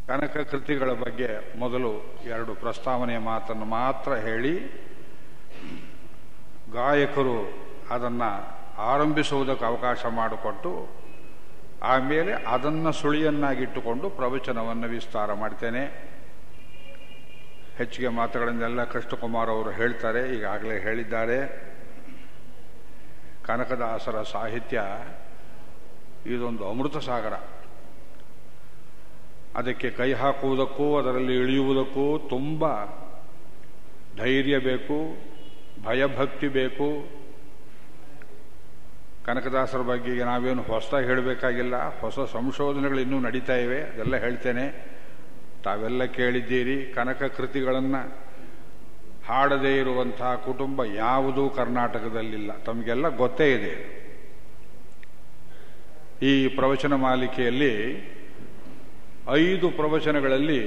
ಕನಕ ಕೃತಿಗಳ ಬಗ್ಗೆ ಮೊದಲು ಎರಡು ಪ್ರಸ್ತಾವನೆಯ ಮಾತನ್ನು ಮಾತ್ರ ಹೇಳಿ ಗಾಯಕರು ಅದನ್ನು ಆರಂಭಿಸುವುದಕ್ಕೆ ಅವಕಾಶ ಮಾಡಿಕೊಟ್ಟು ಆಮೇಲೆ ಅದನ್ನು ಸುಳಿಯನ್ನಾಗಿಟ್ಟುಕೊಂಡು ಪ್ರವಚನವನ್ನು ವಿಸ್ತಾರ ಮಾಡ್ತೇನೆ ಹೆಚ್ಚಿಗೆ ಮಾತುಗಳನ್ನೆಲ್ಲ ಕೃಷ್ಣಕುಮಾರ್ ಅವರು ಹೇಳ್ತಾರೆ ಈಗಾಗಲೇ ಹೇಳಿದ್ದಾರೆ ಕನಕದಾಸರ ಸಾಹಿತ್ಯ ಇದೊಂದು ಅಮೃತ ಸಾಗರ ಅದಕ್ಕೆ ಕೈ ಹಾಕುವುದಕ್ಕೂ ಅದರಲ್ಲಿ ಇಳಿಯುವುದಕ್ಕೂ ತುಂಬ ಧೈರ್ಯ ಬೇಕು ಭಯಭಕ್ತಿ ಬೇಕು ಕನಕದಾಸರ ಬಗ್ಗೆ ಈಗ ನಾವೇನು ಹೊಸದಾಗಿ ಹೇಳಬೇಕಾಗಿಲ್ಲ ಹೊಸ ಸಂಶೋಧನೆಗಳು ಇನ್ನೂ ನಡೀತಾ ಇವೆ ಅದೆಲ್ಲ ಹೇಳ್ತೇನೆ ತಾವೆಲ್ಲ ಕೇಳಿದ್ದೀರಿ ಕನಕ ಕೃತಿಗಳನ್ನು ಹಾಡದೇ ಇರುವಂತಹ ಕುಟುಂಬ ಯಾವುದೂ ಕರ್ನಾಟಕದಲ್ಲಿಲ್ಲ ತಮಗೆಲ್ಲ ಗೊತ್ತೇ ಇದೆ ಈ ಪ್ರವಚನ ಮಾಲಿಕೆಯಲ್ಲಿ ಐದು ಪ್ರವಚನಗಳಲ್ಲಿ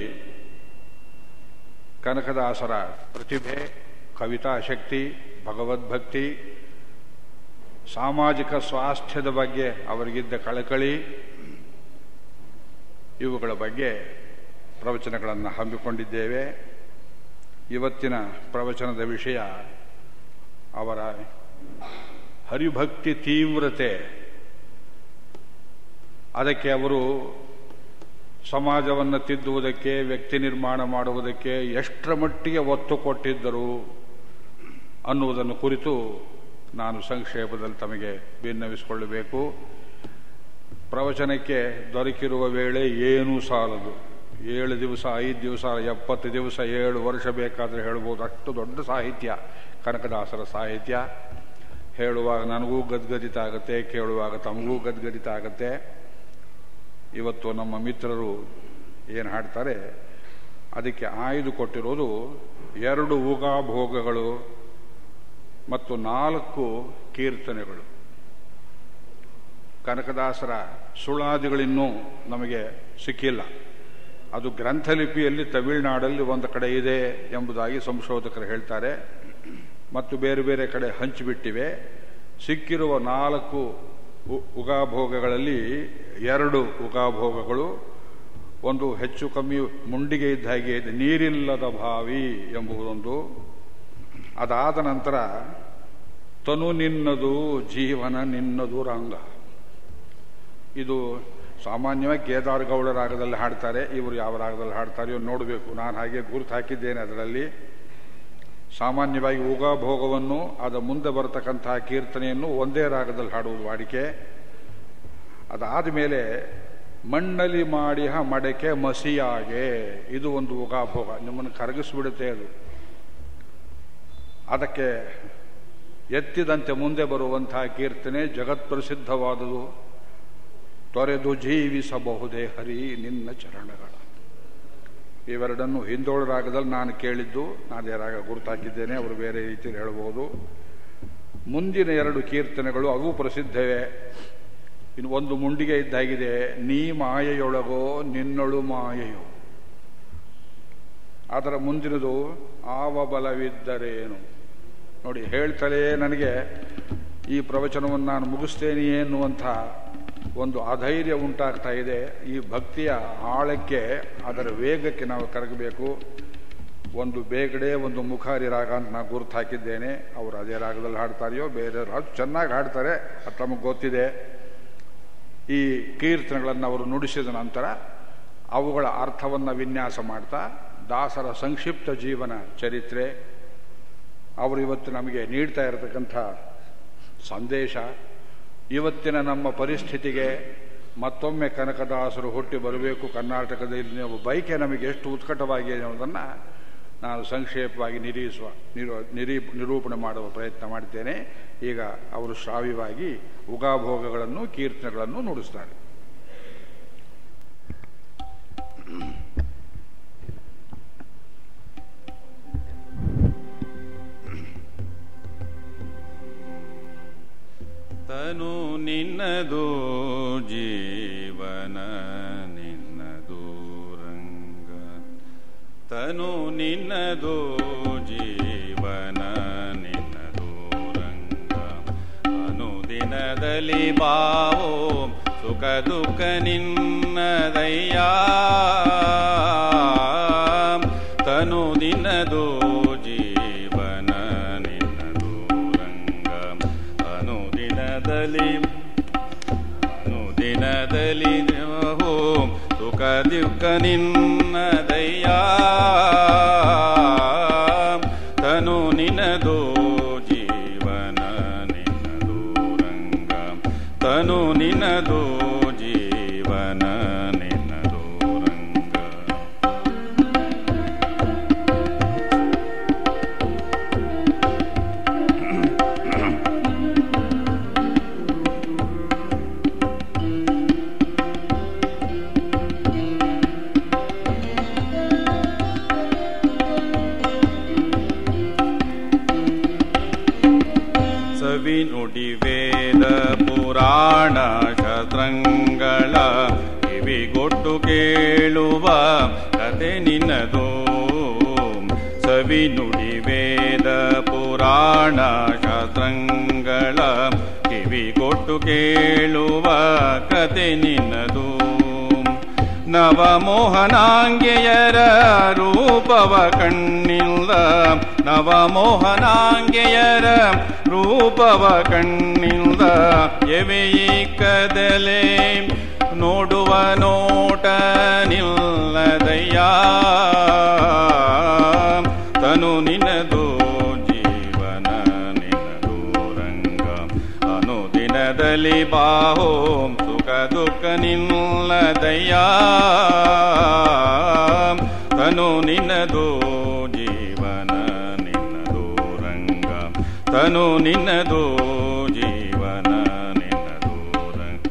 ಕನಕದಾಸರ ಪ್ರತಿಭೆ ಕವಿತಾ ಶಕ್ತಿ ಭಗವದ್ಭಕ್ತಿ ಸಾಮಾಜಿಕ ಸ್ವಾಸ್ಥ್ಯದ ಬಗ್ಗೆ ಅವರಿಗಿದ್ದ ಕಳಕಳಿ ಇವುಗಳ ಬಗ್ಗೆ ಪ್ರವಚನಗಳನ್ನು ಹಮ್ಮಿಕೊಂಡಿದ್ದೇವೆ ಇವತ್ತಿನ ಪ್ರವಚನದ ವಿಷಯ ಅವರ ಹರಿಭಕ್ತಿ ತೀವ್ರತೆ ಅದಕ್ಕೆ ಅವರು ಸಮಾಜವನ್ನು ತಿದ್ದುವುದಕ್ಕೆ ವ್ಯಕ್ತಿ ನಿರ್ಮಾಣ ಮಾಡುವುದಕ್ಕೆ ಎಷ್ಟರ ಮಟ್ಟಿಗೆ ಒತ್ತು ಕೊಟ್ಟಿದ್ದರು ಅನ್ನುವುದನ್ನು ಕುರಿತು ನಾನು ಸಂಕ್ಷೇಪದಲ್ಲಿ ತಮಗೆ ಭಿನ್ನವಿಸಿಕೊಳ್ಳಬೇಕು ಪ್ರವಚನಕ್ಕೆ ದೊರಕಿರುವ ವೇಳೆ ಏನೂ ಸಾಲದು ಏಳು ದಿವಸ ಐದು ದಿವಸ ಎಪ್ಪತ್ತು ದಿವಸ ಏಳು ವರ್ಷ ಬೇಕಾದರೆ ಹೇಳ್ಬೋದು ಅಷ್ಟು ದೊಡ್ಡ ಸಾಹಿತ್ಯ ಕನಕದಾಸರ ಸಾಹಿತ್ಯ ಹೇಳುವಾಗ ನನಗೂ ಗದ್ಗದಿತ ಆಗುತ್ತೆ ಕೇಳುವಾಗ ತಮಗೂ ಗದ್ಗದಿತ ಆಗುತ್ತೆ ಇವತ್ತು ನಮ್ಮ ಮಿತ್ರರು ಏನು ಹಾಡ್ತಾರೆ ಅದಕ್ಕೆ ಆಯ್ದು ಕೊಟ್ಟಿರೋದು ಎರಡು ಉಗಾಭೋಗಗಳು ಮತ್ತು ನಾಲ್ಕು ಕೀರ್ತನೆಗಳು ಕನಕದಾಸರ ಸುಳಾದಿಗಳಿನ್ನೂ ನಮಗೆ ಸಿಕ್ಕಿಲ್ಲ ಅದು ಗ್ರಂಥಲಿಪಿಯಲ್ಲಿ ತಮಿಳುನಾಡಲ್ಲಿ ಒಂದು ಕಡೆ ಇದೆ ಎಂಬುದಾಗಿ ಸಂಶೋಧಕರು ಹೇಳ್ತಾರೆ ಮತ್ತು ಬೇರೆ ಬೇರೆ ಕಡೆ ಹಂಚಿಬಿಟ್ಟಿವೆ ಸಿಕ್ಕಿರುವ ನಾಲ್ಕು ಉಗಾಭೋಗಗಳಲ್ಲಿ ಎರಡು ಉಗಾಭೋಗಗಳು ಒಂದು ಹೆಚ್ಚು ಕಮ್ಮಿ ಮುಂಡಿಗೆ ಇದ್ದ ಹಾಗೆ ಇದೆ ನೀರಿಲ್ಲದ ಬಾವಿ ಎಂಬುದೊಂದು ಅದಾದ ನಂತರ ತನು ನಿನ್ನದು ಜೀವನ ನಿನ್ನದು ರಂಗ ಇದು ಸಾಮಾನ್ಯವಾಗಿ ಕೇದಾರ್ ಗೌಡ ರಾಗದಲ್ಲಿ ಹಾಡ್ತಾರೆ ಇವರು ಯಾವ ರಾಗದಲ್ಲಿ ಹಾಡ್ತಾರೆಯೋ ನೋಡಬೇಕು ನಾನು ಹಾಗೆ ಗುರುತು ಹಾಕಿದ್ದೇನೆ ಅದರಲ್ಲಿ ಸಾಮಾನ್ಯವಾಗಿ ಉಗಾಭೋಗವನ್ನು ಅದ ಮುಂದೆ ಬರತಕ್ಕಂತಹ ಕೀರ್ತನೆಯನ್ನು ಒಂದೇ ರಾಗದಲ್ಲಿ ಹಾಡುವುದು ವಾಡಿಕೆ ಅದಾದ ಮೇಲೆ ಮಣ್ಣಲ್ಲಿ ಮಾಡಿಹ ಮಡಕೆ ಮಸಿಯಾಗೆ ಇದು ಒಂದು ಉಗಾಭೋಗ ನಿಮ್ಮನ್ನು ಕರಗಿಸ್ಬಿಡುತ್ತೆ ಅದು ಅದಕ್ಕೆ ಎತ್ತಿದಂತೆ ಮುಂದೆ ಬರುವಂತಹ ಕೀರ್ತನೆ ಜಗತ್ಪ್ರಸಿದ್ಧವಾದುದು ತೊರೆದು ಜೀವಿಸಬಹುದೇ ಹರಿ ನಿನ್ನ ಚರಣಗಳ ಇವೆರಡನ್ನು ಹಿಂದೋಳ ರಾಗದಲ್ಲಿ ನಾನು ಕೇಳಿದ್ದು ನಾನೇ ರಾಗ ಗುರುತಾಕಿದ್ದೇನೆ ಅವರು ಬೇರೆ ರೀತಿಯಲ್ಲಿ ಹೇಳಬಹುದು ಮುಂದಿನ ಎರಡು ಕೀರ್ತನೆಗಳು ಅವು ಪ್ರಸಿದ್ಧವೇ ಇನ್ನು ಒಂದು ಮುಂಡಿಗೆ ಇದ್ದಾಗಿದೆ ನೀ ಮಾಯೆಯೊಳಗೋ ನಿನ್ನೊಳು ಮಾಯೆಯೋ ಅದರ ಮುಂದಿನದು ಆವ ಬಲವಿದ್ದರೇನು ನೋಡಿ ಹೇಳ್ತಲೇ ನನಗೆ ಈ ಪ್ರವಚನವನ್ನು ನಾನು ಮುಗಿಸ್ತೇನೆಯೇ ಎನ್ನುವಂಥ ಒಂದು ಅಧೈರ್ಯ ಉಂಟಾಗ್ತಾ ಇದೆ ಈ ಭಕ್ತಿಯ ಆಳಕ್ಕೆ ಅದರ ವೇಗಕ್ಕೆ ನಾವು ಕರಗಬೇಕು ಒಂದು ಬೇಗಡೆ ಒಂದು ಮುಖಾರಿ ರಾಗ ಅಂತ ನಾನು ಗುರುತು ಹಾಕಿದ್ದೇನೆ ಅವರು ಅದೇ ರಾಗದಲ್ಲಿ ಹಾಡ್ತಾರೆಯೋ ಬೇರೆ ರಾಗ ಚೆನ್ನಾಗಿ ಹಾಡ್ತಾರೆ ಅದು ತಮಗೆ ಗೊತ್ತಿದೆ ಈ ಕೀರ್ತನೆಗಳನ್ನು ಅವರು ನುಡಿಸಿದ ನಂತರ ಅವುಗಳ ಅರ್ಥವನ್ನು ವಿನ್ಯಾಸ ಮಾಡ್ತಾ ದಾಸರ ಸಂಕ್ಷಿಪ್ತ ಜೀವನ ಚರಿತ್ರೆ ಅವರು ಇವತ್ತು ನಮಗೆ ನೀಡ್ತಾ ಇರತಕ್ಕಂಥ ಸಂದೇಶ ಇವತ್ತಿನ ನಮ್ಮ ಪರಿಸ್ಥಿತಿಗೆ ಮತ್ತೊಮ್ಮೆ ಕನಕದಾಸರು ಹುಟ್ಟಿ ಬರಬೇಕು ಕರ್ನಾಟಕದಲ್ಲಿ ನಾವು ಬೈಕೆ ನಮಗೆ ಎಷ್ಟು ಉತ್ಕಟವಾಗಿದೆ ಅನ್ನೋದನ್ನು ನಾನು ಸಂಕ್ಷೇಪವಾಗಿ ನಿರೀಸುವ ನಿರೂ ನಿರೀ ನಿರೂಪಣೆ ಮಾಡುವ ಪ್ರಯತ್ನ ಮಾಡ್ತೇನೆ ಈಗ ಅವರು ಶ್ರಾವ್ಯವಾಗಿ ಉಗಾಭೋಗಗಳನ್ನು ಕೀರ್ತನೆಗಳನ್ನು ನುಡಿಸ್ತಾರೆ ತನು ನಿನ್ನದು ಜೀವನ ನಿನ್ನದು ರಂಗ ತನು ನಿನ್ನದು ಜೀವನ ನಿನ್ನದು ರಂಗ ಅನುದಿನದಲ್ಲಿ ಬಾವೋ ಸುಖ ದುಃಖ ನಿನ್ನದಯ್ಯ ತನು ನಿನ್ನದು ಜೀವನ ನಿನ್ನದು ರಂಗ ಅನುದಿನದಲ್ಲಿ ಅನುದಿನದಲ್ಲಿ ಹೋ ಸುಖ ದುಃಖ ನಿನ್ನದಯ್ಯ ತನು ನಿನದು ಜೀವನ ನಿನ್ನದು ರಂಗ ತನು ನಿನದು ಜೀವನ ನಿನ್ನದು ರಂಗ ಸವಿ ನುಡಿ ವೇದ ಪುರಾಣ ಶಸ್ತ್ರಂಗಳ ಕಿವಿಗೊಟ್ಟು ಕೇಳುವ ಕತೆ ನಿನ್ನದು ಸವಿ ನುಡಿ ವೇದ ಪುರಾಣ ಶಾಸ್ತ್ರಗಳ ಕಿವಿಗೊಟ್ಟು ಕೇಳುವ ಕತೆ ನಿನ್ನದು ನವಮೋಹನಾಂಗೆಯರ ರೂಪವ ಕಣ್ಣಿಲ್ಲ ನವಮೋಹನಾಂಗೆಯರ ರೂಪವ ಕಣ್ಣಿಲ್ಲ ಎವೆಯಿಕ್ಕದಲೆ ನೋಡುವ ನೋಟ ನಿಲ್ಲದಯ್ಯ ತನು ನಿನದು ಜೀವನ ನಿನದು ರಂಗ ಅನುದಿನದಲ್ಲಿ ಬಾಹೋ ಸುಖ ದುಃಖ ನಿಲ್ಲದಯ್ಯ ತನು ನಿನ್ನದು ಜೀವನ ನಿನ್ನದು ರಂಗ ತನು ನಿನ್ನದು ಜೀವನ ನಿನ್ನದು ರಂಗ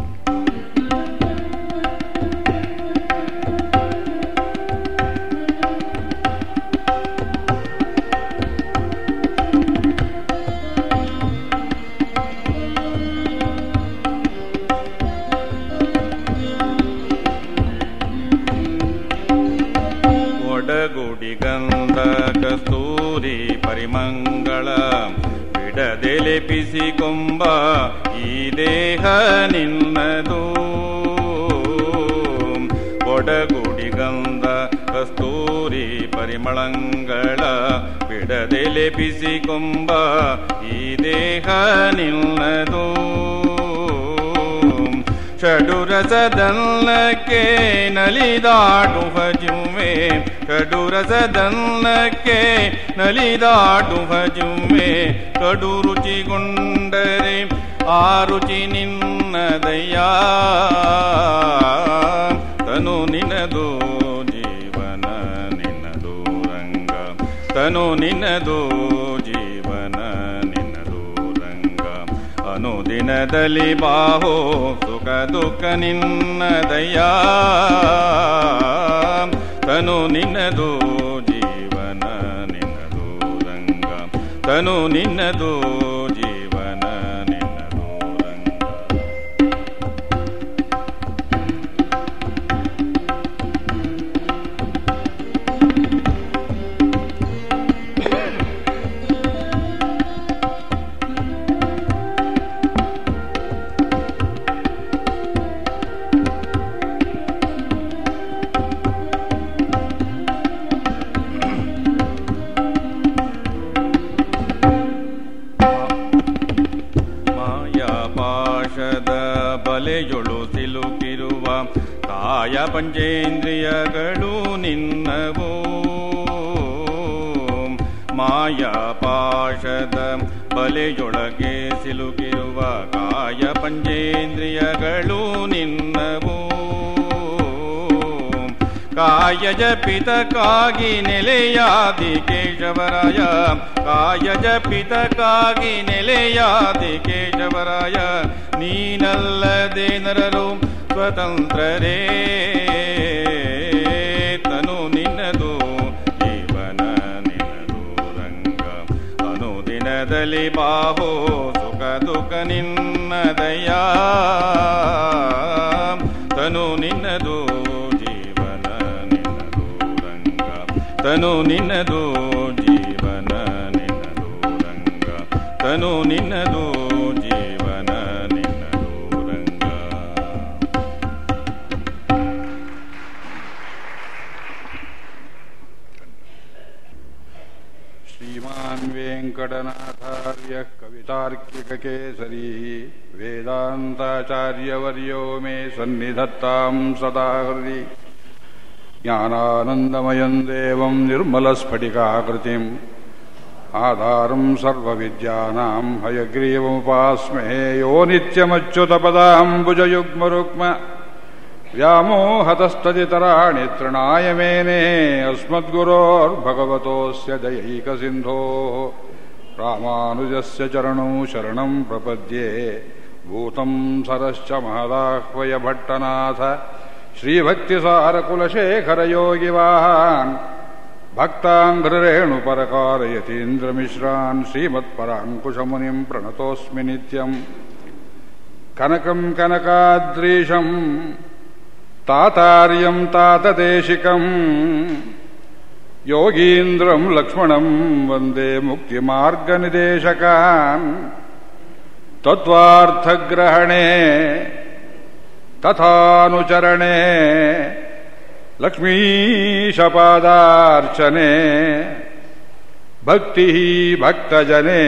ಒಡಗುಡಿ ಗಂಧ ಕಸ್ತೂರಿ ಪರಿಮಂಗಳ ಬಿಡದೆ ಲೆಪಿಸಿಕೊಂಬ ಈ ದೇಹ ನಿನ್ನದು ಒಡಗುಡಿ ಗಂಧ ಕಸ್ತೂರಿ ಪರಿಮಳಂಗಳ ಬಿಡದೆ ಲೆಪಿಸಿಕೊಂಬ ಈ ದೇಹ ನಿನ್ನದು ಷಡುರಸದಲ್ಲಕ್ಕೆ ನಲಿದಾಡುವ ಜುಮ್ಮೆ ಷಡುರಸದಲ್ಲಕ್ಕೆ ನಲಿದಾಡುವ ಜುಮ್ಮೆ ಕಡು ರುಚಿಗೊಂಡರೆ ಆ ರುಚಿ ನಿನ್ನದಯ್ಯ ತನು ನಿನದು ಜೀವನ ನಿನ್ನದು ರಂಗ ತನು ನಿನದು ಜೀವನ ನಿನ್ನದು ರಂಗ ಅನುದಿನದಲ್ಲಿ ಬಾಹೋ ಸುಖ ದುಃಖ ನಿನ್ನದಯ್ಯ ತನು ನಿನ್ನದು ಜೀವನ ನಿನ್ನದು ರಂಗ ತನು ನಿನ್ನದು ಜೀವನ ನಿನ್ನದು ರಂಗ ಮಾಯಾ ಪಾಶದ ಬಲೆಯೊಳು ಸಿಲುಕಿರುವ ಕಾಯ ಪಂಚೇಂದ್ರಿಯಗಳು ನಿನ್ನವು ಮಾಯಾ ಪಾಶದ ಬಲೆಯೊಳಗೆ ಸಿಲುಕಿರುವ ಕಾಯ ಪಂಚೇಂದ್ರಿಯಗಳು ನಿನ್ನವು ಕಾಯಜ ಪಿತಕ್ಕಾಗಿ ನೆಲೆಯಾದಿ ಕೇಶವರಾಯ ಕಾಯಜ ಪಿತಕ್ಕಾಗಿ ನೆಲೆಯಾದಿ ಕೇಶವರಾಯ ನೀನಲ್ಲದೆ ನರರು ಸ್ವತಂತ್ರರೇ ತನು ನಿನ್ನದು ಜೀವನ ನಿನ್ನದು ರಂಗ ಅನುದಿನದಲ್ಲಿ ಬಾಹೋ ಸುಖ ದುಃಖ ನಿನ್ನದಯ್ಯ ತನು ನಿನ್ನದು ಜೀವನ ನಿನ್ನದು ರಂಗ ತನು ನಿನ್ನದು ಜೀವನ ನಿನ್ನದು ರಂಗ ತನು ನಿನ್ನದು ಜೀವನ ನಿನ್ನದು ರಂಗ ತಾರ್ಕಿಕಕೇಸರಿ ವೇದಾಂತಾಚಾರ್ಯವರ್ಯೋ ಮೇ ಸನ್ನಿಧತ್ತಾಂ ಸದಾ ಹೃದಿ ಜ್ಞಾನಾನಂದಮಯಂ ದೇವಂ ನಿರ್ಮಲಸ್ಫಟಿಕಾಕೃತಿಂ ಆಧಾರಂ ಸರ್ವವಿದ್ಯಾನಾಂ ಹಯಗ್ರೀವముపాస్మహే ಯೋ ನಿತ್ಯಮಚ್ಯುತಪದಾಂಬುಜಯುಗ್ಮರುಕ್ಮ ವ್ಯಾಮೋಹತಸ್ತದಿತರಾಣಿ ತೃಣಾಯ ಮೇನೆ ಅಸ್ಮದ್ಗುರೋರ್ಭಗವತೋಸ್ಯ ದಯೈಕಸಿಂಧೋः ರಾಮಾನುಜಸ್ಯ ಚರಣೌ ಶರಣಂ ಪ್ರಪದ್ಯೆ ಭೂತಂ ಸರಶ್ಚ ಮಹದಾಹ್ವಯ ಭಟ್ಟನಾಥ श्रीभक्तिसारकुलशेखरयोगिवान् भक्ताङ्घ्ररेणुपरकारयतीन्द्रमिश्रान् श्रीमत्पराङ्कुशमुनिम् प्रणतोऽस्मि नित्यम् कनकम् कनकाद्रीशम् तातार्यम् तातदेशिकम् योगीन्द्रम् लक्ष्मणम् वन्दे मुक्तिमार्गनिदेशकान् तत्त्वार्थग्रहणे तथानुचरणे लक्ष्मीशपादार्चने भक्तिः भक्तजने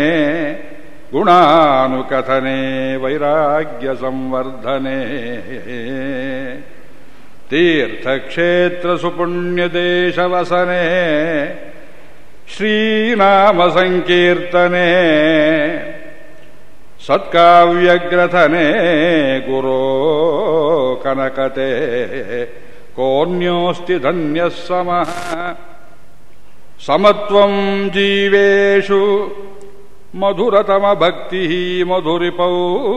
गुणानुकथने वैराग्यसंवर्धने तीर्थक्षेत्रसुपुण्यदेशवसने श्रीनामसङ्कीर्तने सत्काव्यग्रथने गुरो कनकते कोऽन्योऽस्ति धन्यः समः समत्वम् जीवेषु मधुरतमभक्तिः मधुरिपौ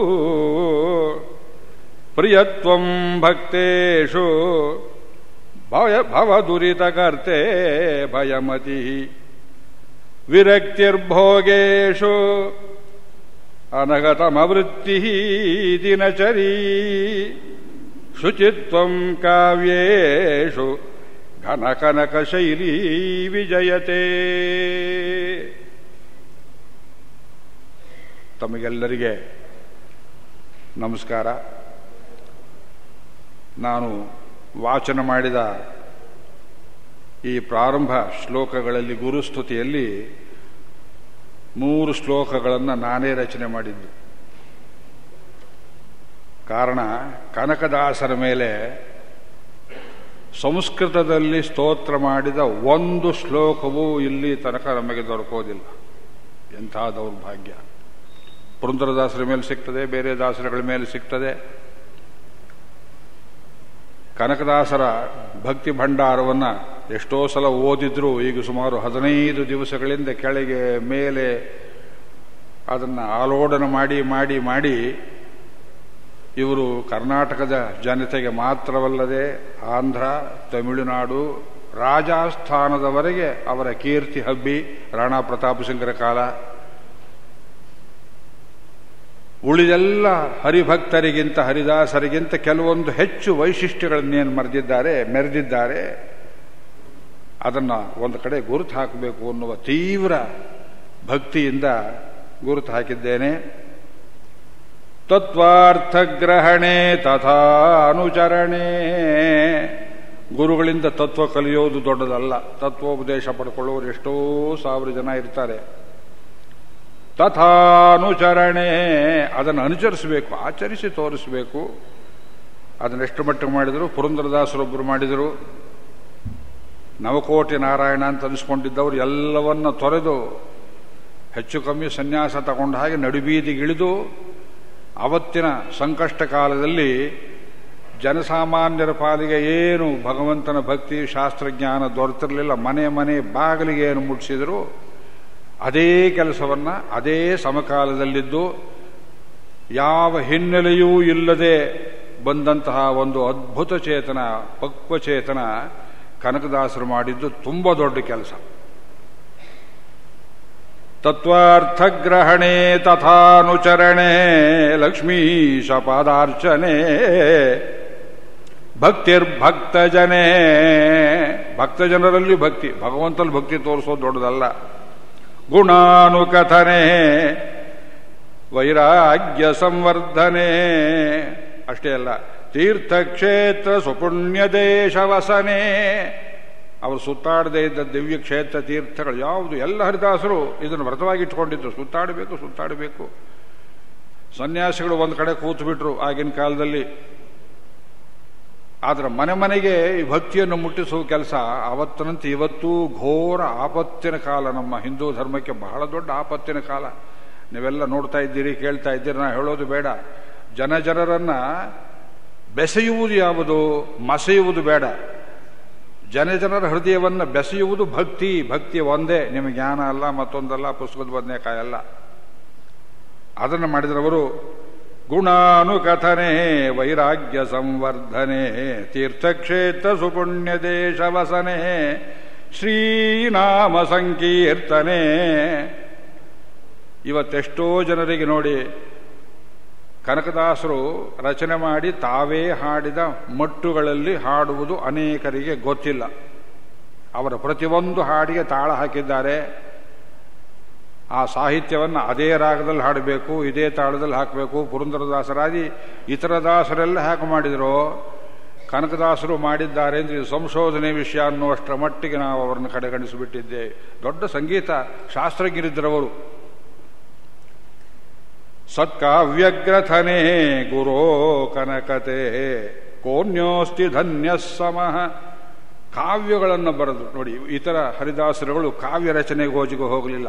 प्रियत्वम् भक्तेषु भय भवदुरितकर्ते भयमतिः विरक्तिर्भोगेषु अनगतमवृत्तिः दिनचरी शुचित्वम् काव्येषु घनकनकशैली ವಿಜಯತೆ ತಮಗೆಲ್ಲರಿಗೆ ನಮಸ್ಕಾರ ನಾನು ವಾಚನ ಮಾಡಿದ ಈ ಪ್ರಾರಂಭ ಶ್ಲೋಕಗಳಲ್ಲಿ ಗುರುಸ್ತುತಿಯಲ್ಲಿ ಮೂರು ಶ್ಲೋಕಗಳನ್ನು ನಾನೇ ರಚನೆ ಮಾಡಿದ್ದು ಕಾರಣ ಕನಕದಾಸರ ಮೇಲೆ ಸಂಸ್ಕೃತದಲ್ಲಿ ಸ್ತೋತ್ರ ಮಾಡಿದ ಒಂದು ಶ್ಲೋಕವೂ ಇಲ್ಲಿ ತನಕ ನಮಗೆ ದೊರಕೋದಿಲ್ಲ ಎಂಥ ದೌರ್ಭಾಗ್ಯ ಪುರಂದರದಾಸರ ಮೇಲೆ ಸಿಗ್ತದೆ ಬೇರೆ ದಾಸರಗಳ ಮೇಲೆ ಸಿಗ್ತದೆ ಕನಕದಾಸರ ಭಕ್ತಿ ಭಂಡಾರವನ್ನು ಎಷ್ಟೋ ಸಲ ಓದಿದ್ರು ಈಗ ಸುಮಾರು ಹದಿನೈದು ದಿವಸಗಳಿಂದ ಕೆಳಗೆ ಮೇಲೆ ಅದನ್ನು ಆಲೋಡನ ಮಾಡಿ ಮಾಡಿ ಮಾಡಿ ಇವರು ಕರ್ನಾಟಕದ ಜನತೆಗೆ ಮಾತ್ರವಲ್ಲದೆ ಆಂಧ್ರ ತಮಿಳುನಾಡು ರಾಜಸ್ಥಾನದವರೆಗೆ ಅವರ ಕೀರ್ತಿ ಹಬ್ಬಿ ರಾಣಾ ಪ್ರತಾಪ ಸಿಂಗರ ಕಾಲ ಉಳಿದೆಲ್ಲ ಹರಿಭಕ್ತರಿಗಿಂತ ಹರಿದಾಸರಿಗಿಂತ ಕೆಲವೊಂದು ಹೆಚ್ಚು ವೈಶಿಷ್ಟ್ಯಗಳನ್ನೇನು ಮರೆದಿದ್ದಾರೆ ಮೆರೆದಿದ್ದಾರೆ ಅದನ್ನು ಒಂದು ಕಡೆ ಗುರುತು ಹಾಕಬೇಕು ಅನ್ನುವ ತೀವ್ರ ಭಕ್ತಿಯಿಂದ ಗುರುತು ಹಾಕಿದ್ದೇನೆ ತತ್ವಾರ್ಥಗ್ರಹಣೆ ತಥಾ ಅನುಚರಣೆ ಗುರುಗಳಿಂದ ತತ್ವ ಕಲಿಯೋದು ದೊಡ್ಡದಲ್ಲ ತತ್ವೋಪದೇಶ ಪಡ್ಕೊಳ್ಳೋರು ಎಷ್ಟೋ ಸಾವಿರ ಜನ ಇರ್ತಾರೆ ತಥಾನುಚರಣೆ ಅದನ್ನು ಅನುಚರಿಸಬೇಕು ಆಚರಿಸಿ ತೋರಿಸಬೇಕು ಅದನ್ನು ಎಷ್ಟು ಮಟ್ಟಿಗೆ ಮಾಡಿದರು ಪುರಂದರದಾಸರೊಬ್ಬರು ಮಾಡಿದರು ನವಕೋಟಿ ನಾರಾಯಣ ಅಂತ ಅನಿಸ್ಕೊಂಡಿದ್ದವರು ಎಲ್ಲವನ್ನ ತೊರೆದು ಹೆಚ್ಚು ಕಮ್ಮಿ ಸನ್ಯಾಸ ತಗೊಂಡ ಹಾಗೆ ನಡುಬೀದಿಗಿಳಿದು ಅವತ್ತಿನ ಸಂಕಷ್ಟ ಕಾಲದಲ್ಲಿ ಜನಸಾಮಾನ್ಯರ ಪಾಲಿಗೆ ಏನು ಭಗವಂತನ ಭಕ್ತಿ ಶಾಸ್ತ್ರಜ್ಞಾನ ದೊರೆತಿರಲಿಲ್ಲ ಮನೆ ಮನೆ ಬಾಗಿಲಿಗೆ ಏನು ಮುಟ್ಟಿಸಿದ್ರು ಅದೇ ಕೆಲಸವನ್ನ ಅದೇ ಸಮಕಾಲದಲ್ಲಿದ್ದು ಯಾವ ಹಿನ್ನೆಲೆಯೂ ಇಲ್ಲದೆ ಬಂದಂತಹ ಒಂದು ಅದ್ಭುತ ಚೇತನ ಪಕ್ವಚೇತನ ಕನಕದಾಸರು ಮಾಡಿದ್ದು ತುಂಬ ದೊಡ್ಡ ಕೆಲಸ ತತ್ವಾರ್ಥಗ್ರಹಣೆ ತಥಾನುಚರಣೆ ಲಕ್ಷ್ಮೀಶ ಪಾದಾರ್ಚನೆ ಭಕ್ತಿರ್ಭಕ್ತಜನೇ ಭಕ್ತಜನರಲ್ಲಿ ಭಕ್ತಿ ಭಗವಂತಲ್ಲಿ ಭಕ್ತಿ ತೋರಿಸೋದು ದೊಡ್ಡದಲ್ಲ ಗುಣಾನುಕಥನೆ ವೈರಾಗ್ಯ ಸಂವರ್ಧನೆ ಅಷ್ಟೇ ಅಲ್ಲ ತೀರ್ಥಕ್ಷೇತ್ರ ಸುಪುಣ್ಯ ದೇಶ ವಸನೆ ಅವರು ಸುತ್ತಾಡದೇ ಇದ್ದ ದಿವ್ಯ ಕ್ಷೇತ್ರ ತೀರ್ಥಗಳು ಯಾವುದು ಎಲ್ಲ ಹರಿದಾಸರು ಇದನ್ನು ವ್ರತವಾಗಿ ಇಟ್ಕೊಂಡಿದ್ರು ಸುತ್ತಾಡಬೇಕು ಸುತ್ತಾಡಬೇಕು ಸನ್ಯಾಸಿಗಳು ಒಂದು ಕಡೆ ಕೂತು ಬಿಟ್ರು ಆಗಿನ ಕಾಲದಲ್ಲಿ ಆದರೆ ಮನೆ ಮನೆಗೆ ಈ ಭಕ್ತಿಯನ್ನು ಮುಟ್ಟಿಸುವ ಕೆಲಸ ಅವತ್ತಿನಂತೆ ಇವತ್ತೂ ಘೋರ ಆಪತ್ತಿನ ಕಾಲ ನಮ್ಮ ಹಿಂದೂ ಧರ್ಮಕ್ಕೆ ಬಹಳ ದೊಡ್ಡ ಆಪತ್ತಿನ ಕಾಲ ನೀವೆಲ್ಲ ನೋಡ್ತಾ ಇದ್ದೀರಿ ಕೇಳ್ತಾ ಇದ್ದೀರಿ ನಾ ಹೇಳೋದು ಬೇಡ ಜನ ಜನರನ್ನ ಬೆಸೆಯುವುದು ಯಾವುದು ಮಸೆಯುವುದು ಬೇಡ ಜನ ಜನರ ಹೃದಯವನ್ನು ಬೆಸೆಯುವುದು ಭಕ್ತಿ ಭಕ್ತಿ ಒಂದೇ ನಿಮಗೆ ಜ್ಞಾನ ಅಲ್ಲ ಮತ್ತೊಂದಲ್ಲ ಪುಸ್ತಕದ ಬದನೆಕಾಯಿ ಅಲ್ಲ ಅದನ್ನು ಮಾಡಿದರವರು ಗುಣಾನುಕಥನೆ ವೈರಾಗ್ಯ ಸಂವರ್ಧನೆ ತೀರ್ಥಕ್ಷೇತ್ರ ಸುಪುಣ್ಯ ದೇಶ ವಸನೆ ಶ್ರೀನಾಮ ಸಂಕೀರ್ತನೆ ಇವತ್ತೆಷ್ಟೋ ಜನರಿಗೆ ನೋಡಿ ಕನಕದಾಸರು ರಚನೆ ಮಾಡಿ ತಾವೇ ಹಾಡಿದ ಮಟ್ಟುಗಳಲ್ಲಿ ಹಾಡುವುದು ಅನೇಕರಿಗೆ ಗೊತ್ತಿಲ್ಲ ಅವರ ಪ್ರತಿಯೊಂದು ಹಾಡಿಗೆ ತಾಳ ಹಾಕಿದ್ದಾರೆ ಆ ಸಾಹಿತ್ಯವನ್ನು ಅದೇ ರಾಗದಲ್ಲಿ ಹಾಡಬೇಕು ಇದೇ ತಾಳದಲ್ಲಿ ಹಾಕಬೇಕು ಪುರಂದರದಾಸರಾದಿ ಇತರ ದಾಸರೆಲ್ಲ ಹಾಕಿ ಮಾಡಿದರೋ ಕನಕದಾಸರು ಮಾಡಿದ್ದಾರೆ ಅಂದರೆ ಇದು ಸಂಶೋಧನೆ ವಿಷಯ ಅನ್ನುವಷ್ಟರ ಮಟ್ಟಿಗೆ ನಾವು ಅವರನ್ನು ಕಡೆಗಣಿಸಿಬಿಟ್ಟಿದ್ದೆ ದೊಡ್ಡ ಸಂಗೀತ ಶಾಸ್ತ್ರಜ್ಞರಿದ್ದರವರು ಸತ್ಕಾವ್ಯಗ್ರಥನೆ ಗುರೋ ಕನಕತೆ ಕೋನ್ಯೋಸ್ತಿ ಧನ್ಯ ಸಮಃ ಕಾವ್ಯಗಳನ್ನು ಬರೆದು ನೋಡಿ ಇತರ ಹರಿದಾಸರುಗಳು ಕಾವ್ಯ ರಚನೆಗೆ ಹೋಜಿಗೆ ಹೋಗಲಿಲ್ಲ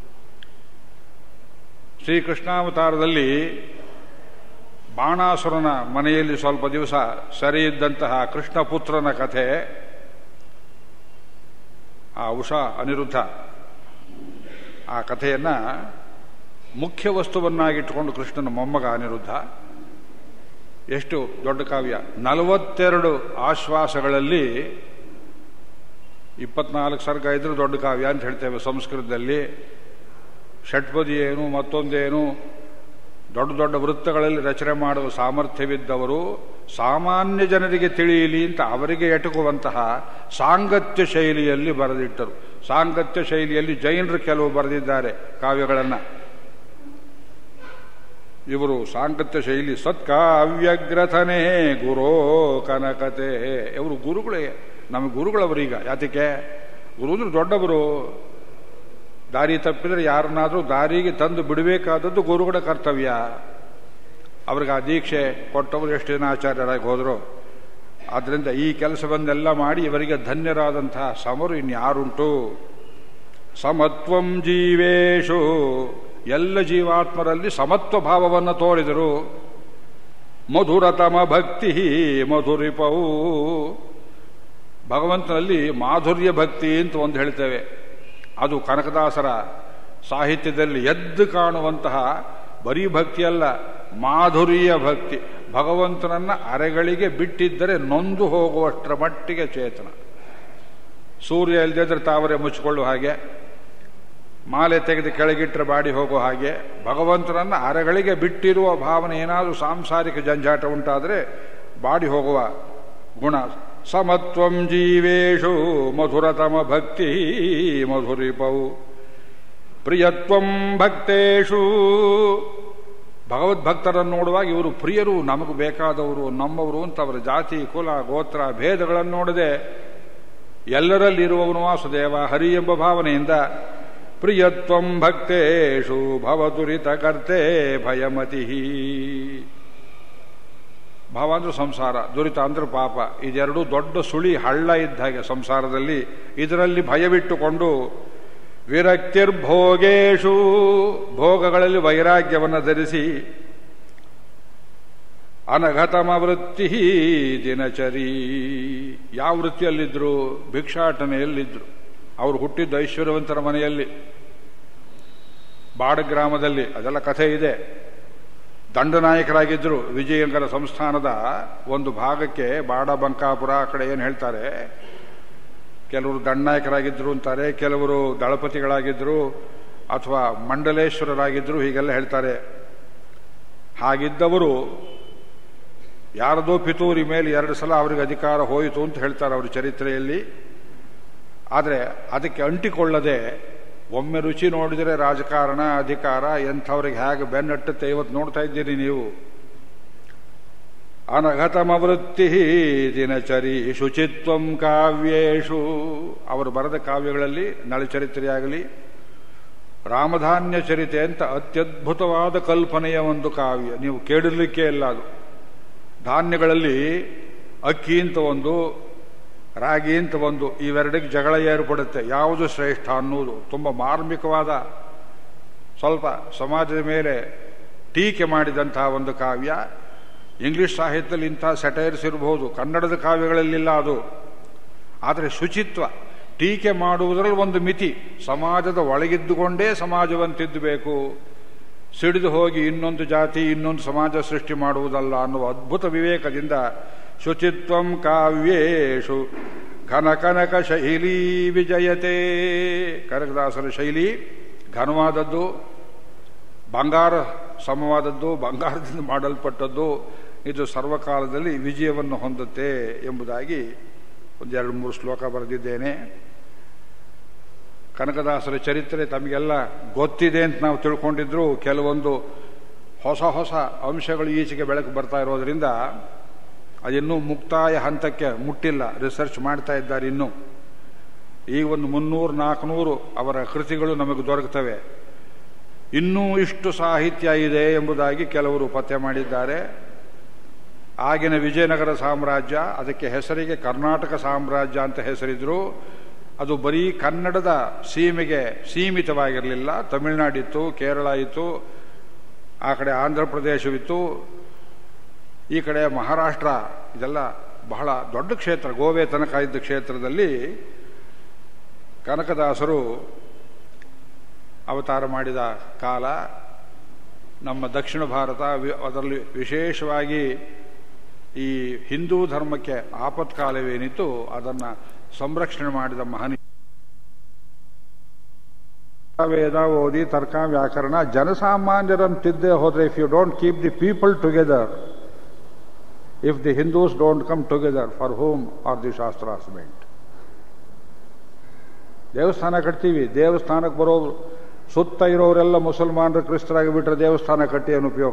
ಶ್ರೀಕೃಷ್ಣಾವತಾರದಲ್ಲಿ ಬಾಣಾಸುರನ ಮನೆಯಲ್ಲಿ ಸ್ವಲ್ಪ ದಿವಸ ಸರಿ ಇದ್ದಂತಹ ಕೃಷ್ಣಪುತ್ರನ ಕಥೆ ಆ ಉಷಾ ಅನಿರುದ್ಧ ಆ ಕಥೆಯನ್ನ ಮುಖ್ಯ ವಸ್ತುವನ್ನಾಗಿಟ್ಟುಕೊಂಡು ಕೃಷ್ಣನ ಮೊಮ್ಮಗ ಅನಿರುದ್ಧ ಎಷ್ಟು ದೊಡ್ಡ ಕಾವ್ಯ ನಲವತ್ತೆರಡು ಆಶ್ವಾಸಗಳಲ್ಲಿ ಇಪ್ಪತ್ನಾಲ್ಕು ಸರ್ಗ ಇದ್ರೆ ದೊಡ್ಡ ಕಾವ್ಯ ಅಂತ ಹೇಳ್ತೇವೆ ಸಂಸ್ಕೃತದಲ್ಲಿ ಷಟ್ಪದಿ ಏನು ಮತ್ತೊಂದೇನು ದೊಡ್ಡ ದೊಡ್ಡ ವೃತ್ತಗಳಲ್ಲಿ ರಚನೆ ಮಾಡುವ ಸಾಮರ್ಥ್ಯವಿದ್ದವರು ಸಾಮಾನ್ಯ ಜನರಿಗೆ ತಿಳಿಯಲಿ ಅಂತ ಅವರಿಗೆ ಎಟುಕುವಂತಹ ಸಾಂಗತ್ಯ ಶೈಲಿಯಲ್ಲಿ ಬರೆದಿಟ್ಟರು ಸಾಂಗತ್ಯ ಶೈಲಿಯಲ್ಲಿ ಜೈನರು ಕೆಲವು ಬರೆದಿದ್ದಾರೆ ಕಾವ್ಯಗಳನ್ನು ಇವರು ಸಾಂಗತ್ಯ ಶೈಲಿ ಸತ್ಕಾವ್ಯಗ್ರಥನೆ ಗುರೋ ಕನಕತೆ ಇವರು ಗುರುಗಳೇ ನಮಗೆ ಗುರುಗಳವರೀಗ ಯಾತಕ್ಕೆ ಗುರು ಅಂದ್ರೆ ದೊಡ್ಡವರು ದಾರಿ ತಪ್ಪಿದ್ರೆ ಯಾರನ್ನಾದರೂ ದಾರಿಗೆ ತಂದು ಬಿಡಬೇಕಾದದ್ದು ಗುರುಗಳ ಕರ್ತವ್ಯ ಅವ್ರಿಗೆ ಆ ದೀಕ್ಷೆ ಕೊಟ್ಟವರು ಎಷ್ಟು ಜನ ಆಚಾರ್ಯರಾಗಿ ಹೋದರು ಆದ್ದರಿಂದ ಈ ಕೆಲಸವನ್ನೆಲ್ಲ ಮಾಡಿ ಇವರಿಗೆ ಧನ್ಯರಾದಂತಹ ಸಮರು ಇನ್ಯಾರುಂಟು ಸಮತ್ವಂ ಜೀವೇಶು ಎಲ್ಲ ಜೀವಾತ್ಮರಲ್ಲಿ ಸಮತ್ವ ಭಾವವನ್ನು ತೋರಿದರು ಮಧುರತಮ ಭಕ್ತಿ ಮಧುರಿಪವು ಭಗವಂತನಲ್ಲಿ ಮಾಧುರ್ಯ ಭಕ್ತಿ ಅಂತ ಒಂದು ಹೇಳ್ತೇವೆ ಅದು ಕನಕದಾಸರ ಸಾಹಿತ್ಯದಲ್ಲಿ ಎದ್ದು ಕಾಣುವಂತಹ ಬರೀ ಭಕ್ತಿಯಲ್ಲ ಮಾಧುರ್ಯ ಭಕ್ತಿ ಭಗವಂತನನ್ನ ಅರೆಗಳಿಗೆ ಬಿಟ್ಟಿದ್ದರೆ ನೊಂದು ಹೋಗುವಷ್ಟರ ಮಟ್ಟಿಗೆ ಚೇತನ ಸೂರ್ಯ ಇಲ್ಲದಿದ್ರೆ ತಾವರೆ ಮುಚ್ಚಿಕೊಳ್ಳುವ ಹಾಗೆ ಮಾಲೆ ತೆಗೆದು ಕೆಳಗಿಟ್ಟರೆ ಬಾಡಿ ಹೋಗೋ ಹಾಗೆ ಭಗವಂತನನ್ನ ಅರೆಗಳಿಗೆ ಬಿಟ್ಟಿರುವ ಭಾವನೆ ಏನಾದರೂ ಸಾಂಸಾರಿಕ ಜಂಜಾಟ ಉಂಟಾದರೆ ಬಾಡಿ ಹೋಗುವ ಗುಣ ಸಮತ್ವಂ ಜೀವೇಶು ಮಧುರತಮ ಭಕ್ತಿ ಮಧುರಿಪವು ಪ್ರಿಯತ್ವಂ ಭಕ್ತೇಶು ಭಗವದ್ಭಕ್ತರನ್ನು ನೋಡುವಾಗ ಇವರು ಪ್ರಿಯರು ನಮಗೆ ಬೇಕಾದವರು ನಮ್ಮವರು ಅಂತ ಅವರ ಜಾತಿ ಕುಲ ಗೋತ್ರ ಭೇದಗಳನ್ನು ನೋಡದೆ ಎಲ್ಲರಲ್ಲಿರುವವನು ವಾಸುದೇವ ಹರಿ ಎಂಬ ಭಾವನೆಯಿಂದ ಪ್ರಿಯತ್ವಂ ಭಕ್ತೇಶು ಭವದುರಿತ ಕರ್ತೆ ಭಯಮತಿ ಭಾವ ಅಂದ್ರೆ ಸಂಸಾರ ದುರಿತ ಅಂದ್ರೆ ಪಾಪ ಇದೆರಡು ದೊಡ್ಡ ಸುಳಿ ಹಳ್ಳ ಇದ್ದ ಹಾಗೆ ಸಂಸಾರದಲ್ಲಿ ಇದರಲ್ಲಿ ಭಯವಿಟ್ಟುಕೊಂಡು ವಿರಕ್ತಿರ್ಭೋಗೇಶು ಭೋಗಗಳಲ್ಲಿ ವೈರಾಗ್ಯವನ್ನು ಧರಿಸಿ ಅನಘತಮ ವೃತ್ತಿ ದಿನಚರಿ ಯಾವ ವೃತ್ತಿಯಲ್ಲಿದ್ದರು ಭಿಕ್ಷಾಟನೆಯಲ್ಲಿದ್ದರು ಅವರು ಹುಟ್ಟಿದ್ದು ಐಶ್ವರ್ಯವಂತರ ಮನೆಯಲ್ಲಿ ಬಾಡ ಗ್ರಾಮದಲ್ಲಿ ಅದೆಲ್ಲ ಕಥೆ ಇದೆ ದಂಡನಾಯಕರಾಗಿದ್ದರು ವಿಜಯನಗರ ಸಂಸ್ಥಾನದ ಒಂದು ಭಾಗಕ್ಕೆ ಬಾಡ ಬಂಕಾಪುರ ಆ ಕಡೆ ಏನು ಹೇಳ್ತಾರೆ ಕೆಲವರು ದಂಡನಾಯಕರಾಗಿದ್ದರು ಅಂತಾರೆ ಕೆಲವರು ದಳಪತಿಗಳಾಗಿದ್ದರು ಅಥವಾ ಮಂಡಲೇಶ್ವರರಾಗಿದ್ದರು ಹೀಗೆಲ್ಲ ಹೇಳ್ತಾರೆ ಹಾಗಿದ್ದವರು ಯಾರದೋ ಪಿತೂರಿ ಮೇಲೆ ಎರಡು ಸಲ ಅವರಿಗೆ ಅಧಿಕಾರ ಹೋಯಿತು ಅಂತ ಹೇಳ್ತಾರೆ ಅವ್ರ ಚರಿತ್ರೆಯಲ್ಲಿ ಆದರೆ ಅದಕ್ಕೆ ಅಂಟಿಕೊಳ್ಳದೆ ಒಮ್ಮೆ ರುಚಿ ನೋಡಿದರೆ ರಾಜಕಾರಣ ಅಧಿಕಾರ ಎಂಥವ್ರಿಗೆ ಹೇಗೆ ಬೆನ್ನಟ್ಟುತ್ತೆ ಇವತ್ತು ನೋಡ್ತಾ ಇದ್ದೀರಿ ನೀವು ಅನಘತಮವೃತ್ತಿ ದಿನಚರಿ ಶುಚಿತ್ವಂ ಕಾವ್ಯೇಶು ಅವರು ಬರೆದ ಕಾವ್ಯಗಳಲ್ಲಿ ನಳಚರಿತ್ರೆಯಾಗಲಿ ರಾಮಧಾನ್ಯ ಚರಿತೆ ಅಂತ ಅತ್ಯದ್ಭುತವಾದ ಕಲ್ಪನೆಯ ಒಂದು ಕಾವ್ಯ ನೀವು ಕೇಳಿರ್ಲಿಕ್ಕೆ ಇಲ್ಲ ಅದು ಧಾನ್ಯಗಳಲ್ಲಿ ಅಕ್ಕಿ ಅಂತ ಒಂದು ರಾಗಿ ಅಂತ ಒಂದು ಇವೆರಡಿಗೆ ಜಗಳ ಏರ್ಪಡುತ್ತೆ ಯಾವುದು ಶ್ರೇಷ್ಠ ಅನ್ನುವುದು ತುಂಬ ಮಾರ್ಮಿಕವಾದ ಸ್ವಲ್ಪ ಸಮಾಜದ ಮೇಲೆ ಟೀಕೆ ಮಾಡಿದಂತಹ ಒಂದು ಕಾವ್ಯ ಇಂಗ್ಲಿಷ್ ಸಾಹಿತ್ಯದಲ್ಲಿ ಇಂಥ ಸೆಟೈರ್ಸ್ ಇರಬಹುದು ಕನ್ನಡದ ಕಾವ್ಯಗಳಲ್ಲಿಲ್ಲ ಅದು ಆದರೆ ಶುಚಿತ್ವ ಟೀಕೆ ಮಾಡುವುದರಲ್ಲಿ ಒಂದು ಮಿತಿ ಸಮಾಜದ ಒಳಗಿದ್ದುಕೊಂಡೇ ಸಮಾಜವನ್ನು ತಿದ್ದಬೇಕು ಸಿಡಿದು ಹೋಗಿ ಇನ್ನೊಂದು ಜಾತಿ ಇನ್ನೊಂದು ಸಮಾಜ ಸೃಷ್ಟಿ ಮಾಡುವುದಲ್ಲ ಅನ್ನುವ ಅದ್ಭುತ ವಿವೇಕದಿಂದ ಶುಚಿತ್ವಂ ಕಾವ್ಯೇಶು ಘನಕನಕ ಶೈಲಿ ವಿಜಯತೆ ಕನಕದಾಸರ ಶೈಲಿ ಘನವಾದದ್ದು ಬಂಗಾರ ಸಮವಾದದ್ದು ಬಂಗಾರದಿಂದ ಮಾಡಲ್ಪಟ್ಟದ್ದು ಇದು ಸರ್ವಕಾಲದಲ್ಲಿ ವಿಜಯವನ್ನು ಹೊಂದುತ್ತೆ ಎಂಬುದಾಗಿ ಒಂದೆರಡು ಮೂರು ಶ್ಲೋಕ ಬರೆದಿದ್ದೇನೆ ಕನಕದಾಸರ ಚರಿತ್ರೆ ತಮಗೆಲ್ಲ ಗೊತ್ತಿದೆ ಅಂತ ನಾವು ತಿಳ್ಕೊಂಡಿದ್ರು ಕೆಲವೊಂದು ಹೊಸ ಹೊಸ ಅಂಶಗಳು ಈಚೆಗೆ ಬೆಳಕು ಬರ್ತಾ ಇರೋದ್ರಿಂದ ಅದಿನ್ನೂ ಮುಕ್ತಾಯ ಹಂತಕ್ಕೆ ಮುಟ್ಟಿಲ್ಲ ರಿಸರ್ಚ್ ಮಾಡ್ತಾ ಇದ್ದಾರೆ ಇನ್ನೂ ಈಗ ಒಂದು ಮುನ್ನೂರು ನಾಲ್ಕುನೂರು ಅವರ ಕೃತಿಗಳು ನಮಗೆ ದೊರಕುತ್ತವೆ ಇನ್ನೂ ಇಷ್ಟು ಸಾಹಿತ್ಯ ಇದೆ ಎಂಬುದಾಗಿ ಕೆಲವರು ಪತ್ತೆ ಮಾಡಿದ್ದಾರೆ ಆಗಿನ ವಿಜಯನಗರ ಸಾಮ್ರಾಜ್ಯ ಅದಕ್ಕೆ ಹೆಸರಿಗೆ ಕರ್ನಾಟಕ ಸಾಮ್ರಾಜ್ಯ ಅಂತ ಹೆಸರಿದ್ರು ಅದು ಬರೀ ಕನ್ನಡದ ಸೀಮೆಗೆ ಸೀಮಿತವಾಗಿರಲಿಲ್ಲ ತಮಿಳುನಾಡಿತ್ತು ಕೇರಳ ಇತ್ತು ಆ ಕಡೆ ಆಂಧ್ರ ಪ್ರದೇಶವಿತ್ತು ಈ ಕಡೆ ಮಹಾರಾಷ್ಟ್ರ ಇದೆಲ್ಲ ಬಹಳ ದೊಡ್ಡ ಕ್ಷೇತ್ರ ಗೋವೆ ತನಕ ಇದ್ದ ಕ್ಷೇತ್ರದಲ್ಲಿ ಕನಕದಾಸರು ಅವತಾರ ಮಾಡಿದ ಕಾಲ ನಮ್ಮ ದಕ್ಷಿಣ ಭಾರತ ಅದರಲ್ಲಿ ವಿಶೇಷವಾಗಿ ಈ ಹಿಂದೂ ಧರ್ಮಕ್ಕೆ ಆಪತ್ಕಾಲವೇನಿತ್ತು ಅದನ್ನು ಸಂರಕ್ಷಣೆ ಮಾಡಿದ ಮಹನಿ ವೇದ ಓದಿ ತರ್ಕ ವ್ಯಾಕರಣ ಜನಸಾಮಾನ್ಯರನ್ನು ತಿದ್ದೇ ಹೋದ್ರೆ if you don't keep the people together if the Hindus don't come together for whom are the shastras meant ದೇವಸ್ಥಾನ ಕಟ್ತೀವಿ ದೇವಸ್ಥಾನಕ್ಕೆ ಬರೋರು ಸುತ್ತ ಇರೋರೆಲ್ಲ ಮುಸಲ್ಮಾನರು ಕ್ರಿಸ್ತರಾಗಿ ಬಿಟ್ಟರೆ ದೇವಸ್ಥಾನ ಕಟ್ಟಿ ಏನು ಉಪಯೋಗ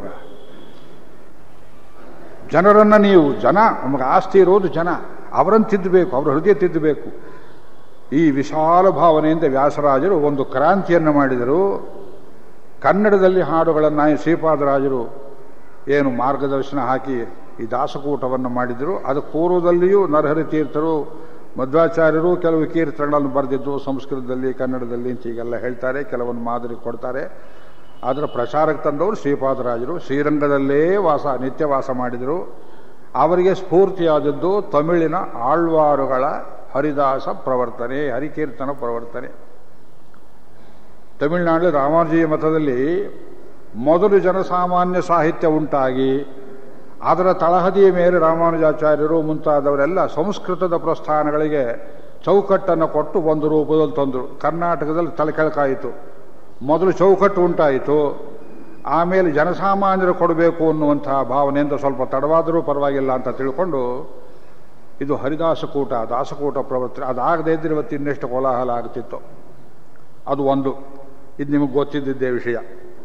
ಜನರನ್ನ ನೀವು ಜನ ನಮಗೆ ಆಸ್ತಿ ಇರೋದು ಜನ ಅವರನ್ನು ತಿದ್ದಬೇಕು ಅವರ ಹೃದಯ ತಿದ್ದಬೇಕು ಈ ವಿಶಾಲ ಭಾವನೆಯಿಂದ ವ್ಯಾಸರಾಜರು ಒಂದು ಕ್ರಾಂತಿಯನ್ನು ಮಾಡಿದರು ಕನ್ನಡದಲ್ಲಿ ಹಾಡುಗಳನ್ನು ಶ್ರೀಪಾದರಾಜರು ಏನು ಮಾರ್ಗದರ್ಶನ ಹಾಕಿ ಈ ದಾಸಕೂಟವನ್ನು ಮಾಡಿದರು ಅದಕ್ಕೆ ಪೂರ್ವದಲ್ಲಿಯೂ ನರಹರಿ ತೀರ್ಥರು ಮಧ್ವಾಚಾರ್ಯರು ಕೆಲವು ಕೀರ್ತನೆಗಳನ್ನು ಬರೆದಿದ್ದು ಸಂಸ್ಕೃತದಲ್ಲಿ ಕನ್ನಡದಲ್ಲಿ ಅಂತ ಹೀಗೆಲ್ಲ ಹೇಳ್ತಾರೆ ಕೆಲವೊಂದು ಮಾದರಿ ಕೊಡ್ತಾರೆ ಅದರ ಪ್ರಚಾರಕ್ಕೆ ತಂದವರು ಶ್ರೀಪಾದರಾಜರು ಶ್ರೀರಂಗದಲ್ಲೇ ವಾಸ ನಿತ್ಯ ವಾಸ ಮಾಡಿದರು ಅವರಿಗೆ ಸ್ಫೂರ್ತಿಯಾದದ್ದು ತಮಿಳಿನ ಆಳ್ವಾರುಗಳ ಹರಿದಾಸ ಪ್ರವರ್ತನೆ ಹರಿಕೀರ್ತನ ಪ್ರವರ್ತನೆ ತಮಿಳುನಾಡು ರಾಮಾನುಜೀಯ ಮಠದಲ್ಲಿ ಮೊದಲು ಜನಸಾಮಾನ್ಯ ಸಾಹಿತ್ಯ ಉಂಟಾಗಿ ಅದರ ತಳಹದಿಯ ಮೇಲೆ ರಾಮಾನುಜಾಚಾರ್ಯರು ಮುಂತಾದವರೆಲ್ಲ ಸಂಸ್ಕೃತದ ಪ್ರಸ್ಥಾನಗಳಿಗೆ ಚೌಕಟ್ಟನ್ನು ಕೊಟ್ಟು ಒಂದು ರೂಪದಲ್ಲಿ ತಂದರು ಕರ್ನಾಟಕದಲ್ಲಿ ತಲೆಕೆಳಕಾಯಿತು ಮೊದಲು ಚೌಕಟ್ಟು ಉಂಟಾಯಿತು ಆಮೇಲೆ ಜನಸಾಮಾನ್ಯರು ಕೊಡಬೇಕು ಅನ್ನುವಂತಹ ಭಾವನೆಯಿಂದ ಸ್ವಲ್ಪ ತಡವಾದರೂ ಪರವಾಗಿಲ್ಲ ಅಂತ ತಿಳ್ಕೊಂಡು ಇದು ಹರಿದಾಸಕೂಟ ದಾಸಕೂಟ ಪ್ರವರ್ತನೆ ಅದಾಗದೇ ಇದ್ರೆ ಇವತ್ತು ಇನ್ನೆಷ್ಟು ಕೋಲಾಹಲ ಆಗ್ತಿತ್ತು ಅದು ಒಂದು ಇದು ನಿಮಗೆ ಗೊತ್ತಿದ್ದಿದ್ದೇ ವಿಷಯ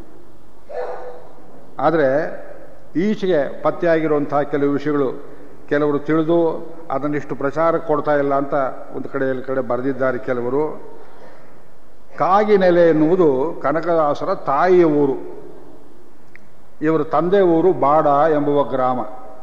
ಆದರೆ ಈಚೆಗೆ ಪತ್ತೆಯಾಗಿರುವಂತಹ ಕೆಲವು ವಿಷಯಗಳು ಕೆಲವರು ತಿಳಿದು ಅದನ್ನಿಷ್ಟು ಪ್ರಚಾರಕ್ಕೆ ಕೊಡ್ತಾ ಇಲ್ಲ ಅಂತ ಒಂದು ಕಡೆ ಎಲ್ಲ ಕಡೆ ಬರೆದಿದ್ದಾರೆ ಕೆಲವರು ಕಾಗಿನೆಲೆ ಎನ್ನುವುದು ಕನಕದಾಸರ ತಾಯಿಯ ಊರು ಇವರ ತಂದೆ ಊರು ಬಾಡ ಎಂಬುವ ಗ್ರಾಮ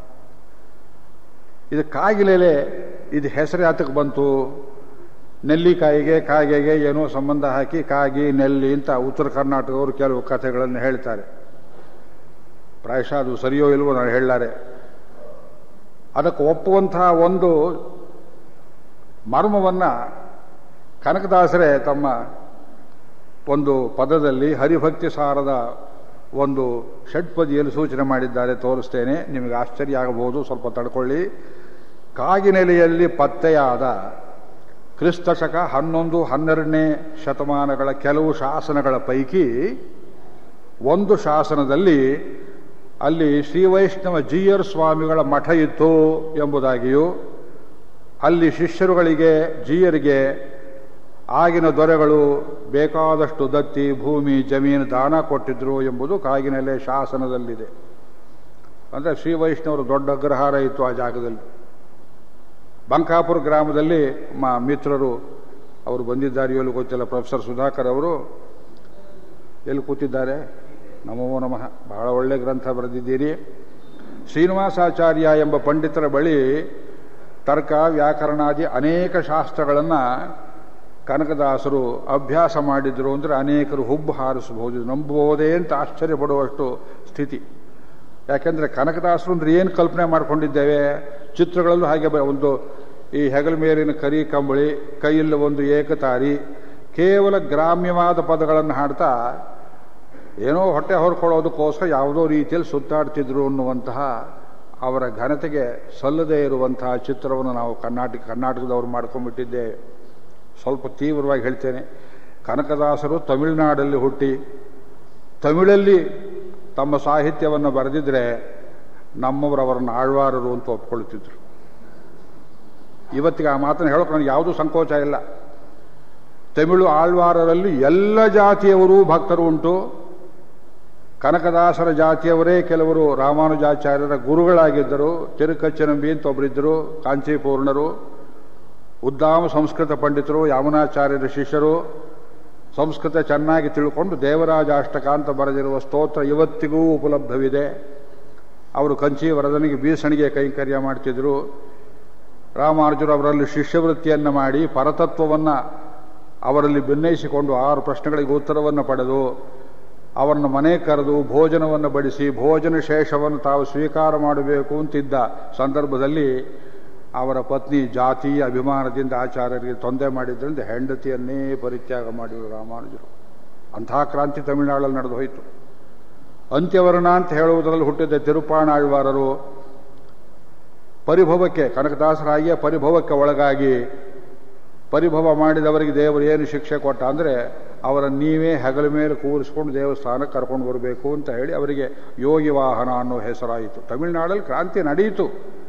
ಇದು ಕಾಗಿಲೆಲೆ ಇದು ಹೆಸರು ಯಾತಕ್ಕೆ ಬಂತು ನೆಲ್ಲಿಕಾಯಿಗೆ ಕಾಗೆಗೆ ಏನೋ ಸಂಬಂಧ ಹಾಕಿ ಕಾಗಿ ನೆಲ್ಲಿ ಅಂತ ಉತ್ತರ ಕರ್ನಾಟಕದವರು ಕೆಲವು ಕಥೆಗಳನ್ನು ಹೇಳ್ತಾರೆ ಪ್ರಾಯಶಃ ಅದು ಸರಿಯೋ ಇಲ್ವೋ ನಾನು ಹೇಳಲಾರೆ ಅದಕ್ಕೆ ಒಪ್ಪುವಂತಹ ಒಂದು ಮರ್ಮವನ್ನು ಕನಕದಾಸರೇ ತಮ್ಮ ಒಂದು ಪದದಲ್ಲಿ ಹರಿಭಕ್ತಿ ಸಾರದ ಒಂದು ಷಟ್ಪದಿಯಲ್ಲಿ ಸೂಚನೆ ಮಾಡಿದ್ದಾರೆ ತೋರಿಸ್ತೇನೆ ನಿಮಗೆ ಆಶ್ಚರ್ಯ ಆಗಬಹುದು ಸ್ವಲ್ಪ ತಡ್ಕೊಳ್ಳಿ ಕಾಗಿನೆಲೆಯಲ್ಲಿ ಪತ್ತೆಯಾದ ಕ್ರಿಸ್ತಶಕ ಹನ್ನೊಂದು ಹನ್ನೆರಡನೇ ಶತಮಾನಗಳ ಕೆಲವು ಶಾಸನಗಳ ಪೈಕಿ ಒಂದು ಶಾಸನದಲ್ಲಿ ಅಲ್ಲಿ ಶ್ರೀವೈಷ್ಣವ ಜೀಯರ್ ಸ್ವಾಮಿಗಳ ಮಠ ಇತ್ತು ಎಂಬುದಾಗಿಯೂ ಅಲ್ಲಿ ಶಿಷ್ಯರುಗಳಿಗೆ ಜೀಯರಿಗೆ ಆಗಿನ ದೊರೆಗಳು ಬೇಕಾದಷ್ಟು ದತ್ತಿ ಭೂಮಿ ಜಮೀನು ದಾನ ಕೊಟ್ಟಿದ್ರು ಎಂಬುದು ಕಾಗಿನೆಲೆ ಶಾಸನದಲ್ಲಿದೆ ಅಂದರೆ ಶ್ರೀ ವೈಷ್ಣವರು ದೊಡ್ಡ ಅಗ್ರಹಾರ ಇತ್ತು ಆ ಜಾಗದಲ್ಲಿ ಬಂಕಾಪುರ ಗ್ರಾಮದಲ್ಲಿ ಮಾ ಮಿತ್ರರು ಅವರು ಬಂದಿದ್ದಾರೆ ಎಲ್ಲಿ ಗೊತ್ತಿಲ್ಲ ಪ್ರೊಫೆಸರ್ ಸುಧಾಕರ್ ಅವರು ಎಲ್ಲಿ ಕೂತಿದ್ದಾರೆ ನಮೋ ನಮಃ ಬಹಳ ಒಳ್ಳೆ ಗ್ರಂಥ ಬರೆದಿದ್ದೀರಿ ಶ್ರೀನಿವಾಸಾಚಾರ್ಯ ಎಂಬ ಪಂಡಿತರ ಬಳಿ ತರ್ಕ ವ್ಯಾಕರಣಾದಿ ಅನೇಕ ಶಾಸ್ತ್ರಗಳನ್ನು ಕನಕದಾಸರು ಅಭ್ಯಾಸ ಮಾಡಿದ್ರು ಅಂದರೆ ಅನೇಕರು ಹುಬ್ಬು ಹಾರಿಸಬಹುದು ನಂಬಬಹುದೇ ಅಂತ ಆಶ್ಚರ್ಯಪಡುವಷ್ಟು ಸ್ಥಿತಿ ಯಾಕೆಂದರೆ ಕನಕದಾಸರು ಅಂದ್ರೆ ಏನು ಕಲ್ಪನೆ ಮಾಡ್ಕೊಂಡಿದ್ದೇವೆ ಚಿತ್ರಗಳಲ್ಲೂ ಹಾಗೆ ಬ- ಒಂದು ಈ ಹೆಗಲ ಮೇಲಿನ ಕರಿ ಕಂಬಳಿ ಕೈಯಲ್ಲಿ ಒಂದು ಏಕತಾರಿ ಕೇವಲ ಗ್ರಾಮ್ಯವಾದ ಪದಗಳನ್ನು ಹಾಡ್ತಾ ಏನೋ ಹೊಟ್ಟೆ ಹೊರ್ಕೊಳ್ಳೋದಕ್ಕೋಸ್ಕರ ಯಾವುದೋ ರೀತಿಯಲ್ಲಿ ಸುತ್ತಾಡ್ತಿದ್ರು ಅನ್ನುವಂತಹ ಅವರ ಘನತೆಗೆ ಸಲ್ಲದೇ ಇರುವಂತಹ ಚಿತ್ರವನ್ನು ನಾವು ಕರ್ನಾಟಕ ಕರ್ನಾಟಕದವರು ಮಾಡ್ಕೊಂಡ್ಬಿಟ್ಟಿದ್ದೇವೆ ಸ್ವಲ್ಪ ತೀವ್ರವಾಗಿ ಹೇಳ್ತೇನೆ ಕನಕದಾಸರು ತಮಿಳುನಾಡಲ್ಲಿ ಹುಟ್ಟಿ ತಮಿಳಲ್ಲಿ ತಮ್ಮ ಸಾಹಿತ್ಯವನ್ನು ಬರೆದಿದ್ರೆ ನಮ್ಮವರು ಅವರನ್ನು ಆಳ್ವಾರರು ಅಂತ ಒಪ್ಕೊಳ್ತಿದ್ರು ಇವತ್ತಿಗೆ ಆ ಮಾತನ್ನು ಹೇಳೋಕೆ ನನಗೆ ಯಾವುದೂ ಸಂಕೋಚ ಇಲ್ಲ ತಮಿಳು ಆಳ್ವಾರರಲ್ಲಿ ಎಲ್ಲ ಜಾತಿಯವರೂ ಭಕ್ತರು ಉಂಟು ಕನಕದಾಸರ ಜಾತಿಯವರೇ ಕೆಲವರು ರಾಮಾನುಜಾಚಾರ್ಯರ ಗುರುಗಳಾಗಿದ್ದರು ತಿರುಕಚ್ಚನಂಬಿ ಅಂತ ಒಬ್ಬರಿದ್ದರು ಕಾಂಚೀಪೂರ್ಣರು ಉದ್ದಾಮ ಸಂಸ್ಕೃತ ಪಂಡಿತರು ಯಾಮುನಾಚಾರ್ಯರ ಶಿಷ್ಯರು ಸಂಸ್ಕೃತ ಚೆನ್ನಾಗಿ ತಿಳ್ಕೊಂಡು ದೇವರಾಜಾಷ್ಟಕ ಅಂತ ಬರೆದಿರುವ ಸ್ತೋತ್ರ ಇವತ್ತಿಗೂ ಉಪಲಬ್ಧವಿದೆ ಅವರು ಕಂಚಿ ವರದನಿಗೆ ಬೀಸಣಿಗೆ ಕೈಂಕರ್ಯ ಮಾಡ್ತಿದ್ರು ರಾಮಾನುಜರು ಅವರಲ್ಲಿ ಶಿಷ್ಯವೃತ್ತಿಯನ್ನು ಮಾಡಿ ಪರತತ್ವವನ್ನು ಅವರಲ್ಲಿ ಭಿನ್ನಯಿಸಿಕೊಂಡು ಆರು ಪ್ರಶ್ನೆಗಳಿಗೆ ಉತ್ತರವನ್ನು ಪಡೆದು ಅವರನ್ನು ಮನೆ ಕರೆದು ಭೋಜನವನ್ನು ಬಡಿಸಿ ಭೋಜನ ಶೇಷವನ್ನು ತಾವು ಸ್ವೀಕಾರ ಮಾಡಬೇಕು ಅಂತಿದ್ದ ಸಂದರ್ಭದಲ್ಲಿ ಅವರ ಪತ್ನಿ ಜಾತಿಯ ಅಭಿಮಾನದಿಂದ ಆಚಾರ್ಯರಿಗೆ ತೊಂದರೆ ಮಾಡಿದ್ರಿಂದ ಹೆಂಡತಿಯನ್ನೇ ಪರಿತ್ಯಾಗ ಮಾಡಿದರು ರಾಮಾನುಜರು ಅಂಥ ಕ್ರಾಂತಿ ತಮಿಳುನಾಡಲ್ಲಿ ನಡೆದು ಹೋಯಿತು ಅಂತ್ಯವರ್ಣ ಅಂತ ಹೇಳುವುದರಲ್ಲಿ ಹುಟ್ಟಿದ ತಿರುಪಾಣಾಳ್ವಾರರು ಪರಿಭವಕ್ಕೆ ಕನಕದಾಸರಾಗಿಯೇ ಪರಿಭವಕ್ಕೆ ಒಳಗಾಗಿ ಪರಿಭವ ಮಾಡಿದವರಿಗೆ ದೇವರು ಏನು ಶಿಕ್ಷೆ ಕೊಟ್ಟ ಅಂದರೆ ಅವರ ನೀವೇ ಹೆಗಲ ಮೇಲೆ ಕೂರಿಸ್ಕೊಂಡು ದೇವಸ್ಥಾನಕ್ಕೆ ಕರ್ಕೊಂಡು ಬರಬೇಕು ಅಂತ ಹೇಳಿ ಅವರಿಗೆ ಯೋಗಿ ವಾಹನ ಅನ್ನೋ ಹೆಸರಾಯಿತು ತಮಿಳುನಾಡಲ್ಲಿ ಕ್ರಾಂತಿ ನಡೆಯಿತು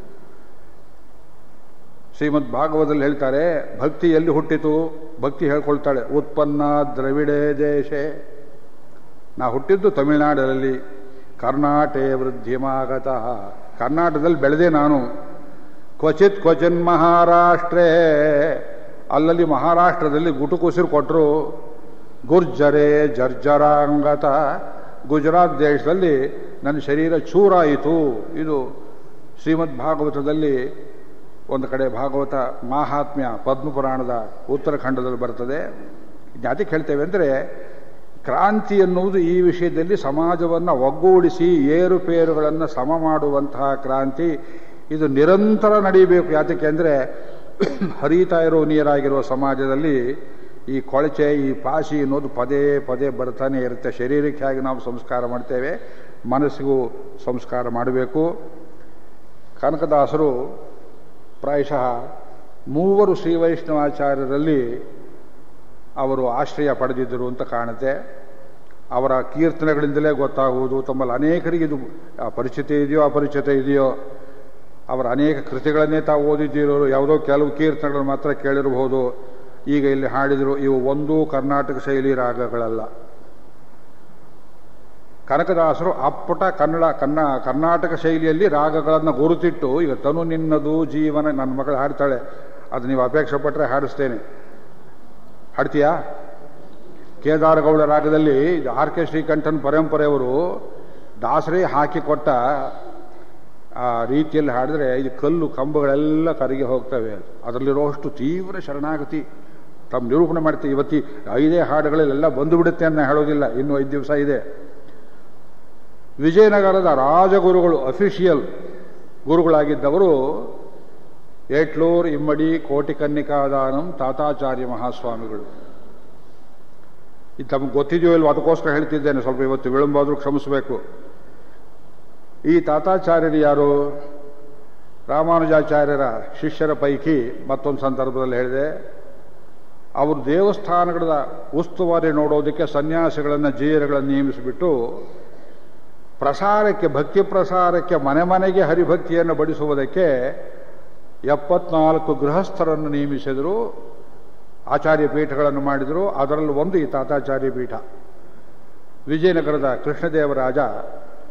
ಶ್ರೀಮದ್ ಭಾಗವತದಲ್ಲಿ ಹೇಳ್ತಾರೆ ಭಕ್ತಿ ಎಲ್ಲಿ ಹುಟ್ಟಿತು ಭಕ್ತಿ ಹೇಳ್ಕೊಳ್ತಾಳೆ ಉತ್ಪನ್ನ ದ್ರವಿಡೇ ದೇಶೆ ನಾ ಹುಟ್ಟಿದ್ದು ತಮಿಳುನಾಡಲ್ಲಿ ಕರ್ನಾಟೆ ವೃದ್ಧಿಮಾಗತ ಕರ್ನಾಟಕದಲ್ಲಿ ಬೆಳೆದೆ ನಾನು ಕ್ವಚಿತ್ ಕ್ವಚಿನ್ ಮಹಾರಾಷ್ಟ್ರೇ ಅಲ್ಲಲ್ಲಿ ಮಹಾರಾಷ್ಟ್ರದಲ್ಲಿ ಗುಟುಕುಸಿರು ಕೊಟ್ಟರು ಗುರ್ಜರೆ ಜರ್ಜರಾಂಗತ ಗುಜರಾತ್ ದೇಶದಲ್ಲಿ ನನ್ನ ಶರೀರ ಚೂರಾಯಿತು ಇದು ಶ್ರೀಮದ್ ಭಾಗವತದಲ್ಲಿ ಒಂದು ಕಡೆ ಭಾಗವತ ಮಾಹಾತ್ಮ್ಯ ಪದ್ಮಪುರಾಣದ ಉತ್ತರಾಖಂಡದಲ್ಲಿ ಬರ್ತದೆ ಯಾತಕ್ಕೆ ಹೇಳ್ತೇವೆ ಅಂದರೆ ಕ್ರಾಂತಿ ಎನ್ನುವುದು ಈ ವಿಷಯದಲ್ಲಿ ಸಮಾಜವನ್ನು ಒಗ್ಗೂಡಿಸಿ ಏರುಪೇರುಗಳನ್ನು ಸಮ ಮಾಡುವಂತಹ ಕ್ರಾಂತಿ ಇದು ನಿರಂತರ ನಡೀಬೇಕು ಯಾತಕ್ಕೆ ಅಂದರೆ ಹರಿತಾ ಇರೋ ನೀರಾಗಿರುವ ಸಮಾಜದಲ್ಲಿ ಈ ಕೊಳಚೆ ಈ ಪಾಶಿ ಅನ್ನೋದು ಪದೇ ಪದೇ ಬರ್ತಾನೆ ಇರುತ್ತೆ ಶರೀರಕ್ಕೆ ಹೇಗೆ ನಾವು ಸಂಸ್ಕಾರ ಮಾಡ್ತೇವೆ ಮನಸ್ಸಿಗೂ ಸಂಸ್ಕಾರ ಮಾಡಬೇಕು ಕನಕದಾಸರು ಪ್ರಾಯಶಃ ಮೂವರು ಶ್ರೀ ವೈಷ್ಣವಾಚಾರ್ಯರಲ್ಲಿ ಅವರು ಆಶ್ರಯ ಪಡೆದಿದ್ದರು ಅಂತ ಕಾಣುತ್ತೆ ಅವರ ಕೀರ್ತನೆಗಳಿಂದಲೇ ಗೊತ್ತಾಗುವುದು ತಮ್ಮಲ್ಲಿ ಅನೇಕರಿಗೆ ಇದು ಪರಿಚಿತ ಇದೆಯೋ ಅಪರಿಚಿತ ಇದೆಯೋ ಅವರ ಅನೇಕ ಕೃತಿಗಳನ್ನೇ ತಾವು ಓದಿದ್ದೀರೋ ಯಾವುದೋ ಕೆಲವು ಕೀರ್ತನೆಗಳನ್ನು ಮಾತ್ರ ಕೇಳಿರಬಹುದು ಈಗ ಇಲ್ಲಿ ಹಾಡಿದರು ಇವು ಒಂದೂ ಕರ್ನಾಟಕ ಶೈಲಿ ರಾಗಗಳಲ್ಲ ಕನಕದಾಸರು ಅಪ್ಪಟ ಕನ್ನಡ ಕನ್ನ ಕರ್ನಾಟಕ ಶೈಲಿಯಲ್ಲಿ ರಾಗಗಳನ್ನು ಗುರುತಿಟ್ಟು ಈಗ ತನು ನಿನ್ನದು ಜೀವನ ನನ್ನ ಮಗಳು ಹಾಡ್ತಾಳೆ ಅದು ನೀವು ಅಪೇಕ್ಷೆ ಪಟ್ಟರೆ ಹಾಡಿಸ್ತೇನೆ ಹಾಡ್ತೀಯಾ ಕೇದಾರಗೌಡ ರಾಗದಲ್ಲಿ ಆರ್ ಕೆ ಶ್ರೀಕಂಠನ್ ಪರಂಪರೆಯವರು ದಾಸರೇ ಹಾಕಿಕೊಟ್ಟ ಆ ರೀತಿಯಲ್ಲಿ ಹಾಡಿದ್ರೆ ಇದು ಕಲ್ಲು ಕಂಬಗಳೆಲ್ಲ ಕರಗಿ ಹೋಗ್ತವೆ ಅದರಲ್ಲಿರೋಷ್ಟು ತೀವ್ರ ಶರಣಾಗತಿ ತಮ್ಮ ನಿರೂಪಣೆ ಮಾಡ್ತೀವಿ ಇವತ್ತಿ ಐದೇ ಹಾಡುಗಳಲ್ಲೆಲ್ಲ ಬಂದು ಬಿಡುತ್ತೆ ಅಂತ ಹೇಳೋದಿಲ್ಲ ಇನ್ನೂ ಐದು ದಿವಸ ಇದೆ ವಿಜಯನಗರದ ರಾಜಗುರುಗಳು ಅಫಿಷಿಯಲ್ ಗುರುಗಳಾಗಿದ್ದವರು ಏಟ್ಲೂರ್ ಇಮ್ಮಡಿ ಕೋಟಿಕನ್ನಿಕಾದಾನಂ ತಾತಾಚಾರ್ಯ ಮಹಾಸ್ವಾಮಿಗಳು ಇದು ತಮಗೆ ಗೊತ್ತಿದೆಯೋ ಇಲ್ವೋ ಅದಕ್ಕೋಸ್ಕರ ಹೇಳ್ತಿದ್ದೇನೆ ಸ್ವಲ್ಪ ಇವತ್ತು ವಿಳಂಬಾದರೂ ಕ್ಷಮಿಸಬೇಕು ಈ ತಾತಾಚಾರ್ಯರು ಯಾರು ರಾಮಾನುಜಾಚಾರ್ಯರ ಶಿಷ್ಯರ ಪೈಕಿ ಮತ್ತೊಂದು ಸಂದರ್ಭದಲ್ಲಿ ಹೇಳಿದೆ ಅವರು ದೇವಸ್ಥಾನಗಳ ಉಸ್ತುವಾರಿ ನೋಡೋದಕ್ಕೆ ಸನ್ಯಾಸಿಗಳನ್ನು ಜೀಯರುಗಳನ್ನು ನೇಮಿಸಿಬಿಟ್ಟು ಪ್ರಸಾರಕ್ಕೆ ಭಕ್ತಿ ಪ್ರಸಾರಕ್ಕೆ ಮನೆ ಮನೆಗೆ ಹರಿಭಕ್ತಿಯನ್ನು ಬಡಿಸುವುದಕ್ಕೆ ಎಪ್ಪತ್ನಾಲ್ಕು ಗೃಹಸ್ಥರನ್ನು ನೇಮಿಸಿದರು ಆಚಾರ್ಯ ಪೀಠಗಳನ್ನು ಮಾಡಿದರು ಅದರಲ್ಲಿ ಒಂದು ಈ ತಾತಾಚಾರ್ಯ ಪೀಠ ವಿಜಯನಗರದ ಕೃಷ್ಣದೇವರಾಜ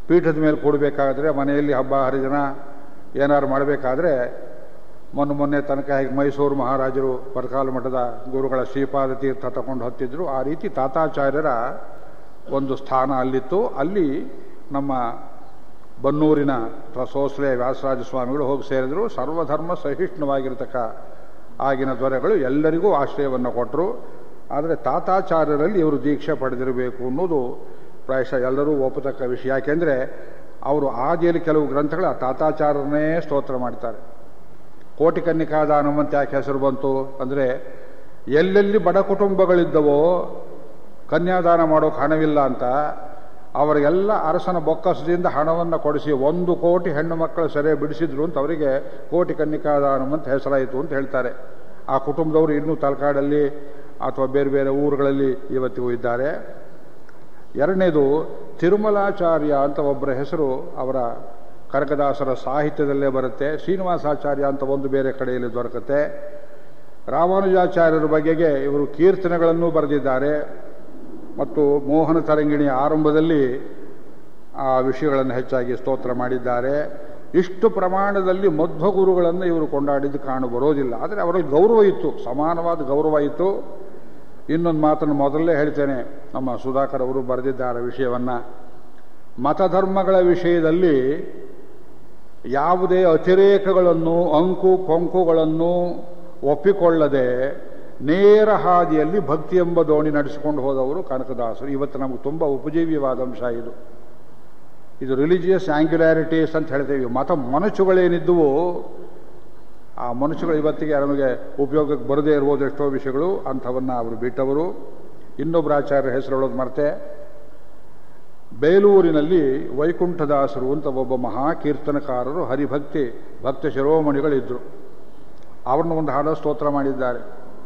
ಪೀಠದ ಮೇಲೆ ಕೂಡಬೇಕಾದ್ರೆ ಮನೆಯಲ್ಲಿ ಹಬ್ಬ ಹರಿದಿನ ಏನಾದ್ರು ಮಾಡಬೇಕಾದ್ರೆ ಮೊನ್ನೆ ಮೊನ್ನೆ ತನಕ ಹೇಗೆ ಮೈಸೂರು ಮಹಾರಾಜರು ಪರಕಾಲ ಮಠದ ಗುರುಗಳ ಶ್ರೀಪಾದ ತೀರ್ಥ ತಗೊಂಡು ಹತ್ತಿದ್ರು ಆ ರೀತಿ ತಾತಾಚಾರ್ಯರ ಒಂದು ಸ್ಥಾನ ಅಲ್ಲಿತ್ತು ಅಲ್ಲಿ ನಮ್ಮ ಬನ್ನೂರಿನ ಸೋಸ್ಲೆ ವ್ಯಾಸರಾಜ ಸ್ವಾಮಿಗಳು ಹೋಗಿ ಸೇರಿದ್ರು ಸರ್ವಧರ್ಮ ಸಹಿಷ್ಣುವಾಗಿರತಕ್ಕ ಆಗಿನ ದೊರೆಗಳು ಎಲ್ಲರಿಗೂ ಆಶ್ರಯವನ್ನು ಕೊಟ್ಟರು ಆದರೆ ತಾತಾಚಾರ್ಯರಲ್ಲಿ ಇವರು ದೀಕ್ಷೆ ಪಡೆದಿರಬೇಕು ಅನ್ನೋದು ಪ್ರಾಯಶಃ ಎಲ್ಲರೂ ಒಪ್ಪತಕ್ಕ ವಿಷಯ ಯಾಕೆಂದರೆ ಅವರು ಆದಿಯಲ್ಲಿ ಕೆಲವು ಗ್ರಂಥಗಳು ಆ ತಾತಾಚಾರ್ಯರನ್ನೇ ಸ್ತೋತ್ರ ಮಾಡ್ತಾರೆ ಕೋಟಿ ಕನ್ನಿಕಾದಾನಂ ಅಂತ ಯಾಕೆ ಹೆಸರು ಬಂತು ಅಂದರೆ ಎಲ್ಲೆಲ್ಲಿ ಬಡ ಕುಟುಂಬಗಳಿದ್ದವೋ ಕನ್ಯಾದಾನ ಮಾಡೋಕೆ ಹಣವಿಲ್ಲ ಅಂತ ಅವರಿಗೆಲ್ಲ ಅರಸನ ಬೊಕ್ಕಸದಿಂದ ಹಣವನ್ನು ಕೊಡಿಸಿ ಒಂದು ಕೋಟಿ ಹೆಣ್ಣು ಮಕ್ಕಳು ಸೆರೆ ಬಿಡಿಸಿದ್ರು ಅಂತ ಅವರಿಗೆ ಕೋಟಿ ಕನ್ನಿಕಾದಾನಂ ಅಂತ ಹೆಸರಾಯಿತು ಅಂತ ಹೇಳ್ತಾರೆ ಆ ಕುಟುಂಬದವರು ಇನ್ನೂ ತಲಕಾಡಲ್ಲಿ ಅಥವಾ ಬೇರೆ ಬೇರೆ ಊರುಗಳಲ್ಲಿ ಇವತ್ತಿಗೂ ಇದ್ದಾರೆ ಎರಡನೇದು ತಿರುಮಲಾಚಾರ್ಯ ಅಂತ ಒಬ್ಬರ ಹೆಸರು ಅವರ ಕನಕದಾಸರ ಸಾಹಿತ್ಯದಲ್ಲೇ ಬರುತ್ತೆ ಶ್ರೀನಿವಾಸಾಚಾರ್ಯ ಅಂತ ಒಂದು ಬೇರೆ ಕಡೆಯಲ್ಲಿ ದೊರಕುತ್ತೆ ರಾಮಾನುಜಾಚಾರ್ಯರ ಬಗೆಗೆ ಇವರು ಕೀರ್ತನೆಗಳನ್ನು ಬರೆದಿದ್ದಾರೆ ಮತ್ತು ಮೋಹನ ತರಂಗಿಣಿಯ ಆರಂಭದಲ್ಲಿ ಆ ವಿಷಯಗಳನ್ನು ಹೆಚ್ಚಾಗಿ ಸ್ತೋತ್ರ ಮಾಡಿದ್ದಾರೆ ಇಷ್ಟು ಪ್ರಮಾಣದಲ್ಲಿ ಮಧ್ವ ಗುರುಗಳನ್ನು ಇವರು ಕೊಂಡಾಡಿದ್ದು ಕಾಣು ಬರೋದಿಲ್ಲ ಆದರೆ ಅವರಲ್ಲಿ ಗೌರವ ಇತ್ತು ಸಮಾನವಾದ ಗೌರವ ಇತ್ತು ಇನ್ನೊಂದು ಮಾತನ್ನು ಮೊದಲೇ ಹೇಳ್ತೇನೆ ನಮ್ಮ ಸುಧಾಕರ್ ಅವರು ಬರೆದಿದ್ದಾರೆ ವಿಷಯವನ್ನು ಮತಧರ್ಮಗಳ ವಿಷಯದಲ್ಲಿ ಯಾವುದೇ ಅತಿರೇಕಗಳನ್ನು ಅಂಕು ಕೊಂಕುಗಳನ್ನು ಒಪ್ಪಿಕೊಳ್ಳದೆ ನೇರ ಹಾದಿಯಲ್ಲಿ ಭಕ್ತಿ ಎಂಬ ದೋಣಿ ನಡೆಸಿಕೊಂಡು ಹೋದವರು ಕನಕದಾಸರು ಇವತ್ತು ನಮಗೆ ತುಂಬ ಉಪಜೀವ್ಯವಾದ ಅಂಶ ಇದು ಇದು ರಿಲಿಜಿಯಸ್ ಆಂಗ್ಯುಲಾರಿಟೀಸ್ ಅಂತ ಹೇಳ್ತೇವೆ ಮತ ಮನಸ್ಸುಗಳೇನಿದ್ದುವು ಆ ಮನುಷ್ಯಗಳು ಇವತ್ತಿಗೆ ನಮಗೆ ಉಪಯೋಗಕ್ಕೆ ಬರದೇ ಇರ್ಬೋದು ಎಷ್ಟೋ ವಿಷಯಗಳು ಅಂಥವನ್ನ ಅವರು ಬಿಟ್ಟವರು ಇನ್ನೊಬ್ಬರ ಆಚಾರ್ಯ ಹೆಸರುಳೋದು ಮರ್ತೆ ಬೇಲೂರಿನಲ್ಲಿ ವೈಕುಂಠದಾಸರು ಅಂತ ಒಬ್ಬ ಮಹಾ ಕೀರ್ತನಕಾರರು ಹರಿಭಕ್ತಿ ಭಕ್ತ ಶಿರೋಮಣಿಗಳಿದ್ದರು ಅವ್ರನ್ನ ಒಂದು ಹಾಡೋ ಸ್ತೋತ್ರ ಮಾಡಿದ್ದಾರೆ